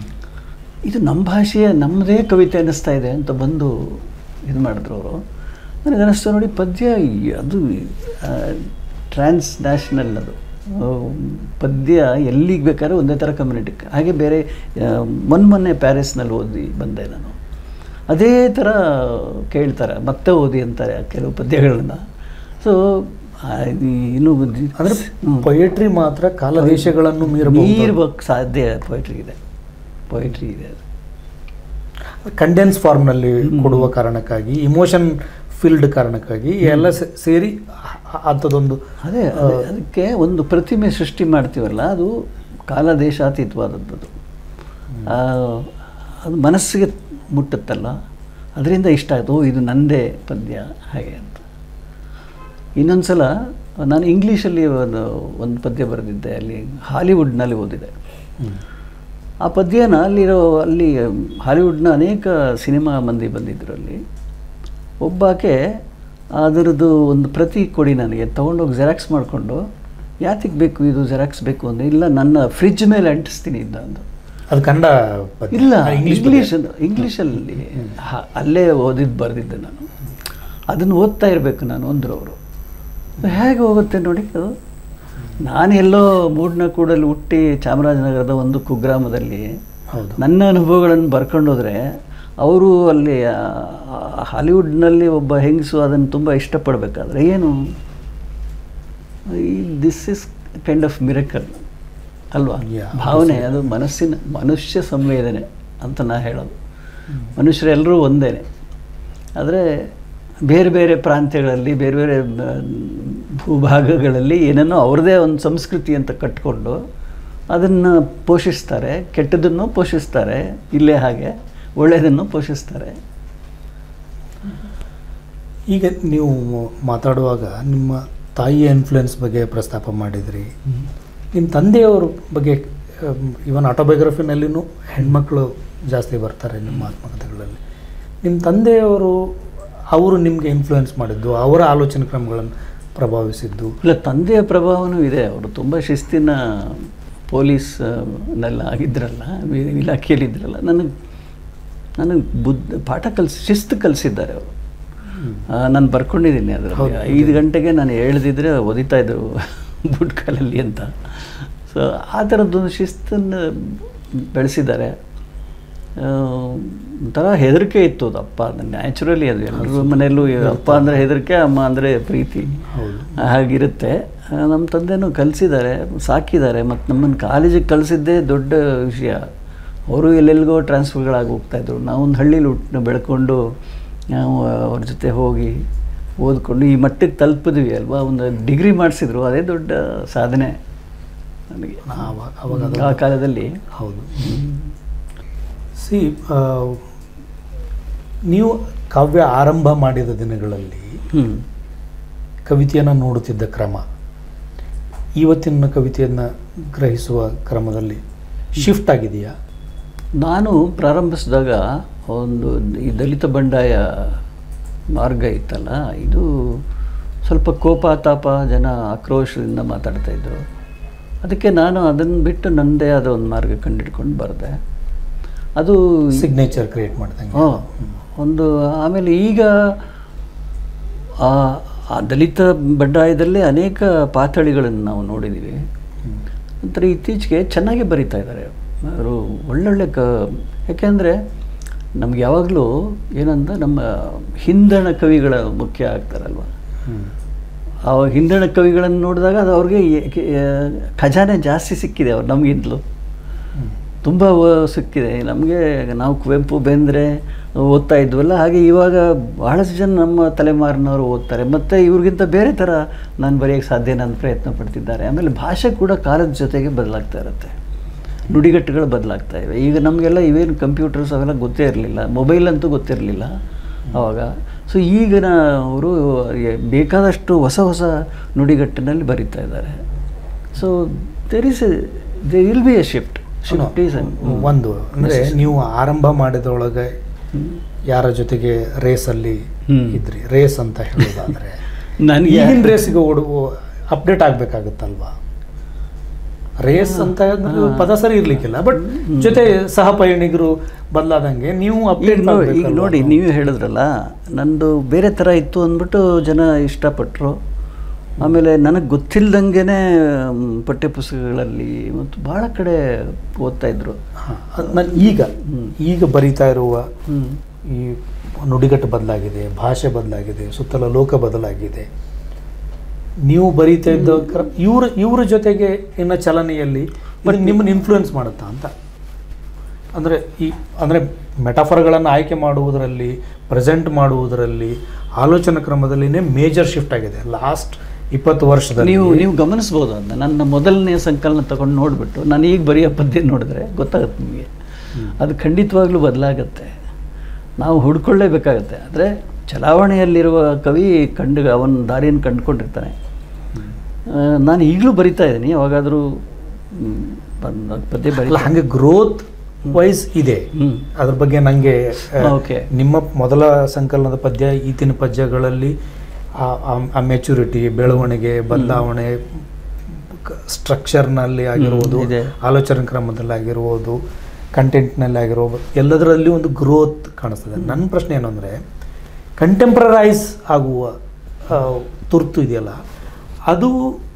ಇದು ನಮ್ಮ ಭಾಷೆಯ ನಮ್ಮದೇ ಕವಿತೆ ಅನ್ನಿಸ್ತಾ ಇದೆ ಅಂತ ಬಂದು ಇದು ಮಾಡಿದ್ರು ಅವರು ನನಗೆ ಅನ್ನಿಸ್ತು ನೋಡಿ ಪದ್ಯ ಈ- ಅದು ಟ್ರಾನ್ಸ್ ನ್ಯಾಷನಲ್ ಅದು ಆ, ಪದ್ಯ ಎಲ್ಲಿಗೆ ಬೇಕಾದ್ರೆ ಒಂದೇ ಥರ ಕಮ್ಯುನಿಟಿ ಹಾಗೆ ಬೇರೆ ಆ, ಮೊನ್ನೆ ಮೊನ್ನೆ ಪ್ಯಾರಿಸ್ನಲ್ಲಿ ಓದಿ ಬಂದೆ ನಾನು ಅದೇ ಥರ ಕೇಳ್ತಾರೆ ಮತ್ತೆ ಓದಿ ಅಂತಾರೆ ಕೆಲವು ಪದ್ಯಗಳನ್ನ ಸೊ ಇನ್ನು ಅಂದ್ರೆ ಹ್ಮ್. ಪೊಯೆಟ್ರಿ ಮಾತ್ರ ಕಾಲದೇಶಗಳನ್ನು ಮೀರಬಹುದು ಮೀರ್ಬೇಕು ಸಾಧ್ಯ ಪೊಯಿಟ್ರಿ ಇದೆ ಪೊಯಿಟ್ರಿ ಇದೆ ಅದು ಕಂಡೆನ್ಸ್ ಫಾರ್ಮ್ನಲ್ಲಿ ಕೊಡುವ ಕಾರಣಕ್ಕಾಗಿ ಇಮೋಷನ್ ಫೀಲ್ಡ್ ಕಾರಣಕ್ಕಾಗಿ ಎಲ್ಲ ಸೇ- ಸೇರಿ ಅ- ಅಂಥದ್ದೊಂದು ಅದೇ ಅದೇ ಅದಕ್ಕೆ ಒಂದು ಪ್ರತಿಮೆ ಸೃಷ್ಟಿ ಮಾಡ್ತೀವಲ್ಲ ಅದು ಕಾಲದೇಶಾತೀತವಾದದ್ದು ಅದು. ಆ, ಅದು ಮನಸ್ಸಿಗೆ ಮುಟ್ಟುತ್ತಲ್ಲ ಅದರಿಂದ ಇಷ್ಟ ಆಯಿತು ಓ ಇದು ನಂದೇ ಪದ್ಯ ಹಾಗೆ ಅಂತ ಇನ್ನೊಂದು ಸಲ ನಾನು ಇಂಗ್ಲೀಷಲ್ಲಿ ಒಂದು ಒಂದು ಪದ್ಯ ಬರೆದಿದ್ದೆ ಅಲ್ಲಿ ಹಾಲಿವುಡ್ನಲ್ಲಿ ಓದಿದೆ ಹ್ಮ್. ಆ ಪದ್ಯನ ಅಲ್ಲಿರೋ ಅಲ್ಲಿ ಹಾಲಿವುಡ್ನ ಅನೇಕ ಸಿನಿಮಾ ಮಂದಿ ಬಂದಿದ್ದರು ಅಲ್ಲಿ ಒಬ್ಬಾಕೆ ಅದರದ್ದು ಒಂದು ಪ್ರತಿ ಕೊಡಿ ನನಗೆ ತೊಗೊಂಡೋಗಿ ಜೆರಾಕ್ಸ್ ಮಾಡಿಕೊಂಡು ಯಾತಿಗೆ ಬೇಕು ಇದು ಜೆರಾಕ್ಸ್ ಬೇಕು ಅಂದರೆ ಇಲ್ಲ ನನ್ನ ಫ್ರಿಜ್ ಮೇಲೆ ಅಂಟಿಸ್ತೀನಿ ಇದ್ದ ಅಂದು ಅದು ಕನ್ನಡ ಪದ್ಯ. ಇಲ್ಲ ಆ, ಇಂಗ್ಲಿಷ್ ಇಂಗ್ಲೀಷ್ ಇಂಗ್ಲೀಷಲ್ಲಿ ಹ- ಅಲ್ಲೇ ಓದಿದ್ದು ಬರೆದಿದ್ದೆ ನಾನು ಅದನ್ನು ಓದ್ತಾ ಇರಬೇಕು ನಾನು ಅಂದರು ಅವರು ಹೇಗೆ ಹೋಗುತ್ತೆ ನೋಡಿ ಅದು ನಾನು ಎಲ್ಲೋ ಮೂಡ್ನ ಕೂಡಲ್ಲಿ ಹುಟ್ಟಿ ಚಾಮರಾಜನಗರದ ಒಂದು ಕುಗ್ರಾಮದಲ್ಲಿ ಹೌದು ನನ್ನ ಅನುಭವಗಳನ್ನು ಬರ್ಕೊಂಡು ಹೋದರೆ ಅವರು ಅಲ್ಲಿ ಆ, ಹಾಲಿವುಡ್ನಲ್ಲಿ ಒಬ್ಬ ಹೆಂಗಸು ಅದನ್ನು ತುಂಬ ಇಷ್ಟಪಡಬೇಕಾದ್ರೆ ಏನು this is kind of miracle ಅಲ್ವಾ Yeah, ಭಾವನೆ ಅದು ಮನಸ್ಸಿನ ಮನುಷ್ಯ ಸಂವೇದನೆ ಅಂತ ನಾ ಹೇಳೋದು ಮನುಷ್ಯರೆಲ್ಲರೂ ಒಂದೇನೆ ಆದರೆ ಬೇರೆ ಬೇರೆ ಪ್ರಾಂತ್ಯಗಳಲ್ಲಿ ಬೇರೆ ಬೇರೆ ಆ, ಭೂಭಾಗಗಳಲ್ಲಿ ಏನೇನೋ ಅವ್ರದ್ದೇ ಒಂದು ಸಂಸ್ಕೃತಿ ಅಂತ ಕಟ್ಕೊಂಡು ಅದನ್ನು ಪೋಷಿಸ್ತಾರೆ ಕೆಟ್ಟದನ್ನು ಪೋಷಿಸ್ತಾರೆ ಇಲ್ಲೇ ಹಾಗೆ ಒಳ್ಳೆಯದನ್ನು ಪೋಷಿಸ್ತಾರೆ ಈಗ ಈಗ ನೀವು ಮಾತಾಡುವಾಗ ನಿಮ್ಮ ತಾಯಿಯ ಇನ್ಫ್ಲುಯೆನ್ಸ್ ಬಗ್ಗೆ ಪ್ರಸ್ತಾಪ ಮಾಡಿದ್ರಿ ನಿಮ್ಮ ತಂದೆಯವ್ರ ಬಗ್ಗೆ ಇವನ್ ಆಟೋಬಯೋಗ್ರಫಿನಲ್ಲಿನೂ ಹೆಣ್ಮಕ್ಳು ಜಾಸ್ತಿ ಬರ್ತಾರೆ ನಿಮ್ಮ ಆತ್ಮಕಥೆಗಳಲ್ಲಿ ನಿಮ್ಮ ತಂದೆಯವರು ಅವರು ನಿಮಗೆ ಇನ್ಫ್ಲುಯೆನ್ಸ್ ಮಾಡಿದ್ದು ಅವರ ಆಲೋಚನೆ ಕ್ರಮಗಳನ್ನು ಪ್ರಭಾವಿಸಿದ್ದು ಇಲ್ಲ ತಂದೆಯ ಪ್ರಭಾವನೂ ಇದೆ ಅವರು ತುಂಬ ಶಿಸ್ತಿನ ಪೊಲೀಸ್ ಆ, ನೆಲ್ಲ ಆಗಿದ್ರಲ್ಲ ವಿ- ಇಲಾಖೆಯಲ್ಲಿದ್ರಲ್ಲ ನನಗೆ ನನಗೆ ಬುದ್ಧ ಪಾಠ ಕಲಿಸಿ ಶಿಸ್ತು ಕಲಿಸಿದ್ದಾರೆ ಅವರು ನಾನು ಬರ್ಕೊಂಡಿದ್ದೀನಿ ಅದರಲ್ಲಿ ಹೌದು. ಐದು ಗಂಟೆಗೆ ನಾನು ಹೇಳ್ದಿದ್ರೆ ಒದಿತಾ ಇದ್ರು ಬುಟ್ ಕಾಲಲ್ಲಿ ಅಂತ ಸೊ ಆ ಥರದ್ದೊಂದು ಶಿಸ್ತನ್ನು ಬೆಳೆಸಿದ್ದಾರೆ ಆ, ಒಂಥರ ಹೆದರಿಕೆ ಇತ್ತು ಅದು ಅಪ್ಪ ನ್ಯಾಚುರಲಿ ಅದು ಎಲ್ಲರ ಮನೆಯಲ್ಲೂ ಅಪ್ಪ ಅಂದರೆ ಹೆದರಿಕೆ ಅಮ್ಮ ಅಂದರೆ ಪ್ರೀತಿ ಹೌದು ಹಾಗಿರುತ್ತೆ ಆ, ನಮ್ಮ ತಂದೆನೂ ಕಲಿಸಿದ್ದಾರೆ ಸಾಕಿದ್ದಾರೆ ಮತ್ತು ನಮ್ಮನ್ನು ಕಾಲೇಜಿಗೆ ಕಳಿಸಿದ್ದೇ ದೊಡ್ಡ ವಿಷಯ ಅವರು ಎಲ್ಲೆಲ್ಲಿಗೋ ಟ್ರಾನ್ಸ್ಫರ್ಗಳಾಗಿ ಹೋಗ್ತಾಯಿದ್ರು ನಾವು ಒಂದು ಹಳ್ಳೀಲಿ ಹುಟ್ಟು ಬೆಳ್ಕೊಂಡು ನಾವು ಅವ್ರ ಜೊತೆ ಹೋಗಿ ಓದ್ಕೊಂಡು ಈ ಮಟ್ಟಕ್ಕೆ ತಲುಪಿದ್ವಿ ಅಲ್ವಾ ಒಂದು ಡಿಗ್ರಿ ಮಾಡಿಸಿದ್ರು ಅದೇ ದೊಡ್ಡ ಸಾಧನೆ ನನಗೆ ಆವಾಗ ಅವಾಗ ಅದು- ಆ ಕಾಲದಲ್ಲಿ ಹೌದು ಸಿ ನೀವು ಕಾವ್ಯ ಆರಂಭ ಮಾಡಿದ ದಿನಗಳಲ್ಲಿ ಹ್ಞೂ ಕವಿತೆಯನ್ನು ನೋಡುತ್ತಿದ್ದ ಕ್ರಮ ಇವತ್ತಿನ ಕವಿತೆಯನ್ನು ಗ್ರಹಿಸುವ ಕ್ರಮದಲ್ಲಿ ಶಿಫ್ಟ್ ಆಗಿದೆಯಾ ನಾನು ಪ್ರಾರಂಭಿಸಿದಾಗ ಒಂದು ಈ ದಲಿತ ಬಂಡಾಯ ಮಾರ್ಗ ಇತ್ತಲ್ಲ ಇದು ಸ್ವಲ್ಪ ಕೋಪ ತಾಪ ಜನ ಆಕ್ರೋಶದಿಂದ ಮಾತಾಡ್ತಾ ಇದ್ರು ಅದಕ್ಕೆ ನಾನು ಅದನ್ನು ಬಿಟ್ಟು ನನ್ನದೇ ಆದ ಒಂದು ಮಾರ್ಗ ಕಂಡಿಡ್ಕೊಂಡು ಬರೆದೆ ಅದು ಸಿಗ್ನೇಚರ್ ಕ್ರಿಯೇಟ್ ಮಾಡ್ದಂಗೆ ಹ್ಞೂ ಒಂದು ಆಮೇಲೆ ಈಗ ಆ ಆ ದಲಿತ ಬಂಡಾಯದಲ್ಲೇ ಅನೇಕ ಪಾತಳಿಗಳನ್ನು ನಾವು ನೋಡಿದ್ದೀವಿ ಹ್ಮ್. ನಂತರ ಇತ್ತೀಚೆಗೆ ಚೆನ್ನಾಗಿ ಬರಿತಾ ಇದ್ದಾರೆ ಅವರು ಒಳ್ಳೊಳ್ಳೆ ಕ ಯಾಕೆಂದರೆ ನಮ್ಗೆ ಯಾವಾಗಲೂ ಏನಂತ ನಮ್ಮ ಹಿಂದಣ ಕವಿಗಳ ಮುಖ್ಯ ಆಗ್ತಾರಲ್ವ ಹ್ಮ್. ಆ ಹಿಂದಣ ಕವಿಗಳನ್ನು ನೋಡಿದಾಗ ಅದು ಅವ್ರಿಗೆ ಎ- ಕೆ- ಖಜಾನೆ ಜಾಸ್ತಿ ಸಿಕ್ಕಿದೆ ಅವ್ರು ನಮಗಿಂತಲೂ ಹ್ಮ್. ತುಂಬ ಸಿಕ್ಕಿದೆ ನಮಗೆ ನಾವು ಕುವೆಂಪು ಬೇಂದ್ರೆ ಓದ್ತಾ ಇದ್ವಲ್ಲ ಹಾಗೆ ಇವಾಗ ಬಹಳಷ್ಟು ಜನ ನಮ್ಮ ತಲೆಮಾರಿನವರು ಓದ್ತಾರೆ ಮತ್ತು ಇವ್ರಿಗಿಂತ ಬೇರೆ ಥರ ನಾನು ಬರೆಯೋಕ್ಕೆ ಸಾಧ್ಯ ನಾನು ಪ್ರಯತ್ನ ಪಡ್ತಿದ್ದಾರೆ ಆಮೇಲೆ ಭಾಷೆ ಕೂಡ ಕಾಲದ ಜೊತೆಗೆ ಬದಲಾಗ್ತಾ ಇರುತ್ತೆ ನುಡಿಗಟ್ಟುಗಳು ಬದಲಾಗ್ತಾ ಇವೆ ಈಗ ನಮಗೆಲ್ಲ ಇವೇನು ಕಂಪ್ಯೂಟರ್ಸ್ ಅವೆಲ್ಲ ಗೊತ್ತೇ ಇರಲಿಲ್ಲ ಮೊಬೈಲ್ ಅಂತೂ ಗೊತ್ತಿರಲಿಲ್ಲ ಆವಾಗ ಸೊ ಈಗಿನ ಅವರು ಬೇಕಾದಷ್ಟು ಹೊಸ ಹೊಸ ನುಡಿಗಟ್ಟಿನಲ್ಲಿ ಬರಿತಾ ಇದ್ದಾರೆ so there is they will be a shift shift is ಒಂದು ಅಂದರೆ ನೀವು ಆರಂಭ ಮಾಡಿದೊಳಗೆ ಯಾರ ಜೊತೆಗೆ ರೇಸಲ್ಲಿ ಹ್ಮ್. ಇದ್ರಿ ರೇಸ್ ಅಂತ ಹೇಳೋದಾದ್ರೆ ನನಗೆ ಈಗಿನ ರೇಸಿಗೆ ಓಡು ಅಪ್ಡೇಟ್ ಆಗಬೇಕಾಗುತ್ತಲ್ವಾ ರೇಸ್ ಅಂತ ಅಂದ್ರೆ ಪದ ಸರಿ ಇರ್ಲಿಕ್ಕಿಲ್ಲ ಬಟ್ ಜೊತೆ ಸಹ ಪಯಣಿಗರು ಬದಲಾದಂಗೆ ನೀವು ಈಗ ಅಪ್ಡೇಟ್ ನೋಡಿ ಈಗ ನೋಡಿ ನೀವೇ ಹೇಳಿದ್ರಲ್ಲ ನಂದು ಬೇರೆ ಥರ ಇತ್ತು ಅಂದ್ಬಿಟ್ಟು ಜನ ಇಷ್ಟಪಟ್ಟರು ಆಮೇಲೆ ನನಗೆ ಗೊತ್ತಿಲ್ಲದಂಗೆ ಪಠ್ಯಪುಸ್ತಕಗಳಲ್ಲಿ ಮತ್ತು ಭಾಳ ಕಡೆ ಓದ್ತಾ ಇದ್ರು ನಾನು ಈಗ ಈಗ ಬರಿತಾ ಇರುವ ಹ್ಮ್. ಈ ನುಡಿಗಟ್ಟು ಬದಲಾಗಿದೆ ಭಾಷೆ ಬದಲಾಗಿದೆ ಸುತ್ತಲ ಲೋಕ ಬದಲಾಗಿದೆ ನೀವು ಬರೀತಾ ಇದ್ದ ಕ್ರ- ಇವ್ರ ಇವ್ರ ಜೊತೆಗೆ ಇನ್ನ ಚಲನೆಯಲ್ಲಿ ಬಟ್ ನಿಮ್ಮನ್ನು ಇನ್ಫ್ಲೂಯೆನ್ಸ್ ಮಾಡುತ್ತಾ ಅಂತ ಅಂದರೆ ಈ ಅಂದರೆ ಮೆಟಾಫರ್ಗಳನ್ನು ಆಯ್ಕೆ ಮಾಡುವುದರಲ್ಲಿ ಪ್ರೆಸೆಂಟ್ ಮಾಡುವುದರಲ್ಲಿ ಆಲೋಚನಾ ಕ್ರಮದಲ್ಲಿನೇ ಮೇಜರ್ ಶಿಫ್ಟ್ ಆಗಿದೆ ಲಾಸ್ಟ್ ಇಪ್ಪತ್ತು ವರ್ಷದಲ್ಲಿ ನೀವು ನೀವು ಗಮನಿಸ್ಬೋದು ಅದನ್ನ ನನ್ನ ಮೊದಲನೇ ಸಂಕಲನ ತಗೊಂಡು ನೋಡಿಬಿಟ್ಟು ನಾನು ಈಗ ಬರೆಯೋ ಪದ್ಯ ನೋಡಿದ್ರೆ ಗೊತ್ತಾಗುತ್ತೆ ನಿಮಗೆ ಅದು ಖಂಡಿತವಾಗ್ಲೂ ಬದಲಾಗತ್ತೆ ನಾವು ಹುಡ್ಕೊಳ್ಳೇಬೇಕಾಗತ್ತೆ ಆದರೆ ಚಲಾವಣೆಯಲ್ಲಿರುವ ಕವಿ ಕಂಡು ಅವನ ದಾರಿಯನ್ನು ಕಂಡುಕೊಂಡಿರ್ತಾನೆ ಆ, ನಾನು ಈಗಲೂ ಬರಿತಾ ಇದ್ದೀನಿ ಯಾವಾಗಾದರೂ ಮ್, ಬಂದ್- ಪದ್ಯ ಅಲ್ಲ ಬರೀ ಹಾಗೆ ಗ್ರೋತ್ ವೈಸ್ ಇದೆ ಹ್ಞೂ ಅದ್ರ ಬಗ್ಗೆ ನನಗೆ ಓಕೆ ನಿಮ್ಮ ಮೊದಲ ಸಂಕಲನದ ಪದ್ಯ ಈತಿನ ಪದ್ಯಗಳಲ್ಲಿ ಆ- ಆ- ಆ ಮೆಚುರಿಟಿ ಬೆಳವಣಿಗೆ ಬದಲಾವಣೆ ಸ್ಟ್ರಕ್ಚರ್ನಲ್ಲಿ ಆಗಿರ್ಬೋದು ಇದೆ. ಆಲೋಚನಾ ಕ್ರಮದಲ್ಲಿ ಆಗಿರ್ಬೋದು ಕಂಟೆಂಟ್ನಲ್ಲಿ ಆಗಿರ್ಬೋದು ಎಲ್ಲದರಲ್ಲಿ ಒಂದು ಗ್ರೋತ್ ಕಾಣಿಸ್ತದೆ ನನ್ನ ಪ್ರಶ್ನೆ ಏನು ಅಂದರೆ ಕಂಟೆಂಪ್ರರೈಸ್ ಆಗುವ ಆ, ತುರ್ತು ಇದೆಯಲ್ಲ ಅದು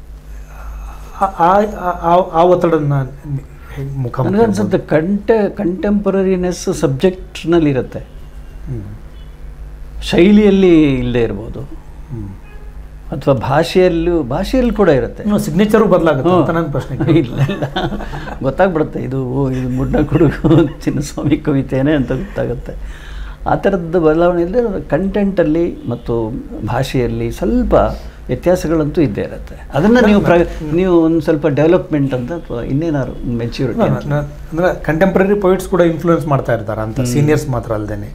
ಆ- ಆ- ಆ- ಆ ಒತ್ತಡನ ಹೇಗೆ ಮುಖ ನನಗನ್ಸುತ್ತೆ ಕಂಟೆ ಕಂಟೆಂಪರರಿನೆಸ್ ಸಬ್ಜೆಕ್ಟ್ನಲ್ಲಿರುತ್ತೆ ಹ್ಮ್. ಶೈಲಿಯಲ್ಲಿ ಇಲ್ಲದೆ ಇರ್ಬೋದು ಹ್ಮ್. ಅಥವಾ ಭಾಷೆಯಲ್ಲೂ ಭಾಷೆಯಲ್ಲಿ ಕೂಡ ಇರುತ್ತೆ ಇನ್ನು ಸಿಗ್ನೇಚರು ಬದಲಾಗುತ್ತೆ ಅಂತ ನನ್ನ ಪ್ರಶ್ನೆ ಇಲ್ಲ ಇಲ್ಲ ಗೊತ್ತಾಗ್ಬಿಡುತ್ತೆ ಇದು ಓ ಇದು ಮುಡ್ಡ ಕುಡುಗು ಚಿನ್ನಸ್ವಾಮಿ ಕವಿತೆನೇ ಅಂತ ಗೊತ್ತಾಗುತ್ತೆ ಆ ಥರದ ಬದಲಾವಣೆ ಇಲ್ಲದೆ ಕಂಟೆಂಟಲ್ಲಿ ಮತ್ತು ಭಾಷೆಯಲ್ಲಿ ಸ್ವಲ್ಪ ವ್ಯತ್ಯಾಸಗಳಂತೂ ಇದ್ದೇ ಇರುತ್ತೆ ಅದನ್ನು ನೀವು ಪ್ರ ನೀವು ಒಂದು ಸ್ವಲ್ಪ ಡೆವಲಪ್ಮೆಂಟ್ ಅಂತ ಅಥವಾ ಇನ್ನೇನಾದ್ರು ಮೆಚ್ಯೂರಿಟಿ ನ- ನ- ಅಂದ್ರೆ ಕಂಟೆಂಪ್ರರಿ ಪೊಯಿಟ್ಸ್ ಕೂಡ ಇನ್ಫ್ಲೂಯೆನ್ಸ್ ಮಾಡ್ತಾ ಇರ್ತಾರೆ ಅಂತ ಸೀನಿಯರ್ಸ್ ಮಾತ್ರ ಅಲ್ದೇನೆ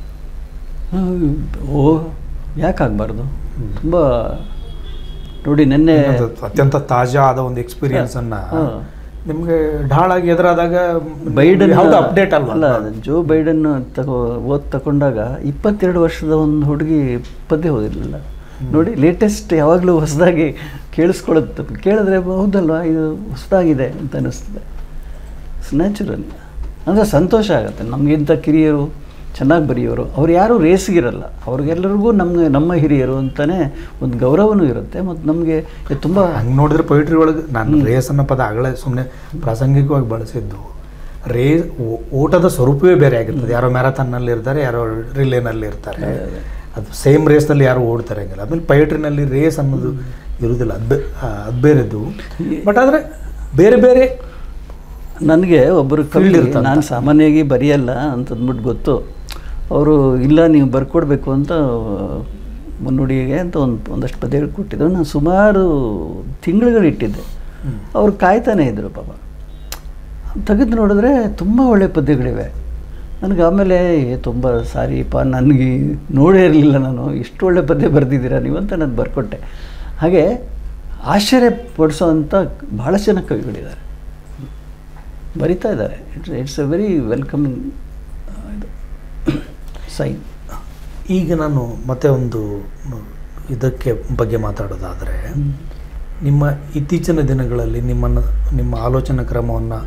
ಓ ಯಾಕಾಗಬಾರ್ದು ತುಂಬ ನೋಡಿ ನಿನ್ನೆ ಅದು ಅತ್ಯಂತ ತಾಜಾ ಆದ ಒಂದು ಎಕ್ಸ್ಪೀರಿಯನ್ಸ್ ಅನ್ನ ಹಾ. ನಿಮ್ಗೆ ಢಾಳಾಗಿ ಎದುರಾದಾಗ ಬೈಡನ್ ಯಾವ್ದು ಅಪ್ಡೇಟ್ ಅಲ್ವಾ ಅಲ್ಲ ಜೋ ಬೈಡನ್ ತಗೋ ಓದ್ ತಗೊಂಡಾಗ ಇಪ್ಪತ್ತೆರಡು ವರ್ಷದ ಒಂದು ಹುಡುಗಿ ಪದ್ಯ ಓದಿರಲಿಲ್ಲ ನೋಡಿ ಲೇಟೆಸ್ಟ್ ಯಾವಾಗಲೂ ಹೊಸದಾಗಿ ಕೇಳಿಸ್ಕೊಳ್ಳುತ್ತೆ ಕೇಳಿದ್ರೆ ಹೌದಲ್ವಾ ಇದು ಹೊಸದಾಗಿದೆ ಅಂತ ಅನ್ನಿಸ್ತದೆ ಇಟ್ಸ್ ನ್ಯಾಚುರಲ್ ಅಂದರೆ ಸಂತೋಷ ಆಗುತ್ತೆ ನಮಗಿಂತ ಕಿರಿಯರು ಚೆನ್ನಾಗಿ ಬರೆಯೋರು ಅವ್ರು ಯಾರೂ ರೇಸ್ಗಿರಲ್ಲ ಅವ್ರಿಗೆಲ್ಲರಿಗೂ ನಮಗೆ ನಮ್ಮ ಹಿರಿಯರು ಅಂತಲೇ ಒಂದು ಗೌರವನೂ ಇರುತ್ತೆ ಮತ್ತು ನಮಗೆ ತುಂಬ ಹಂಗೆ ನೋಡಿದ್ರೆ ಪೊಯಿಟ್ರಿ ಒಳಗೆ ನಾನು ರೇಸ್ ಅನ್ನೋ ಪದ ಆಗಲೇ ಸುಮ್ಮನೆ ಪ್ರಾಸಂಗಿಕವಾಗಿ ಬಳಸಿದ್ದು ರೇಸ್ ಓಟದ ಸ್ವರೂಪವೇ ಬೇರೆ ಆಗಿರ್ತದೆ ಯಾರೋ ಮ್ಯಾರಥಾನ್ನಲ್ಲಿ ಇರ್ತಾರೆ ಯಾರೋ ರಿಲೇನಲ್ಲಿ ಇರ್ತಾರೆ ಅದು ಸೇಮ್ ರೇಸ್ನಲ್ಲಿ ಯಾರು ಓಡ್ತಾರೆ ಹಂಗಿಲ್ಲ ಆಮೇಲೆ ಪೊಯಿಟ್ರಿನಲ್ಲಿ ರೇಸ್ ಅನ್ನೋದು ಇರುವುದಿಲ್ಲ ಅದು ಬೇ- ಆ, ಅದು ಬೇರೆದು ಬಟ್ ಆದರೆ ಬೇರೆ ಬೇರೆ ನನಗೆ ಒಬ್ಬರು ಕವಿ Field ಇರ್ತಂತ. ನಾನು ಸಾಮಾನ್ಯವಾಗಿ ಬರೆಯಲ್ಲ ಅಂತಂದ್ಬಿಟ್ಟು ಗೊತ್ತು ಅವರು ಇಲ್ಲ ನೀವು ಬರ್ಕೊಡ್ಬೇಕು ಅಂತ ಮುನ್ನುಡಿಗೆ ಅಂತ ಒಂದು ಒಂದಷ್ಟು ಪದ್ಯಗಳು ಕೊಟ್ಟಿದ್ರು ನಾನು ಸುಮಾರು ತಿಂಗಳುಗಳಿಟ್ಟಿದ್ದೆ ಅವ್ರು ಕಾಯ್ತಾನೆ ಇದ್ದರು ಪಾಪ ತೆಗೆದು ನೋಡಿದ್ರೆ ತುಂಬ ಒಳ್ಳೆ ಪದ್ಯಗಳಿವೆ ನನಗೆ ಆಮೇಲೆ ಏ ತುಂಬ ಸಾರಿಪ್ಪ ನನಗೆ ನೋಡೇ ಇರಲಿಲ್ಲ ನಾನು ಇಷ್ಟು ಒಳ್ಳೆ ಪದ್ಯ ಬರೆದಿದ್ದೀರಾ ನೀವು ಅಂತ ನಾನು ಬರ್ಕೊಟ್ಟೆ ಹಾಗೆ ಆಶ್ಚರ್ಯ ಪಡಿಸೋವಂಥ ಭಾಳ ಜನ ಕವಿಗಳಿದ್ದಾರೆ ಬರಿತಾ ಇದ್ದಾರೆ it's it's a very welcoming ಇದು ಸೈನ್ ಈಗ ನಾನು ಮತ್ತೆ ಒಂದು ಮ್, ಇದಕ್ಕೆ ಬಗ್ಗೆ ಮಾತಾಡೋದಾದರೆ ನಿಮ್ಮ ಇತ್ತೀಚಿನ ದಿನಗಳಲ್ಲಿ ನಿಮ್ಮನ್ನು ನಿಮ್ಮ ಆಲೋಚನಾ ಕ್ರಮವನ್ನು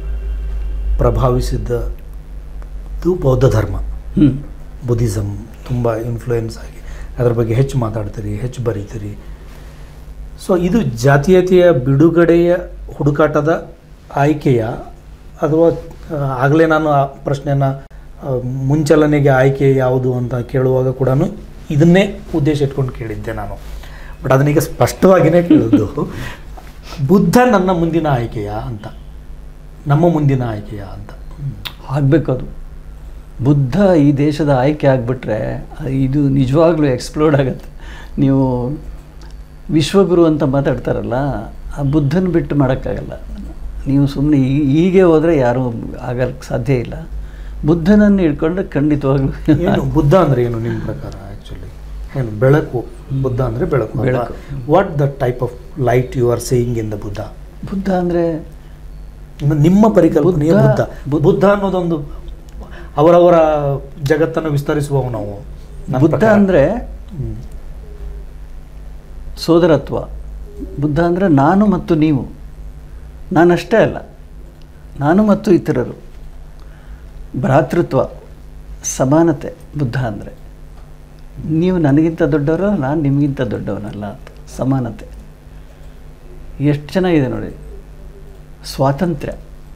ಪ್ರಭಾವಿಸಿದ್ದು ಬೌದ್ಧ ಧರ್ಮ ಹ್ಞೂ ಬುದ್ಧಿಸಮ್ ತುಂಬ ಇನ್ಫ್ಲೂಯೆನ್ಸ್ ಆಗಿ ಅದರ ಬಗ್ಗೆ ಹೆಚ್ಚು ಮಾತಾಡ್ತೀರಿ ಹೆಚ್ಚು ಬರೀತೀರಿ ಸೊ ಇದು ಜಾತೀಯತೆಯ ಬಿಡುಗಡೆಯ ಹುಡುಕಾಟದ ಆಯ್ಕೆಯ ಅಥವಾ ಆಗಲೇ ನಾನು ಆ ಪ್ರಶ್ನೆಯನ್ನು ಮುಂಚಲನೆಗೆ ಆಯ್ಕೆ ಯಾವುದು ಅಂತ ಕೇಳುವಾಗ ಕೂಡ ಇದನ್ನೇ ಉದ್ದೇಶ ಇಟ್ಕೊಂಡು ಕೇಳಿದ್ದೆ ನಾನು ಬಟ್ ಅದನ್ನೀಗ ಸ್ಪಷ್ಟವಾಗಿಯೇ ಕೇಳಿದ್ದು ಬುದ್ಧ ನನ್ನ ಮುಂದಿನ ಆಯ್ಕೆಯ ಅಂತ ನಮ್ಮ ಮುಂದಿನ ಆಯ್ಕೆಯ ಅಂತ ಆಗಬೇಕು ಅದು ಬುದ್ಧ ಈ ದೇಶದ ಆಯ್ಕೆ ಆಗಿಬಿಟ್ರೆ ಇದು ನಿಜವಾಗ್ಲೂ ಎಕ್ಸ್ಪ್ಲೋರ್ಡ್ ಆಗುತ್ತೆ ನೀವು ವಿಶ್ವಗುರು ಅಂತ ಮಾತಾಡ್ತಾರಲ್ಲ ಆ ಬುದ್ಧನ ಬಿಟ್ಟು ಮಾಡೋಕ್ಕಾಗಲ್ಲ ನೀವು ಸುಮ್ಮನೆ ಹೀಗೆ ಹೋದರೆ ಯಾರೂ ಆಗಕ್ಕೆ ಸಾಧ್ಯ ಇಲ್ಲ ಬುದ್ಧನನ್ನು ಹಿಡ್ಕೊಂಡ್ರೆ ಖಂಡಿತವಾಗ್ಲೂ ಏನು ಬುದ್ಧ ಅಂದ್ರೆ ಏನು ನಿಮ್ಮ ಪ್ರಕಾರ ಆ್ಯಕ್ಚುಲಿ ಏನು ಬೆಳಕು ಬುದ್ಧ ಅಂದರೆ ಬೆಳಕು ಬೆಳಕು. What the type of light you are saying in the Buddha Buddha ಅಂದರೆ ಇನ್ನು ನಿಮ್ಮ ಪರಿಕಲ್ಪನೆಯ ಬುದ್ಧ- ಬುದ್ಧ ಬುದ್ಧ ಅನ್ನೋದೊಂದು ಅವರವರ ಜಗತ್ತನ್ನು ವಿಸ್ತರಿಸುವವು ನಾವು ನನ್ನ ಬುದ್ಧ ಪ್ರಕಾರ. ಅಂದರೆ ಹ್ಮ್. ಸೋದರತ್ವ ಬುದ್ಧ ಅಂದರೆ ನಾನು ಮತ್ತು ನೀವು ನಾನಷ್ಟೇ ಅಲ್ಲ ನಾನು ಮತ್ತು ಇತರರು ಭ್ರಾತೃತ್ವ ಸಮಾನತೆ ಬುದ್ಧ ಅಂದರೆ ನೀವು ನನಗಿಂತ ದೊಡ್ಡವರು ನಾನು ನಿಮಗಿಂತ ದೊಡ್ಡವನಲ್ಲ ಅಂತ ಸಮಾನತೆ ಎಷ್ಟು ಚೆನ್ನಾಗಿದೆ ನೋಡಿ ಸ್ವಾತಂತ್ರ್ಯ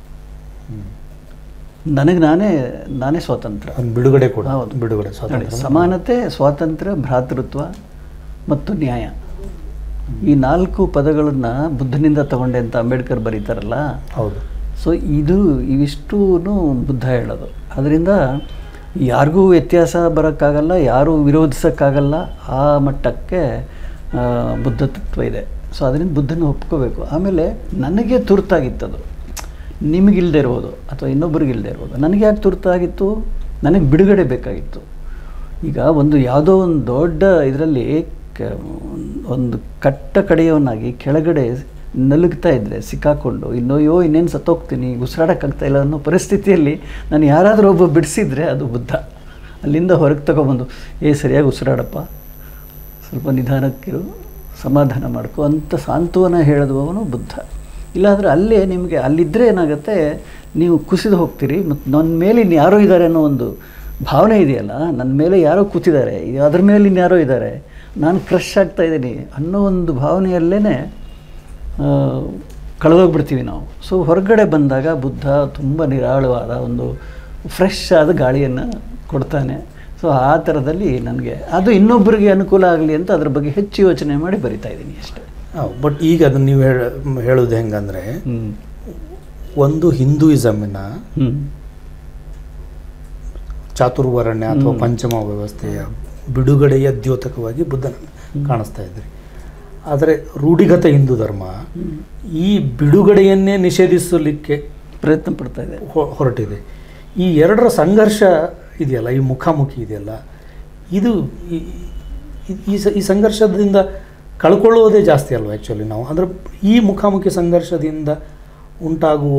ನನಗೆ ನಾನೇ ನಾನೇ ಸ್ವಾತಂತ್ರ್ಯ ಒಂದು ಬಿಡುಗಡೆ ಕೂಡ ಹೌದು. ಬಿಡುಗಡೆ ನೋಡಿ, ಸ್ವಾತಂತ್ರ್ಯ ಸಮಾನತೆ ಸ್ವಾತಂತ್ರ್ಯ ಭ್ರಾತೃತ್ವ ಮತ್ತು ನ್ಯಾಯ ಈ ನಾಲ್ಕು ಪದಗಳನ್ನು ಬುದ್ಧನಿಂದ ತಗೊಂಡೆ ಅಂತ ಅಂಬೇಡ್ಕರ್ ಬರೀತಾರಲ್ಲ ಹೌದು ಸೊ ಇದು ಇವಿಷ್ಟೂ ಬುದ್ಧ ಹೇಳೋದು ಅದರಿಂದ ಯಾರಿಗೂ ವ್ಯತ್ಯಾಸ ಬರೋಕ್ಕಾಗಲ್ಲ ಯಾರೂ ವಿರೋಧಿಸೋಕ್ಕಾಗಲ್ಲ ಆ ಮಟ್ಟಕ್ಕೆ ಆ, ಬುದ್ಧ ತತ್ವ ಇದೆ ಸೊ ಅದರಿಂದ ಬುದ್ಧನ ಒಪ್ಕೋಬೇಕು ಆಮೇಲೆ ನನಗೆ ತುರ್ತಾಗಿತ್ತದು ನಿಮಗಿಲ್ಲದೆ ಇರ್ಬೋದು ಅಥವಾ ಇನ್ನೊಬ್ಬರಿಗಿಲ್ಲದೆ ಇರ್ಬೋದು ನನಗೆ ಯಾಕೆ ತುರ್ತಾಗಿತ್ತು ನನಗೆ ಬಿಡುಗಡೆ ಬೇಕಾಗಿತ್ತು ಈಗ ಒಂದು ಯಾವುದೋ ಒಂದು ದೊಡ್ಡ ಇದರಲ್ಲಿ ಒಂದು ಕಟ್ಟ ಕಡೆಯವನಾಗಿ ಕೆಳಗಡೆ ನಲುಗ್ತಾ ಇದ್ದರೆ ಸಿಕ್ಕಾಕೊಂಡು ಇನ್ನೋಯೋ ಇನ್ನೇನು ಸತ್ತೋಗ್ತೀನಿ ಉಸಿರಾಡೋಕ್ಕಾಗ್ತಾ ಇಲ್ಲ ಅನ್ನೋ ಪರಿಸ್ಥಿತಿಯಲ್ಲಿ ನಾನು ಯಾರಾದರೂ ಒಬ್ಬ ಬಿಡಿಸಿದ್ರೆ ಅದು ಬುದ್ಧ ಅಲ್ಲಿಂದ ಹೊರಗೆ ತಗೊಬಂದು ಏ ಸರಿಯಾಗಿ ಉಸಿರಾಡಪ್ಪ ಸ್ವಲ್ಪ ನಿಧಾನಕ್ಕಿರು ಸಮಾಧಾನ ಮಾಡ್ಕೊ ಅಂತ ಸಾಂತ್ವನ ಹೇಳಿದವನು ಬುದ್ಧ ಇಲ್ಲಾಂದರೆ ಅಲ್ಲೇ ನಿಮಗೆ ಅಲ್ಲಿದ್ದರೆ ಏನಾಗುತ್ತೆ ನೀವು ಕುಸಿದು ಹೋಗ್ತೀರಿ ಮತ್ತು ನನ್ನ ಮೇಲೆ ಇನ್ನು ಯಾರೋ ಇದ್ದಾರೆ ಅನ್ನೋ ಒಂದು ಭಾವನೆ ಇದೆಯಲ್ಲ ನನ್ನ ಮೇಲೆ ಯಾರೋ ಕೂತಿದ್ದಾರೆ ಇದು ಅದ್ರ ಮೇಲೆ ಇನ್ಯಾರೋ ಇದ್ದಾರೆ ನಾನು ಕ್ರಶ್ ಆಗ್ತಾ ಇದ್ದೀನಿ ಅನ್ನೋ ಒಂದು ಭಾವನೆಯಲ್ಲೇ ಕಳೆದೋಗ್ಬಿಡ್ತೀವಿ ನಾವು ಸೊ ಹೊರಗಡೆ ಬಂದಾಗ ಬುದ್ಧ ತುಂಬ ನಿರಾಳವಾದ ಒಂದು ಫ್ರೆಶ್ ಆದ ಗಾಳಿಯನ್ನು ಕೊಡ್ತಾನೆ ಸೊ ಆ ಥರದಲ್ಲಿ ನನಗೆ ಅದು ಇನ್ನೊಬ್ಬರಿಗೆ ಅನುಕೂಲ ಆಗಲಿ ಅಂತ ಅದ್ರ ಬಗ್ಗೆ ಹೆಚ್ಚು ಯೋಚನೆ ಮಾಡಿ ಬರಿತಾ ಇದ್ದೀನಿ ಅಷ್ಟೇ ಬಟ್ ಈಗ ಅದನ್ನು ನೀವು ಹೇಳ ಹೇಳೋದು ಹೆಂಗಂದ್ರೆ ಹ್ಞೂ ಒಂದು ಹಿಂದೂಯಿಸಮಿನ ಹ್ಞೂ ಚಾತುರ್ವರ್ಣ್ಯ ಅಥವಾ ಪಂಚಮ ವ್ಯವಸ್ಥೆಯ ಬಿಡುಗಡೆಯ ದ್ಯೋತಕವಾಗಿ ಬುದ್ಧನನ್ನು ಕಾಣಿಸ್ತಾ ಇದ್ರಿ ಆದರೆ ರೂಢಿಗತ ಹಿಂದೂ ಧರ್ಮ ಈ ಬಿಡುಗಡೆಯನ್ನೇ ನಿಷೇಧಿಸಲಿಕ್ಕೆ ಪ್ರಯತ್ನ ಪಡ್ತಾ ಇದೆ ಹೊ- ಹೊರಟಿದೆ ಈ ಎರಡರ ಸಂಘರ್ಷ ಇದೆಯಲ್ಲ ಈ ಮುಖಾಮುಖಿ ಇದೆಯಲ್ಲ ಇದು ಈ- ಈ- ಈ ಸ- ಈ ಸಂಘರ್ಷದಿಂದ ಕಳ್ಕೊಳ್ಳೋದೇ ಜಾಸ್ತಿ ಅಲ್ವಾ ಆ್ಯಕ್ಚುಲಿ ನಾವು ಅಂದರೆ ಈ ಮುಖಾಮುಖಿ ಸಂಘರ್ಷದಿಂದ ಉಂಟಾಗುವ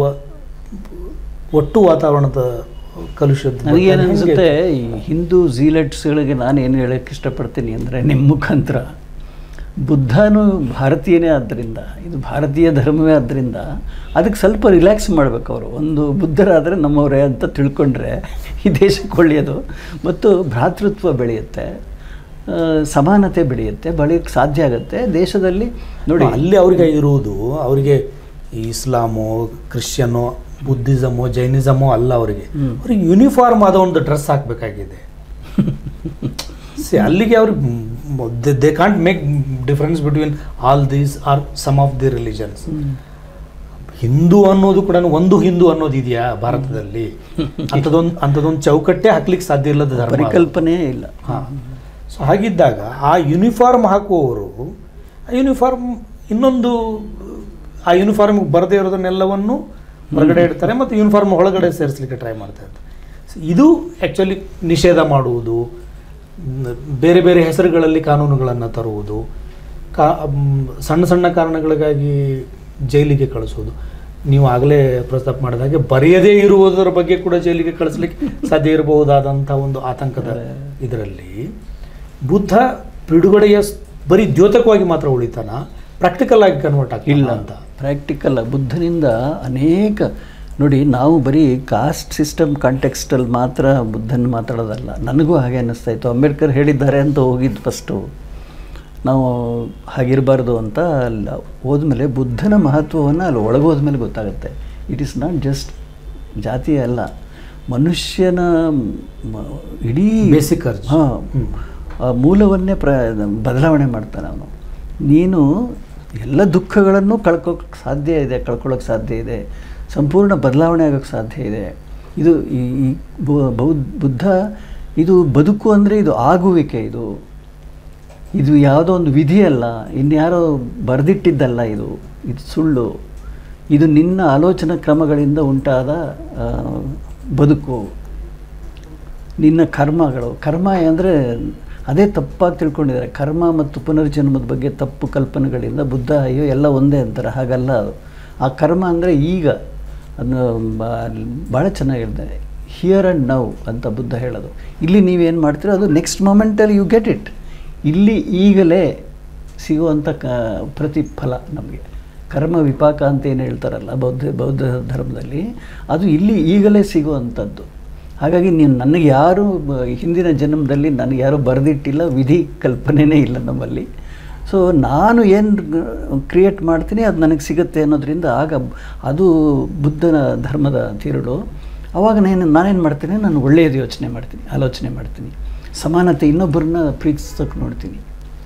ಒಟ್ಟು ವಾತಾವರಣದ ಕಲುಷದ ಬಗ್ಗೆ ನನಗೇನು ಹೆಂಗೆ- ಅನಿಸುತ್ತೆ ಈ ಹಿಂದೂ ಝೀಲೆಟ್ಸ್ಗಳಿಗೆ ನಾನು ಏನು ಹೇಳೋಕ್ಕೆ ಇಷ್ಟಪಡ್ತೀನಿ ಅಂದರೆ ನಿಮ್ಮ ಮುಖಾಂತರ ಬುದ್ಧನು ಭಾರತೀಯನೇ ಆದ್ದರಿಂದ ಇದು ಭಾರತೀಯ ಧರ್ಮವೇ ಆದ್ದರಿಂದ ಅದಕ್ಕೆ ಸ್ವಲ್ಪ ರಿಲ್ಯಾಕ್ಸ್ ಮಾಡಬೇಕು ಅವರು ಒಂದು ಬುದ್ಧರಾದರೆ ನಮ್ಮವರೇ ಅಂತ ತಿಳ್ಕೊಂಡ್ರೆ ಈ ದೇಶಕ್ಕೆ ಒಳ್ಳೆಯದು ಮತ್ತು ಭ್ರಾತೃತ್ವ ಬೆಳೆಯುತ್ತೆ ಆ, ಸಮಾನತೆ ಬೆಳೆಯುತ್ತೆ ಬೆಳೆಯೋಕ್ಕೆ ಸಾಧ್ಯ ಆಗುತ್ತೆ ದೇಶದಲ್ಲಿ ನೋಡಿ ಅಲ್ಲಿ ಅವರಿಗೆ ಇರುವುದು ಅವರಿಗೆ ಇಸ್ಲಾಮು ಕ್ರಿಶ್ಚಿಯನು ಬುದ್ಧಿಸಮು ಜೈನಿಸಮು ಅಲ್ಲ ಅವರಿಗೆ ಹ್ಮ್. ಅವ್ರಿಗೆ ಯೂನಿಫಾರ್ಮ್ ಆದ ಒಂದು ಡ್ರೆಸ್ ಹಾಕಬೇಕಾಗಿದೆ ಸಿ ಅಲ್ಲಿಗೆ ಅವ್ರಿಗೆ they can't make difference between all these are some of the religions Hindu ಅನ್ನೋದು ಕೂಡ ಒಂದು ಹಿಂದೂ ಅನ್ನೋದು ಇದೆಯಾ ಭಾರತದಲ್ಲಿ ಅಂಥದ್ದೊಂದು ಅಂಥದ್ದೊಂದು ಚೌಕಟ್ಟೆ ಹಾಕ್ಲಿಕ್ಕೆ ಸಾಧ್ಯ ಇಲ್ಲದ ಧರ್ಮ ಅದು. ಪರಿಕಲ್ಪನೆ ಇಲ್ಲ ಹಾಂ ಸೊ ಹಾಗಿದ್ದಾಗ ಆ ಯೂನಿಫಾರ್ಮ್ ಹಾಕುವವರು ಆ ಯೂನಿಫಾರ್ಮ್ ಇನ್ನೊಂದು ಆ ಯೂನಿಫಾರ್ಮ್ಗೆ ಬರದೇ ಇರೋದನ್ನೆಲ್ಲವನ್ನು ಹೊರಗಡೆ ಇಡ್ತಾರೆ ಮತ್ತು ಯೂನಿಫಾರ್ಮ್ ಒಳಗಡೆ ಸೇರಿಸ್ಲಿಕ್ಕೆ ಟ್ರೈ ಮಾಡ್ತಾ ಇರ್ತಾರೆ So ಇದು ಆ್ಯಕ್ಚುಲಿ ನಿಷೇಧ ಮಾಡುವುದು ಮ್, ಬೇರೆ ಬೇರೆ ಹೆಸರುಗಳಲ್ಲಿ ಕಾನೂನುಗಳನ್ನು ತರುವುದು ಕಾ ಮ್, ಸಣ್ಣ ಸಣ್ಣ ಕಾರಣಗಳಿಗಾಗಿ ಜೈಲಿಗೆ ಕಳಿಸೋದು ನೀವು ಆಗಲೇ ಪ್ರಸ್ತಾಪ ಮಾಡಿದ ಹಾಗೆ ಬರೆಯದೇ ಇರುವುದರ ಬಗ್ಗೆ ಕೂಡ ಜೈಲಿಗೆ ಕಳಿಸ್ಲಿಕ್ಕೆ ಸಾಧ್ಯ ಇರಬಹುದಾದಂಥ ಒಂದು ಆತಂಕದ ಇದರಲ್ಲಿ ಬುದ್ಧ ಬಿಡುಗಡೆಯ ಸ್- ಬರೀ ದ್ಯೋತಕವಾಗಿ ಮಾತ್ರ ಉಳಿತಾನ ಪ್ರಾಕ್ಟಿಕಲ್ ಆಗಿ ಕನ್ವರ್ಟ್ ಆಗ್ತಿಲ್ಲ ಇಲ್ಲ ಅಂತ ಪ್ರಾಕ್ಟಿಕಲ್ ಬುದ್ಧನಿಂದ ಅನೇಕ ನೋಡಿ ನಾವು ಬರೀ ಕಾಸ್ಟ್ ಸಿಸ್ಟಮ್ ಕಾಂಟೆಕ್ಸ್ಟಲ್ಲಿ ಮಾತ್ರ ಬುದ್ಧನ ಮಾತಾಡೋದಲ್ಲ ನನಗೂ ಹಾಗೆ ಅನ್ನಿಸ್ತಾ ಇತ್ತು ಅಂಬೇಡ್ಕರ್ ಹೇಳಿದ್ದಾರೆ ಅಂತ ಹೋಗಿದ್ದು ಫಸ್ಟು ನಾವು ಹಾಗಿರಬಾರ್ದು ಅಂತ ಅಲ್ಲ ಹೋದ್ಮೇಲೆ ಬುದ್ಧನ ಮಹತ್ವವನ್ನು ಅಲ್ಲಿ ಒಳಗೋದ್ಮೇಲೆ ಗೊತ್ತಾಗುತ್ತೆ ಇಟ್ ಈಸ್ ನಾಟ್ ಜಸ್ಟ್ ಜಾತಿ ಅಲ್ಲ ಮನುಷ್ಯನ ಮ- ಇಡೀ Basic urge. ಹಾಂ ಹ್ಮ್. ಆ ಮೂಲವನ್ನೇ ಪ್ರ ಬದಲಾವಣೆ ಮಾಡ್ತಾನೆ ಅವನು ನೀನು ಎಲ್ಲ ದುಃಖಗಳನ್ನು ಕಳ್ಕೊಳಕ್ಕೆ ಸಾಧ್ಯ ಇದೆ ಕಳ್ಕೊಳ್ಳೋಕೆ ಸಾಧ್ಯ ಇದೆ ಸಂಪೂರ್ಣ ಬದಲಾವಣೆ ಆಗೋಕ್ಕೆ ಸಾಧ್ಯ ಇದೆ ಇದು ಈ ಈ ಬು- ಬೌದ್ಧ ಬುದ್ಧ ಇದು ಬದುಕು ಅಂದರೆ ಇದು ಆಗುವಿಕೆ ಇದು ಇದು ಯಾವುದೋ ಒಂದು ವಿಧಿ ಅಲ್ಲ ಇನ್ಯಾರೋ ಬರೆದಿಟ್ಟಿದ್ದಲ್ಲ ಇದು ಇದು ಸುಳ್ಳು ಇದು ನಿನ್ನ ಆಲೋಚನಾ ಕ್ರಮಗಳಿಂದ ಉಂಟಾದ ಆ, ಬದುಕು ನಿನ್ನ ಕರ್ಮಗಳು ಕರ್ಮ ಅಂದರೆ ಅದೇ ತಪ್ಪಾಗಿ ತಿಳ್ಕೊಂಡಿದ್ದಾರೆ ಕರ್ಮ ಮತ್ತು ಪುನರ್ಜನ್ಮದ ಬಗ್ಗೆ ತಪ್ಪು ಕಲ್ಪನೆಗಳಿಂದ ಬುದ್ಧ ಅಯ್ಯೋ ಎಲ್ಲ ಒಂದೇ ಅಂತಾರೆ ಹಾಗಲ್ಲ ಅದು ಆ ಕರ್ಮ ಅಂದರೆ ಈಗ ಅದನ್ನು ಭಾಳ ಚೆನ್ನಾಗಿ ಹೇಳಿದ್ದಾರೆ ಹಿಯರ್ ಆ್ಯಂಡ್ ನೌ ಅಂತ ಬುದ್ಧ ಹೇಳೋದು ಇಲ್ಲಿ ನೀವೇನು ಮಾಡ್ತೀರೋ ಅದು ನೆಕ್ಸ್ಟ್ ಮೊಮೆಂಟಲ್ಲಿ ಯು ಗೆಟ್ ಇಟ್ ಇಲ್ಲಿ ಈಗಲೇ ಸಿಗುವಂಥ ಕ ಪ್ರತಿಫಲ ನಮಗೆ ಕರ್ಮ ವಿಪಾಕ ಅಂತ ಏನು ಹೇಳ್ತಾರಲ್ಲ ಬೌದ್ಧ ಬೌದ್ಧ ಧರ್ಮದಲ್ಲಿ ಅದು ಇಲ್ಲಿ ಈಗಲೇ ಸಿಗುವಂಥದ್ದು ಹಾಗಾಗಿ ನೀನು ನನಗೆ ಯಾರು ಬ- ಹಿಂದಿನ ಜನ್ಮದಲ್ಲಿ ನನಗೆ ಯಾರು ಬರೆದಿಟ್ಟಿಲ್ಲ ವಿಧಿ ಕಲ್ಪನೆನೇ ಇಲ್ಲ ನಮ್ಮಲ್ಲಿ ಸೊ ನಾನು ಏನು ಕ್ರಿಯೇಟ್ ಮಾಡ್ತೀನಿ ಅದು ನನಗೆ ಸಿಗುತ್ತೆ ಅನ್ನೋದ್ರಿಂದ ಆಗ ಅದು ಬುದ್ಧನ ಧರ್ಮದ ತಿರುಳು ಆವಾಗ ನಾನು ನಾನೇನು ಮಾಡ್ತೀನಿ ನಾನು ಒಳ್ಳೆಯದು ಯೋಚನೆ ಮಾಡ್ತೀನಿ ಆಲೋಚನೆ ಮಾಡ್ತೀನಿ ಸಮಾನತೆ ಇನ್ನೊಬ್ಬರನ್ನ ಪ್ರೀತಿಸೋಕೆ ನೋಡ್ತೀನಿ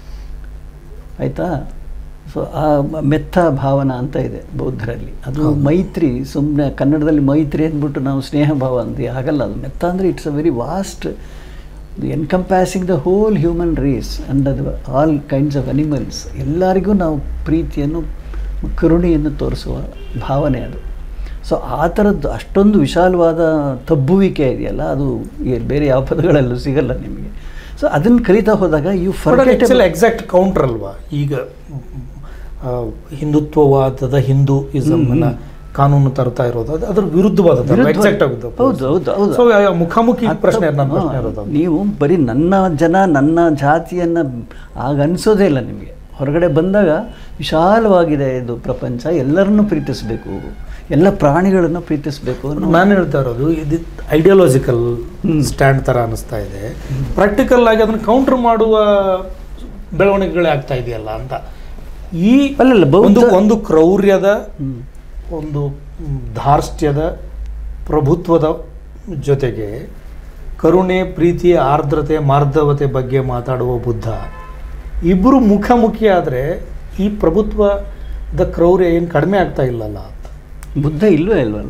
ಆಯಿತಾ ಸೊ ಆ ಮ- ಮೆತ್ತ ಭಾವನ ಅಂತ ಇದೆ ಬೌದ್ಧರಲ್ಲಿ ಅದು ಮೈತ್ರಿ ಸುಮ್ಮನೆ ಕನ್ನಡದಲ್ಲಿ ಮೈತ್ರಿ ಅಂದ್ಬಿಟ್ಟು ನಾವು ಸ್ನೇಹ ಭಾವ ಅಂತೀವಿ ಹಾಗಲ್ಲ ಅದು ಮೆತ್ತ ಅಂದರೆ it's a very vast encompassing the whole human race and ಅದು ಆಲ್ ಕೈಂಡ್ಸ್ ಆಫ್ ಅನಿಮಲ್ಸ್ ಎಲ್ಲರಿಗೂ ನಾವು ಪ್ರೀತಿಯನ್ನು ಕರುಣೆಯನ್ನು ತೋರಿಸುವ ಭಾವನೆ ಅದು ಸೊ ಆ ಥರದ್ದು ಅಷ್ಟೊಂದು ವಿಶಾಲವಾದ ತಬ್ಬುವಿಕೆ ಇದೆಯಲ್ಲ ಅದು ಈ ಬೇರೆ ಯಾವ ಪದಗಳಲ್ಲೂ ಸಿಗಲ್ಲ ನಿಮಗೆ ಸೊ ಅದನ್ನು ಕಲಿತಾ ಹೋದಾಗ ಯು ಫರ್ಗೆಟ್ ಎಕ್ಸಾಕ್ಟ್ ಕೌಂಟರ್ ಅಲ್ವಾ ಈಗ ಆ, ಹಿಂದುತ್ವವಾದದ ಹಿಂದೂ ಇಸಮ್ನ ಕಾನೂನು ತರ್ತಾ ಇರೋದು ಅದು ಅದ್ರ ವಿರುದ್ಧವಾದದ್ದು ವಿರುದ್ಧ- ಎಕ್ಸಾಕ್ಟ್ ಆಗುತ್ತೆ ಹೌದು, ಹೌದು, ಹೌದು. ಸೊ ಮುಖಾಮುಖಿ ಪ್ರಶ್ನೆ ನನ್ನ ಪ್ರಶ್ನೆ ಹಾ, ಇರೋದು ಅದು. ನೀವು ಬರೀ ನನ್ನ ಜನ ನನ್ನ ಜಾತಿಯನ್ನು ಆಗ ಅನಿಸೋದೇ ಇಲ್ಲ ನಿಮಗೆ ಹೊರಗಡೆ ಬಂದಾಗ ವಿಶಾಲವಾಗಿದೆ ಇದು ಪ್ರಪಂಚ ಎಲ್ಲರನ್ನೂ ಪ್ರೀತಿಸಬೇಕು ಎಲ್ಲ ಪ್ರಾಣಿಗಳನ್ನು ಪ್ರೀತಿಸಬೇಕು ಅನ್ನೋ ನಾನು ಹೇಳ್ತಾ ಇರೋದು ಇದು ಐಡಿಯಾಲಜಿಕಲ್ ಸ್ಟ್ಯಾಂಡ್ ತರ ಅನಿಸ್ತಾ ಇದೆ ಪ್ರಾಕ್ಟಿಕಲ್ ಆಗಿ ಅದನ್ನ ಕೌಂಟರ್ ಮಾಡುವ ಬೆಳವಣಿಗೆಗಳೇ ಆಗ್ತಾ ಇದೆಯಲ್ಲ ಅಂತ ಈ ಅಲ್ಲಲ್ಲ, ಬೌದ್ಧ- ಒಂದು ಒಂದು ಕ್ರೌರ್ಯದ ಹ್ಮ್. ಒಂದು ಮ್, ಧಾರ್ಷ್ಟ್ಯದ ಪ್ರಭುತ್ವದ ಜೊತೆಗೆ ಕರುಣೆ ಪ್ರೀತಿ ಆರ್ದ್ರತೆ ಮಾರ್ಧವತೆ ಬಗ್ಗೆ ಮಾತಾಡುವ ಬುದ್ಧ ಇಬ್ಬರು ಮುಖಾಮುಖಿ ಆದರೆ ಈ ಪ್ರಭುತ್ವದ ಕ್ರೌರ್ಯ ಏನು ಕಡಿಮೆ ಆಗ್ತಾ ಇಲ್ಲಲ್ಲ ಅಂತ ಬುದ್ಧ ಇಲ್ವೇ ಇಲ್ವಲ್ಲ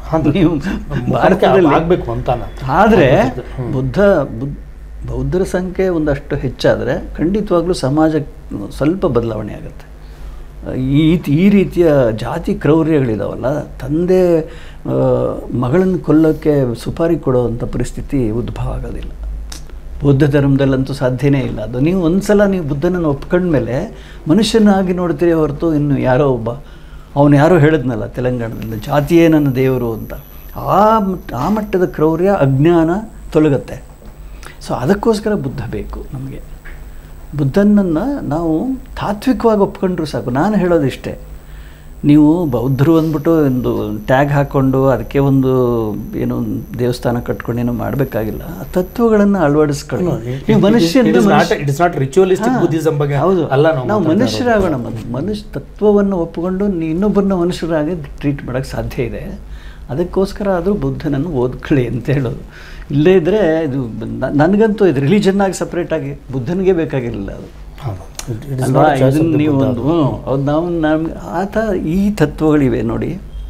ಹೌದು. ನೀವು ಮುಖಕ್ಕೆ ಭಾರತದಲ್ಲಿ ಆಗ್ಬೇಕು ಅಂತ ನಾನು. ಆದರೆ ಹ್ಮ್. ಬುದ್ಧ ಬುದ್ಧ ಬೌದ್ಧರ ಸಂಖ್ಯೆ ಒಂದಷ್ಟು ಹೆಚ್ಚಾದರೆ ಖಂಡಿತವಾಗ್ಲೂ ಸಮಾಜ ಸ್ವಲ್ಪ ಬದಲಾವಣೆ ಆಗುತ್ತೆ ಈ ಈ ರೀತಿಯ ಜಾತಿ ಕ್ರೌರ್ಯಗಳಿದಾವಲ್ಲ ತಂದೆ ಆ, ಮಗಳನ್ನು ಕೊಲ್ಲೋಕ್ಕೆ ಸುಪಾರಿ ಕೊಡೋವಂಥ ಪರಿಸ್ಥಿತಿ ಉದ್ಭವ ಆಗೋದಿಲ್ಲ ಬೌದ್ಧ ಧರ್ಮದಲ್ಲಂತೂ ಸಾಧ್ಯನೇ ಇಲ್ಲ ಅದು ನೀವು ಒಂದ್ಸಲ ನೀವು ಬುದ್ಧನನ್ನು ಒಪ್ಕೊಂಡ್ಮೇಲೆ ಮನುಷ್ಯನಾಗಿ ನೋಡ್ತೀರಿ ಹೊರತು ಇನ್ನು ಯಾರೋ ಒಬ್ಬ ಅವನು ಯಾರೋ ಹೇಳಿದ್ನಲ್ಲ ತೆಲಂಗಾಣದಲ್ಲಿ ಜಾತಿಯೇ ನನ್ನ ದೇವರು ಅಂತ ಆ ಮಟ್ಟ- ಆ ಮಟ್ಟದ ಕ್ರೌರ್ಯ ಅಜ್ಞಾನ ತೊಲಗುತ್ತೆ ಸೊ ಅದಕ್ಕೋಸ್ಕರ ಬುದ್ಧ ಬೇಕು ನಮಗೆ ಬುದ್ಧನನ್ನು ನಾವು ತಾತ್ವಿಕವಾಗಿ ಒಪ್ಕೊಂಡ್ರು ಸಾಕು ನಾನು ಹೇಳೋದಿಷ್ಟೇ ನೀವು ಬೌದ್ಧರು ಅಂದ್ಬಿಟ್ಟು ಒಂದು ಟ್ಯಾಗ್ ಹಾಕ್ಕೊಂಡು ಅದಕ್ಕೆ ಒಂದು ಏನೋ ಒಂದು ದೇವಸ್ಥಾನ ಕಟ್ಕೊಂಡು ಏನೋ ಮಾಡಬೇಕಾಗಿಲ್ಲ ಆ ತತ್ವಗಳನ್ನು ಅಳವಡಿಸ್ಕೊಳ್ಳಿ ನೀವು ಮನುಷ್ಯನ ಇಟ್ ಇಸ್ ನಾಟ್ ರಿಚುವಲಿಸ್ಟಿಕ್ ಹಾ, ಬುದ್ಧಿಸಂ ಬಗ್ಗೆ ಹೌದು ಅಲ್ಲ ನಾವು ಮಾತಾಡ್ತಾ ಇರೋದು. ಮನುಷ್ಯರಾಗೋಣ ಮೊದ್ಲು. ಮನುಷ್ಯ ತತ್ವವನ್ನು ಒಪ್ಪಿಕೊಂಡು ನೀ ಇನ್ನೊಬ್ಬರನ್ನ ಮನುಷ್ಯರಾಗಿ ಟ್ರೀಟ್ ಮಾಡೋಕ್ಕೆ ಸಾಧ್ಯ ಇದೆ ಅದಕ್ಕೋಸ್ಕರ ಆದರೂ ಬುದ್ಧನನ್ನು ಓದ್ಕೊಳ್ಳಿ ಅಂತ ಹೇಳೋದು ಇಲ್ಲದೇ ಇದ್ದರೆ ಇದು ನ- ನನಗಂತೂ ಇದು ರಿಲಿಜನ್ ಆಗಿ ಸಪ್ರೇಟಾಗಿ ಬುದ್ಧನಿಗೆ ಬೇಕಾಗಿರಲಿಲ್ಲ ಅದು ಹೌದು. It- it is ಅಲ್ವಾ not a choice of ಇದನ್ನು the ನೀವು Buddha. ಒಂದು ಹ್ಞೂ ಹೌದು ನಾವು ನಮ್ಗೆ ಆತ ಈ ತತ್ವಗಳಿವೆ ನೋಡಿ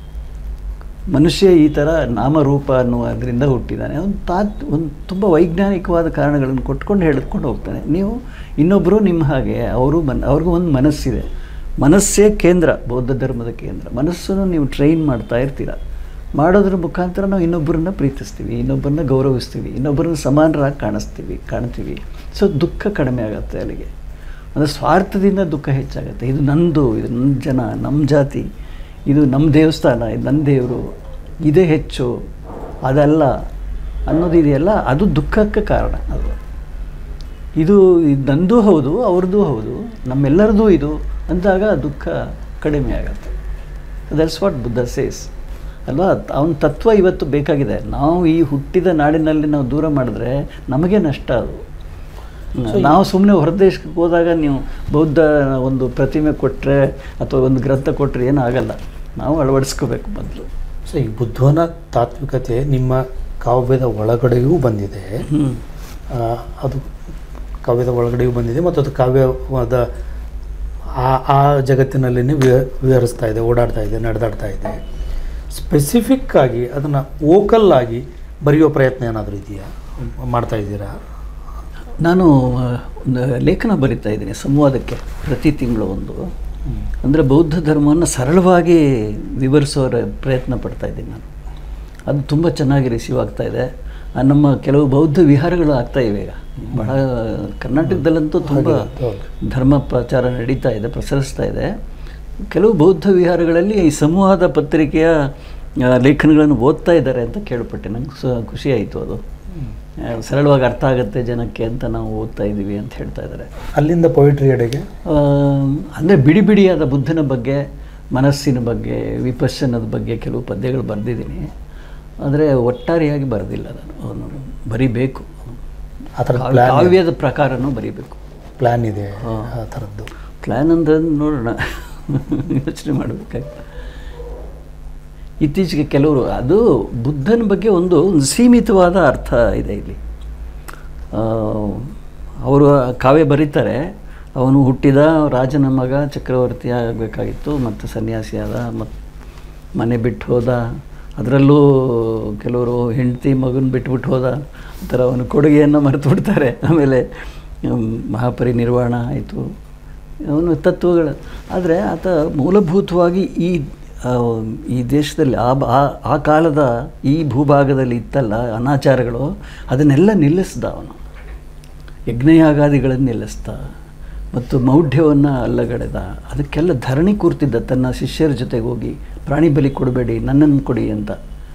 ಮನುಷ್ಯ ಈ ಥರ ನಾಮರೂಪ ಅನ್ನುವುದರಿಂದ ಹುಟ್ಟಿದ್ದಾನೆ ಒಂದು ತಾತ್ ಒಂದು ತುಂಬ ವೈಜ್ಞಾನಿಕವಾದ ಕಾರಣಗಳನ್ನು ಕೊಟ್ಕೊಂಡು ಹೇಳಿದ್ಕೊಂಡು ಹೋಗ್ತಾನೆ ನೀವು ಇನ್ನೊಬ್ಬರು ನಿಮ್ಮ ಹಾಗೆ ಅವರು ಮನ್ ಅವ್ರಿಗೂ ಒಂದು ಮನಸ್ಸಿದೆ ಮನಸ್ಸೇ ಕೇಂದ್ರ ಬೌದ್ಧ ಧರ್ಮದ ಕೇಂದ್ರ ಮನಸ್ಸನ್ನು ನೀವು ಟ್ರೈನ್ ಮಾಡ್ತಾ ಇರ್ತೀರ ಮಾಡೋದ್ರ ಮುಖಾಂತರ ನಾವು ಇನ್ನೊಬ್ಬರನ್ನ ಪ್ರೀತಿಸ್ತೀವಿ ಇನ್ನೊಬ್ಬರನ್ನ ಗೌರವಿಸ್ತೀವಿ ಇನ್ನೊಬ್ಬರನ್ನ ಸಮಾನರಾಗಿ ಕಾಣಿಸ್ತೀವಿ ಕಾಣ್ತೀವಿ ಸೊ ದುಃಖ ಕಡಿಮೆ ಆಗುತ್ತೆ ಅಲ್ಲಿಗೆ ಅಂದರೆ ಸ್ವಾರ್ಥದಿಂದ ದುಃಖ ಹೆಚ್ಚಾಗುತ್ತೆ ಇದು ನಂದು ಇದು ನನ್ನ ಜನ ನಮ್ಮ ಜಾತಿ ಇದು ನಮ್ಮ ದೇವಸ್ಥಾನ ಇದು ನನ್ನ ದೇವರು ಇದೇ ಹೆಚ್ಚು ಅದಲ್ಲ ಅನ್ನೋದು ಇದೆಯಲ್ಲ ಅದು ದುಃಖಕ್ಕೆ ಕಾರಣ ಅದು ಇದು ಇದು ನಂದು ಹೌದು ಅವ್ರದ್ದು ಹೌದು ನಮ್ಮೆಲ್ಲರದು ಇದು ಅಂದಾಗ ದುಃಖ ಕಡಿಮೆ ಆಗುತ್ತೆ ದಟ್ಸ್ ವಾಟ್ ಬುದ್ಧ ಸೇಸ್ ಅಲ್ವಾ ಅವನ ತತ್ವ ಇವತ್ತು ಬೇಕಾಗಿದೆ ನಾವು ಈ ಹುಟ್ಟಿದ ನಾಡಿನಲ್ಲಿ ನಾವು ದೂರ ಮಾಡಿದ್ರೆ ನಮಗೆ ನಷ್ಟ ಅದು ನಾವು ಸುಮ್ಮನೆ ಹೊರದೇಶಕ್ಕೆ ಹೋದಾಗ ನೀವು ಬೌದ್ಧ ಒಂದು ಪ್ರತಿಮೆ ಕೊಟ್ಟರೆ ಅಥವಾ ಒಂದು ಗ್ರಂಥ ಕೊಟ್ಟರೆ ಏನೂ ಆಗಲ್ಲ ನಾವು ಅಳವಡಿಸ್ಕೋಬೇಕು ಮೊದಲು ಸೊ ಈ ಬುದ್ಧನ ತಾತ್ವಿಕತೆ ನಿಮ್ಮ ಕಾವ್ಯದ ಒಳಗಡೆಯೂ ಬಂದಿದೆ ಹ್ಞೂ ಆ, ಅದು ಕಾವ್ಯದ ಒಳಗಡೆಯೂ ಬಂದಿದೆ ಮತ್ತು ಅದು ಕಾವ್ಯವಾದ ಆ ಆ ಜಗತ್ತಿನಲ್ಲಿನೇ ವಿಹ ವಿಹರಿಸ್ತಾ ಇದೆ ಓಡಾಡ್ತಾ ಇದೆ ನಡೆದಾಡ್ತಾ ಇದೆ ಸ್ಪೆಸಿಫಿಕ್ ಆಗಿ ಅದನ್ನು ವೋಕಲ್ ಆಗಿ ಬರೆಯೋ ಪ್ರಯತ್ನ ಏನಾದರೂ ಇದೆಯಾ ಮಾಡ್ತಾ ಇದ್ದೀರಾ ನಾನು ಆ, ಒಂದು ಲೇಖನ ಬರಿತಾ ಇದ್ದೀನಿ ಸಂವಾದಕ್ಕೆ ಪ್ರತಿ ತಿಂಗಳು ಒಂದು ಅಂದರೆ ಬೌದ್ಧ ಧರ್ಮವನ್ನು ಸರಳವಾಗಿ ವಿವರಿಸೋರ ಪ್ರಯತ್ನ ಪಡ್ತಾ ಇದ್ದೀನಿ ನಾನು ಅದು ತುಂಬ ಚೆನ್ನಾಗಿ ರಿಸೀವ್ ಆಗ್ತಾ ಇದೆ ಆ, ನಮ್ಮ ಕೆಲವು ಬೌದ್ಧ ವಿಹಾರಗಳು ಆಗ್ತಾ ಇವೆ ಈಗ ಬಹಳ ಕರ್ನಾಟಕದಲ್ಲಂತೂ ತುಂಬ ಹೌದು. ಧರ್ಮ ಪ್ರಚಾರ ನಡೀತಾ ಇದೆ ಪ್ರಸರಿಸ್ತಾ ಇದೆ ಕೆಲವು ಬೌದ್ಧ ವಿಹಾರಗಳಲ್ಲಿ ಈ ಸಂವಾದ ಪತ್ರಿಕೆಯ ಆ, ಲೇಖನಗಳನ್ನು ಓದ್ತಾ ಇದ್ದಾರೆ ಅಂತ ಕೇಳ್ಪಟ್ಟೆ ನಂಗೆ ಸ ಖುಷಿ ಆಯಿತು ಅದು ಆ, ಸರಳವಾಗಿ ಅರ್ಥ ಆಗುತ್ತೆ ಜನಕ್ಕೆ ಅಂತ ನಾವು ಓದ್ತಾ ಇದ್ದೀವಿ ಅಂತ ಹೇಳ್ತಾ ಇದ್ದಾರೆ ಅಲ್ಲಿಂದ ಪೊಯಿಟ್ರಿ ಎಡೆಗೆ ಅಂದರೆ ಬಿಡಿ ಬಿಡಿಯಾದ ಬುದ್ಧನ ಬಗ್ಗೆ ಮನಸ್ಸಿನ ಬಗ್ಗೆ ವಿಪಶ್ಯನದ ಬಗ್ಗೆ ಕೆಲವು ಪದ್ಯಗಳು ಬರೆದಿದ್ದೀನಿ ಆದರೆ ಒಟ್ಟಾರೆಯಾಗಿ ಬರೆದಿಲ್ಲ ನಾನು ಅವನು ಬರಿಬೇಕು ಆ ಥರದ ಕಾವ್ಯ- ಪ್ಲ್ಯಾನ್ ಕಾವ್ಯದ ಪ್ರಕಾರನೂ ಬರಿಬೇಕು ಪ್ಲ್ಯಾನ್ ಇದೆ ಹಾ. ಆ ಥರದ್ದು ಪ್ಲ್ಯಾನ್ ಅಂದ್ರೆ ನೋಡೋಣ ಯೋಚನೆ ಮಾಡಬೇಕಾಗ್ತದೆ ಇತ್ತೀಚೆಗೆ ಕೆಲವರು ಅದು ಬುದ್ಧನ ಬಗ್ಗೆ ಒಂದು ಒಂದು ಸೀಮಿತವಾದ ಅರ್ಥ ಇದೆ ಇಲ್ಲಿ ಆ, ಅವರು ಕಾವ್ಯ ಬರೀತಾರೆ ಅವನು ಹುಟ್ಟಿದ ರಾಜನ ಮಗ ಚಕ್ರವರ್ತಿ ಆಗಬೇಕಾಗಿತ್ತು ಮತ್ತು ಸನ್ಯಾಸಿ ಆದ ಮತ್ತು ಮನೆ ಬಿಟ್ಟು ಹೋದ ಅದರಲ್ಲೂ ಕೆಲವರು ಹೆಂಡತಿ ಮಗನ ಬಿಟ್ಬಿಟ್ಟು ಹೋದ ಆ ಥರ ಅವನ ಕೊಡುಗೆಯನ್ನು ಮರೆತು ಬಿಡ್ತಾರೆ ಆಮೇಲೆ ಹ್ಮ್, ಮಹಾಪರಿನಿರ್ವಾಣ ಆಯಿತು ಅವನು ತತ್ವಗಳು ಆದರೆ ಆತ ಮೂಲಭೂತವಾಗಿ ಈ ಆ, ಈ ದೇಶದಲ್ಲಿ ಆ ಬ- ಆ- ಆ ಕಾಲದ ಈ ಭೂಭಾಗದಲ್ಲಿ ಇತ್ತಲ್ಲ ಅನಾಚಾರಗಳು ಅದನ್ನೆಲ್ಲ ನಿಲ್ಲಿಸ್ದ ಅವನು ಯಜ್ಞಯಾಗಾದಿಗಳನ್ನು ನಿಲ್ಲಿಸ್ದ ಮತ್ತು ಮೌಢ್ಯವನ್ನು ಅಲ್ಲಗಡೆದ ಅದಕ್ಕೆಲ್ಲ ಧರಣಿ ಕೂರ್ತಿದ್ದ ತನ್ನ ಶಿಷ್ಯರ ಜೊತೆಗೆ ಹೋಗಿ ಪ್ರಾಣಿ ಬಲಿ ಕೊಡಬೇಡಿ ನನ್ನನ್ನು ಕೊಡಿ ಅಂತ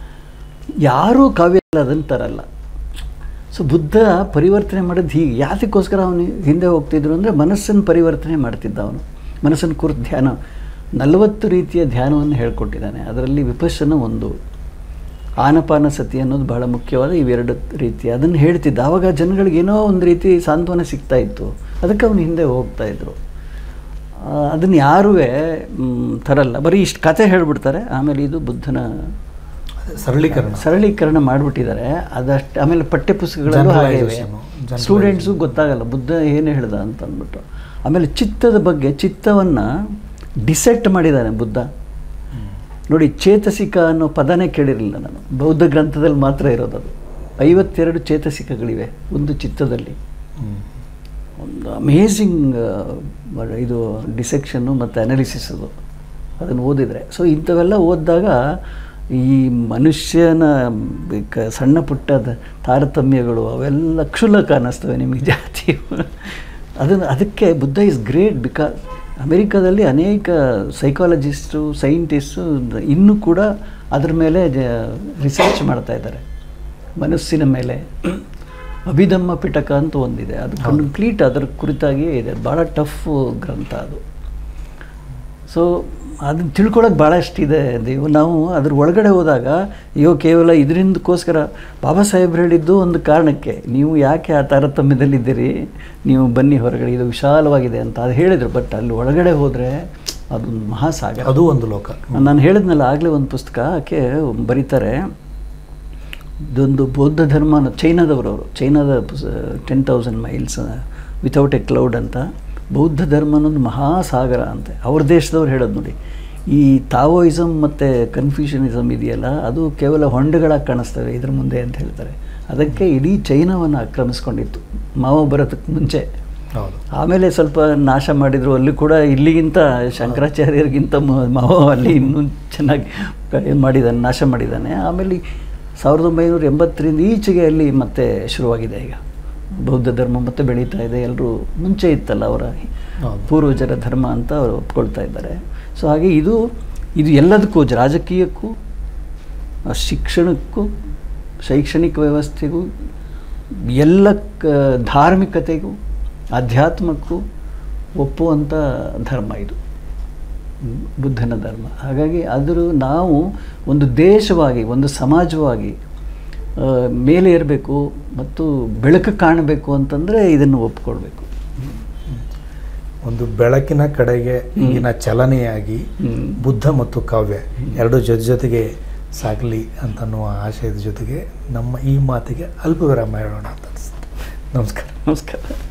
ಯಾರೂ ಕಾವ್ಯ ಅದನ್ನು ತರಲ್ಲ ಸೊ ಬುದ್ಧ ಪರಿವರ್ತನೆ ಮಾಡೋದು ಹೀಗೆ ಯಾತಕ್ಕೋಸ್ಕರ ಅವನು ಹಿಂದೆ ಹೋಗ್ತಿದ್ರು ಅಂದರೆ ಮನಸ್ಸನ್ನು ಪರಿವರ್ತನೆ ಮಾಡ್ತಿದ್ದ ಅವನು ಮನಸ್ಸನ್ನು ಕುರಿತು ಧ್ಯಾನ ನಲವತ್ತು ರೀತಿಯ ಧ್ಯಾನವನ್ನು ಹೇಳ್ಕೊಟ್ಟಿದ್ದಾನೆ ಅದರಲ್ಲಿ ವಿಪಶ್ಯನ ಒಂದು ಆನಪಾನ ಸತಿ ಅನ್ನೋದು ಬಹಳ ಮುಖ್ಯವಾದ ಇವೆರಡು ರೀತಿ ಅದನ್ನು ಹೇಳ್ತಿದ್ದ ಆವಾಗ ಜನಗಳಿಗೆ ಏನೋ ಒಂದು ರೀತಿ ಸಾಂತ್ವನ ಸಿಗ್ತಾ ಇತ್ತು ಅದಕ್ಕೆ ಅವನು ಹಿಂದೆ ಹೋಗ್ತಾ ಇದ್ರು ಅದನ್ನು ಯಾರೂ ತರಲ್ಲ ಬರೀ ಇಷ್ಟು ಕತೆ ಹೇಳ್ಬಿಡ್ತಾರೆ ಆಮೇಲೆ ಇದು ಬುದ್ಧನ ಸರಳೀಕರಣ ಸರಳೀಕರಣ ಮಾಡಿಬಿಟ್ಟಿದ್ದಾರೆ ಅದಷ್ಟು ಆಮೇಲೆ ಪಠ್ಯಪುಸ್ತಕಗಳಲ್ಲೂ ಹಾಗೆ ಇವೆ Generalization, generalization. ಸ್ಟೂಡೆಂಟ್ಸು ಗೊತ್ತಾಗಲ್ಲ ಬುದ್ಧ ಏನು ಹೇಳ್ದ ಅಂತ ಅಂದ್ಬಿಟ್ಟು ಆಮೇಲೆ ಚಿತ್ತದ ಬಗ್ಗೆ ಚಿತ್ತವನ್ನು ಡಿಸೆಕ್ಟ್ ಮಾಡಿದ್ದಾನೆ ಬುದ್ಧ ನೋಡಿ ಚೇತಸಿಕ ಅನ್ನೋ ಪದನೇ ಕೇಳಿರಲಿಲ್ಲ ನಾನು ಬೌದ್ಧ ಗ್ರಂಥದಲ್ಲಿ ಮಾತ್ರ ಇರೋದು ಅದು ಐವತ್ತೆರಡು ಚೇತಸಿಕಗಳಿವೆ ಒಂದು ಚಿತ್ತದಲ್ಲಿ ಹ್ಮ್. ಒಂದು ಅಮೇಝಿಂಗ್ ಇದು ಡಿಸೆಕ್ಷನ್ನು ಮತ್ತು ಅನಾಲಿಸಿಸ್ ಅದು ಅದನ್ನು ಓದಿದರೆ ಸೊ ಇಂಥವೆಲ್ಲ ಓದಿದಾಗ ಈ ಮನುಷ್ಯನ ಕ- ಸಣ್ಣ ಪುಟ್ಟದ ತಾರತಮ್ಯಗಳು ಅವೆಲ್ಲ ಕ್ಷುಲ್ಲಕ ಅನ್ನಿಸ್ತವೆ ನಿಮಗೆ ಜಾತಿ ಅದನ್ನು ಅದಕ್ಕೆ ಬುದ್ಧ ಇಸ್ ಗ್ರೇಟ್ ಬಿಕಾಸ್ ಅಮೆರಿಕದಲ್ಲಿ ಅನೇಕ ಸೈಕಾಲಜಿಸ್ಟು ಸೈಂಟಿಸ್ಟು ಇನ್ನೂ ಕೂಡ ಅದ್ರ ಮೇಲೆ ರಿಸರ್ಚ್ ಮಾಡ್ತಾ ಇದ್ದಾರೆ ಮನಸ್ಸಿನ ಮೇಲೆ ಅಭಿಧಮ್ಮ ಪಿಟಕ ಅಂತ ಒಂದಿದೆ ಅದು ಕಂಪ್ಲೀಟ್ ಅದರ ಕುರಿತಾಗಿಯೇ ಇದೆ ಭಾಳ ಟಫ್ ಗ್ರಂಥ ಅದು ಸೊ ಅದನ್ನ ತಿಳ್ಕೊಳಕ್ಕೆ ಭಾಳಷ್ಟಿದೆ ದೇವು ನಾವು ಅದ್ರ ಒಳಗಡೆ ಹೋದಾಗ ಅಯ್ಯೋ ಕೇವಲ ಇದರಿಂದಕ್ಕೋಸ್ಕರ ಬಾಬಾ ಸಾಹೇಬ್ರು ಹೇಳಿದ್ದು ಒಂದು ಕಾರಣಕ್ಕೆ ನೀವು ಯಾಕೆ ಆ ತಾರತಮ್ಯದಲ್ಲಿದ್ದೀರಿ ನೀವು ಬನ್ನಿ ಹೊರಗಡೆ ಇದು ವಿಶಾಲವಾಗಿದೆ ಅಂತ ಅದು ಹೇಳಿದರು ಬಟ್ ಅಲ್ಲಿ ಒಳಗಡೆ ಹೋದರೆ ಅದೊಂದು ಮಹಾಸಾಗರ ಅದು ಒಂದು ಲೋಕ ನಾನು ಹೇಳಿದ್ನಲ್ಲ ಆಗಲೇ ಒಂದು ಪುಸ್ತಕ ಆಕೆ ಬರೀತಾರೆ ಇದೊಂದು ಬೌದ್ಧ ಧರ್ಮ ಅನ್ನೋ- ಚೈನಾದವರು ಅವರು ಚೈನಾದ ten thousand miles without a cloud ಅಂತ ಬೌದ್ಧ ಧರ್ಮ ಅನ್ನೋದು ಮಹಾಸಾಗರ ಅಂತೆ ಅವ್ರ ದೇಶದವ್ರು ಹೇಳೋದು ನೋಡಿ ಈ ತಾವೋಯಿಸಮ್ ಮತ್ತು ಕನ್ಫ್ಯೂಷನಿಸಮ್ ಇದೆಯಲ್ಲ ಅದು ಕೇವಲ ಹೊಂಡಗಳಾಗಿ ಕಾಣಿಸ್ತವೆ ಇದ್ರ ಮುಂದೆ ಅಂತ ಹೇಳ್ತಾರೆ ಅದಕ್ಕೆ ಇಡೀ ಚೈನಾವನ್ನು ಆಕ್ರಮಿಸ್ಕೊಂಡಿತ್ತು ಮಾವ ಬರೋದಕ್ಕೆ ಮುಂಚೆ ಹೌದು ಆಮೇಲೆ ಸ್ವಲ್ಪ ನಾಶ ಮಾಡಿದರು ಅಲ್ಲಿ ಕೂಡ ಇಲ್ಲಿಗಿಂತ ಶಂಕರಾಚಾರ್ಯರಿಗಿಂತ ಮ- ಮಾವ ಅಲ್ಲಿ ಇನ್ನೂ ಚೆನ್ನಾಗಿ ಏನು ಮಾಡಿದ್ದಾನೆ ನಾಶ ಮಾಡಿದ್ದಾನೆ ಆಮೇಲೆ ಸಾವಿರದ ಒಂಬೈನೂರ ಎಂಬತ್ತರಿಂದ ಈಚೆಗೆ ಅಲ್ಲಿ ಮತ್ತೆ ಶುರುವಾಗಿದೆ ಈಗ ಬೌದ್ಧ ಧರ್ಮ ಮತ್ತೆ ಬೆಳೀತಾ ಇದೆ ಎಲ್ಲರೂ ಮುಂಚೆ ಇತ್ತಲ್ಲ ಅವರ ಹೌದು. ಪೂರ್ವಜರ ಧರ್ಮ ಅಂತ ಅವರು ಒಪ್ಕೊಳ್ತಾ ಇದ್ದಾರೆ ಸೊ ಹಾಗೆ ಇದು ಇದು ಎಲ್ಲದಕ್ಕೂ ರಾಜಕೀಯಕ್ಕೂ ಆ ಶಿಕ್ಷಣಕ್ಕೂ ಶೈಕ್ಷಣಿಕ ವ್ಯವಸ್ಥೆಗೂ ಎಲ್ಲ ಕ ಧಾರ್ಮಿಕತೆಗೂ ಅಧ್ಯಾತ್ಮಕ್ಕೂ ಒಪ್ಪುವಂಥ ಧರ್ಮ ಇದು ಹ್ಮ್, ಬುದ್ಧನ ಧರ್ಮ ಹಾಗಾಗಿ ಅದರ ನಾವು ಒಂದು ದೇಶವಾಗಿ ಒಂದು ಸಮಾಜವಾಗಿ ಆ, ಮೇಲೆ ಇರಬೇಕು ಮತ್ತು ಬೆಳಕು ಕಾಣಬೇಕು ಅಂತಂದರೆ ಇದನ್ನು ಒಪ್ಕೊಳ್ಬೇಕು ಒಂದು ಬೆಳಕಿನ ಕಡೆಗೆ ಈಗಿನ ಚಲನೆಯಾಗಿ ಹ್ಮ್. ಬುದ್ಧ ಮತ್ತು ಕಾವ್ಯ ಎರಡು ಜೊತೆ ಜೊತೆಗೆ ಸಾಗಲಿ ಅಂತನ್ನುವ ಆಶಯದ ಜೊತೆಗೆ ನಮ್ಮ ಈ ಮಾತಿಗೆ ಅಲ್ಪ ವಿರಾಮ ಹೇಳೋಣ ಅಂತ ಅನಿಸುತ್ತೆ ನಮಸ್ಕಾರ ನಮಸ್ಕಾರ